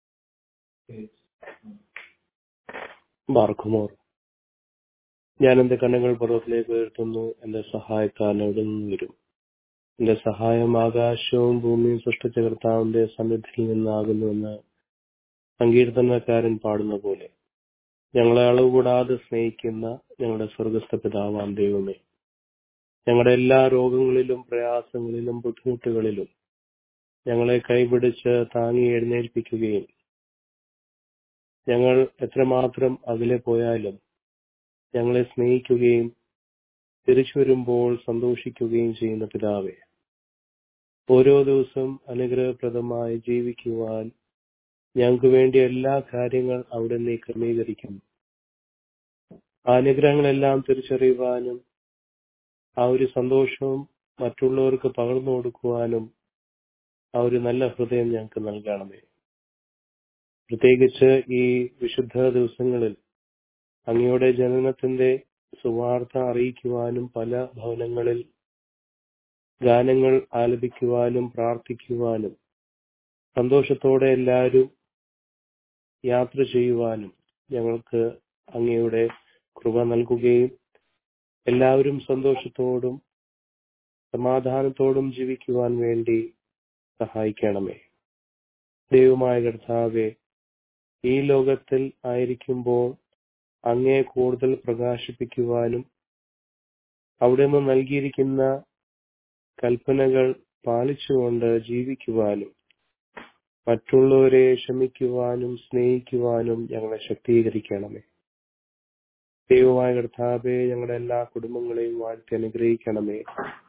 Speaker 6: ബാർക്കുമോർ ഞാൻ എന്റെ കണ്ണുകൾ പർവ്വത്തിലേക്ക് ഉയർത്തുന്നു എന്റെ സഹായത്താൽ എവിടെ നിന്ന് വരും എന്റെ സഹായം ആകാശവും ഭൂമിയും സൃഷ്ടിച്ച കർത്താവിന്റെ സന്നിധിയിൽ നിന്നാകുന്നുവെന്ന് സങ്കീർത്തനക്കാരൻ പാടുന്ന പോലെ ഞങ്ങളെ അളവ് കൂടാതെ സ്നേഹിക്കുന്ന ഞങ്ങളുടെ സ്വർഗസ്ഥ പിതാവാം ദൈവമേ ഞങ്ങളുടെ എല്ലാ രോഗങ്ങളിലും പ്രയാസങ്ങളിലും ബുദ്ധിമുട്ടുകളിലും ഞങ്ങളെ കൈപിടിച്ച് താങ്ങി എഴുന്നേൽപ്പിക്കുകയും ഞങ്ങൾ എത്രമാത്രം അകലെ പോയാലും ഞങ്ങളെ സ്നേഹിക്കുകയും തിരിച്ചു വരുമ്പോൾ സന്തോഷിക്കുകയും ചെയ്യുന്ന പിതാവേ ഓരോ ദിവസം അനുഗ്രഹപ്രദമായി ജീവിക്കുവാൻ ഞങ്ങൾക്ക് വേണ്ടി എല്ലാ കാര്യങ്ങൾ അവിടെ നീ ക്രമീകരിക്കുന്നു ആ അനുഗ്രഹങ്ങളെല്ലാം തിരിച്ചറിയുവാനും ആ ഒരു സന്തോഷവും മറ്റുള്ളവർക്ക് പകർന്നു കൊടുക്കുവാനും ആ ഒരു നല്ല ഹൃദയം ഞങ്ങൾക്ക് നൽകണമേ പ്രത്യേകിച്ച് ഈ വിശുദ്ധ ദിവസങ്ങളിൽ അങ്ങയുടെ ജനനത്തിന്റെ സുവാർത്ത അറിയിക്കുവാനും പല ഭവനങ്ങളിൽ ഗാനങ്ങൾ ആലപിക്കുവാനും പ്രാർത്ഥിക്കുവാനും സന്തോഷത്തോടെ എല്ലാവരും യാത്ര ചെയ്യുവാനും ഞങ്ങൾക്ക് അങ്ങയുടെ കൃപ നൽകുകയും എല്ലാവരും സന്തോഷത്തോടും സമാധാനത്തോടും ജീവിക്കുവാൻ വേണ്ടി സഹായിക്കണമേ ദൈവമായ കർത്താവെ ഈ ലോകത്തിൽ ആയിരിക്കുമ്പോൾ അങ്ങയെ കൂടുതൽ പ്രകാശിപ്പിക്കുവാനും അവിടെ നിന്ന് നൽകിയിരിക്കുന്ന കൽപ്പനകൾ പാലിച്ചുകൊണ്ട് ജീവിക്കുവാനും മറ്റുള്ളവരെ ക്ഷമിക്കുവാനും സ്നേഹിക്കുവാനും ഞങ്ങളെ ശക്തീകരിക്കണമേ ദൈവമായ കർത്താവെ ഞങ്ങളുടെ എല്ലാ കുടുംബങ്ങളെയും വാഴ്ത്തി അനുഗ്രഹിക്കണമേ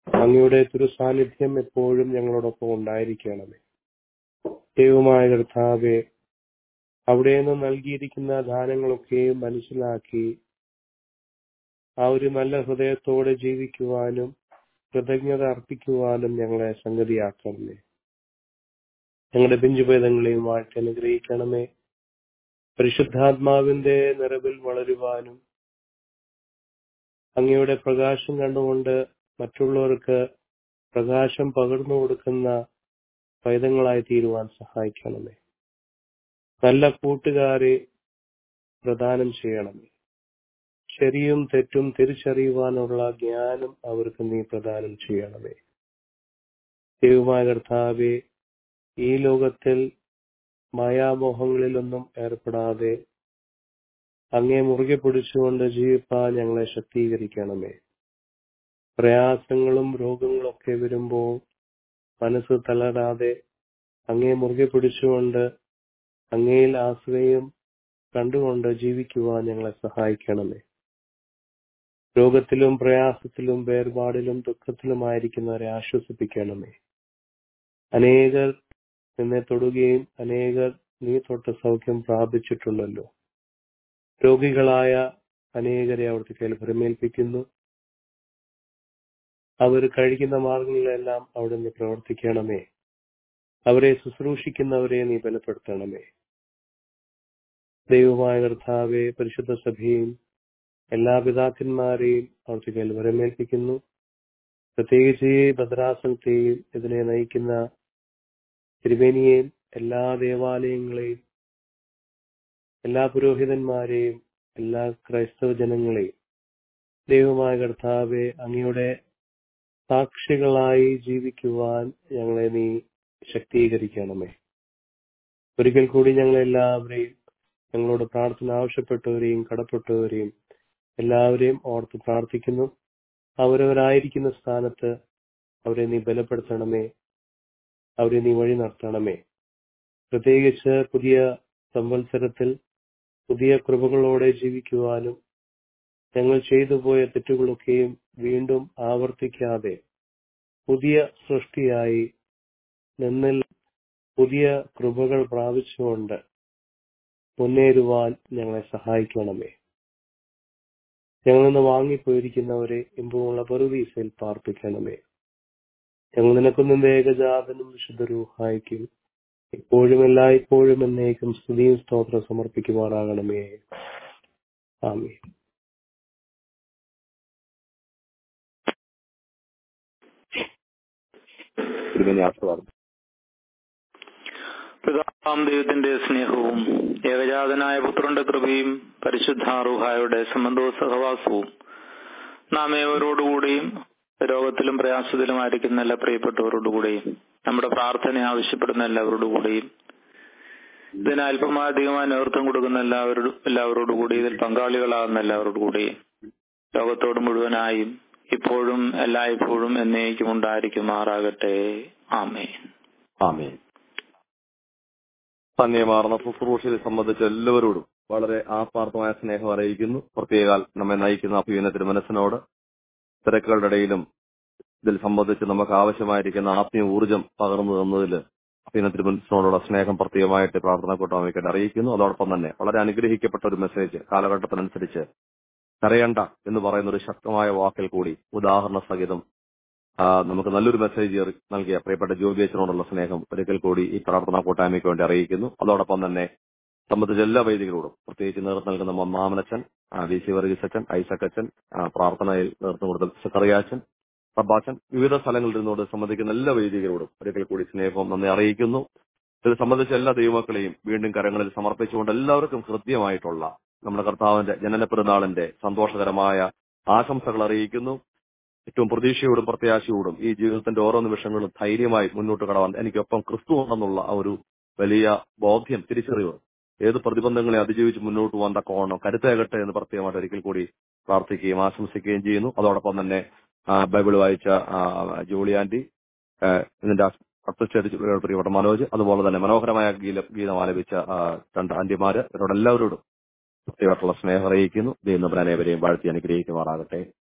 Speaker 6: അങ്ങയുടെ തിരുസാന്നിധ്യം എപ്പോഴും ഞങ്ങളോടൊപ്പം ഉണ്ടായിരിക്കണമേ ദൈവമായ കർത്താവെ അവിടെ നിന്ന് നൽകിയിരിക്കുന്ന ദാനങ്ങളൊക്കെയും മനസ്സിലാക്കി ആ ഒരു നല്ല ഹൃദയത്തോടെ ജീവിക്കുവാനും കൃതജ്ഞത അർപ്പിക്കുവാനും ഞങ്ങളെ സംഗതിയാക്കണമേ ഞങ്ങളുടെ പിഞ്ചുപേദങ്ങളെയും വാഴ്ത്തി അനുഗ്രഹിക്കണമേ പരിശുദ്ധാത്മാവിന്റെ നിറവിൽ വളരുവാനും അങ്ങയുടെ പ്രകാശം കണ്ടുകൊണ്ട് മറ്റുള്ളവർക്ക് പ്രകാശം പകർന്നു കൊടുക്കുന്ന പൈതങ്ങളായി തീരുവാൻ സഹായിക്കണമേ നല്ല കൂട്ടുകാരെ പ്രദാനം ചെയ്യണമേ ശരിയും തെറ്റും തിരിച്ചറിയുവാനുള്ള ജ്ഞാനം അവർക്ക് നീ പ്രദാനം ചെയ്യണമേ ദൈവമായ കർത്താവെ ഈ ലോകത്തിൽ മായാമോഹങ്ങളിലൊന്നും ഏർപ്പെടാതെ അങ്ങേ മുറുകെ പിടിച്ചുകൊണ്ട് ജീവിപ്പാൻ ഞങ്ങളെ ശക്തീകരിക്കണമേ പ്രയാസങ്ങളും രോഗങ്ങളൊക്കെ വരുമ്പോൾ മനസ്സ് തളരാതെ അങ്ങേ മുറുകെ പിടിച്ചുകൊണ്ട് അങ്ങയിൽ ആശ്രയം കണ്ടുകൊണ്ട് ജീവിക്കുവാൻ ഞങ്ങളെ സഹായിക്കണമേ രോഗത്തിലും പ്രയാസത്തിലും വേർപാടിലും ദുഃഖത്തിലുമായിരിക്കുന്നവരെ ആശ്വസിപ്പിക്കണമേ അനേകർ നിന്നെ തൊടുകയും അനേകർ നീ തൊട്ട് സൗഖ്യം പ്രാപിച്ചിട്ടുണ്ടല്ലോ രോഗികളായ അനേകരെ അവിടുത്തെ കയ്യിൽ ഭരമേൽപ്പിക്കുന്നു അവർ കഴിക്കുന്ന മാർഗങ്ങളിലെല്ലാം അവിടുന്ന് പ്രവർത്തിക്കണമേ അവരെ ശുശ്രൂഷിക്കുന്നവരെ നീ ബലപ്പെടുത്തണമേ ദൈവമായ കർത്താവെ പരിശുദ്ധ സഭയും എല്ലാ പിതാക്കന്മാരെയും അവിടുത്തെ കയ്യിൽ വരമേൽപ്പിക്കുന്നു പ്രത്യേകിച്ച് ഈ ഭദ്രാസനത്തെയും ഇതിനെ നയിക്കുന്ന തിരുമേനിയെയും എല്ലാ ദേവാലയങ്ങളെയും എല്ലാ പുരോഹിതന്മാരെയും എല്ലാ ക്രൈസ്തവ ജനങ്ങളെയും ദൈവമായ കർത്താവെ അങ്ങയുടെ സാക്ഷികളായി ജീവിക്കുവാൻ ഞങ്ങളെ നീ ശക്തീകരിക്കണമേ ഒരിക്കൽ കൂടി ഞങ്ങളെല്ലാവരെയും ഞങ്ങളോട് പ്രാർത്ഥന ആവശ്യപ്പെട്ടവരെയും കടപ്പെട്ടവരെയും എല്ലാവരെയും ഓർത്ത് പ്രാർത്ഥിക്കുന്നു അവരവരായിരിക്കുന്ന സ്ഥാനത്ത് അവരെ നീ ബലപ്പെടുത്തണമേ അവരെ നീ വഴി നടത്തണമേ പ്രത്യേകിച്ച് പുതിയ സംവത്സരത്തിൽ പുതിയ കൃപകളോടെ ജീവിക്കുവാനും ഞങ്ങൾ ചെയ്തു പോയ തെറ്റുകളൊക്കെയും വീണ്ടും ആവർത്തിക്കാതെ പുതിയ സൃഷ്ടിയായി നിന്നിൽ പുതിയ കൃപകൾ പ്രാപിച്ചുകൊണ്ട് മുന്നേറുവാൻ ഞങ്ങളെ സഹായിക്കണമേ ഞങ്ങളിൽ നിന്ന് വാങ്ങിപ്പോയിരിക്കുന്നവരെ ഇമ്പമുള്ള പറുദീസയിൽ പാർപ്പിക്കണമേ ഞങ്ങൾ നിനക്കും നിന്റെ ഏകജാതനും വിശുദ്ധ രൂഹായിക്കും ഇപ്പോഴും എല്ലായ്പ്പോഴും എന്നേക്കും സ്തുതിയും സ്തോത്രം സമർപ്പിക്കുമാറാകണമേ ആമേ
Speaker 2: തിരുമേനി ആശീർവാദം
Speaker 4: പിതാവാം ദൈവത്തിന്റെ സ്നേഹവും ഏകജാതനായ പുത്രന്റെ കൃപയും പരിശുദ്ധ റുഹായുടെ സംബന്ധവും സഹവാസവും നാം ഏവരോടുകൂടിയും രോഗത്തിലും പ്രയാസത്തിലുമായിരിക്കുന്ന എല്ലാ പ്രിയപ്പെട്ടവരോടുകൂടിയും നമ്മുടെ പ്രാർത്ഥന ആവശ്യപ്പെടുന്ന എല്ലാവരോടുകൂടിയും ഇതിന് അല്പമായി അധികമായി നേതൃത്വം കൊടുക്കുന്ന എല്ലാവരോടും എല്ലാവരോടുകൂടി ഇതിൽ പങ്കാളികളാകുന്ന എല്ലാവരോടുകൂടിയും ലോകത്തോട് മുഴുവനായും ഇപ്പോഴും എല്ലായ്പ്പോഴും എന്നേക്കും ഉണ്ടായിരിക്കുമാറാകട്ടെ ആമേ
Speaker 2: ആമേൻ ധന്യമാർന്ന ശുശ്രൂഷയെ സംബന്ധിച്ച് എല്ലാവരോടും വളരെ ആത്മാർത്ഥമായ സ്നേഹം അറിയിക്കുന്നു പ്രത്യേകാൽ നമ്മെ നയിക്കുന്ന അഭിയുന്ന തിരുമനസ്സിനോട് തിരക്കുകളുടെ ഇടയിലും ഇതിൽ സംബന്ധിച്ച് നമുക്ക് ആവശ്യമായിരിക്കുന്ന ആത്മീയ ഊർജം പകർന്നു തന്നതിൽ അഭിയുന്ന തിരുമനസ്സിനോടുള്ള സ്നേഹം പ്രത്യേകമായിട്ട് പ്രാർത്ഥന കൂട്ടായ്മയ്ക്കായിട്ട് അറിയിക്കുന്നു അതോടൊപ്പം തന്നെ വളരെ അനുഗ്രഹിക്കപ്പെട്ട ഒരു മെസ്സേജ് കാലഘട്ടത്തിനനുസരിച്ച് കരയണ്ട എന്ന് പറയുന്ന ഒരു ശക്തമായ വാക്കിൽ കൂടി ഉദാഹരണ സഹിതം ആ, നമുക്ക് നല്ലൊരു മെസ്സേജ് എറി- നൽകിയ പ്രിയപ്പെട്ട ജോബി അച്ഛനോടുള്ള സ്നേഹം ഒരിക്കൽ കൂടി ഈ പ്രാർത്ഥനാ കൂട്ടായ്മയ്ക്ക് വേണ്ടി അറിയിക്കുന്നു അതോടൊപ്പം തന്നെ സംബന്ധിച്ച എല്ലാ വൈദികരോടും പ്രത്യേകിച്ച് നേതൃത്വം നൽകുന്ന മമ്മാമനച്ചൻ വി സി വർഗീസ് അച്ഛൻ ഐസക് അച്ഛൻ ആ, പ്രാർത്ഥനയിൽ നേതൃത്വം കൊടുത്ത സക്കറിയാച്ചൻ റബ്ബാച്ചൻ വിവിധ സ്ഥലങ്ങളിൽ നിന്നോട് സംബന്ധിക്കുന്ന എല്ലാ വൈദികരോടും ഒരിക്കൽ കൂടി സ്നേഹവും നന്ദി അറിയിക്കുന്നു ഇത് സംബന്ധിച്ച എല്ലാ ദൈവമക്കളെയും വീണ്ടും കരങ്ങളിൽ സമർപ്പിച്ചുകൊണ്ട് എല്ലാവർക്കും ഹൃദ്യമായിട്ടുള്ള നമ്മുടെ കർത്താവിന്റെ ജനന പെരുന്നാളിന്റെ സന്തോഷകരമായ ആശംസകൾ അറിയിക്കുന്നു ഏറ്റവും പ്രതീക്ഷയോടും പ്രത്യാശയോടും ഈ ജീവിതത്തിന്റെ ഓരോ നിമിഷങ്ങളും ധൈര്യമായി മുന്നോട്ട് കടവാൻ എനിക്കൊപ്പം ക്രിസ്തു ഉണ്ടെന്നുള്ള ആ ഒരു വലിയ ബോധ്യം തിരിച്ചറിവ് ഏത് പ്രതിബന്ധങ്ങളെ അതിജീവിച്ച് മുന്നോട്ട് പോകാൻ തക്കവണ്ണം കരുത്തേകട്ടെ എന്ന് പ്രത്യേകമായിട്ട് ഒരിക്കൽ കൂടി പ്രാർത്ഥിക്കുകയും ആശംസിക്കുകയും ചെയ്യുന്നു അതോടൊപ്പം തന്നെ ആ, ബൈബിൾ വായിച്ച ആ, ജോളി ആന്റി ആ, ഇതിന്റെ അർത്ഥച്ചേരി പ്രിയപ്പെട്ട മനോജ് അതുപോലെ തന്നെ മനോഹരമായ ഗീത ഗീതം ആലപിച്ച ആ, രണ്ട് ആന്റിമാര് ഇവരോട് എല്ലാവരോടും പ്രത്യേകമായിട്ടുള്ള സ്നേഹം അറിയിക്കുന്നു ദൈവം അനേവരെയും വാഴ്ത്തി അനുഗ്രഹിക്കുമാറാകട്ടെ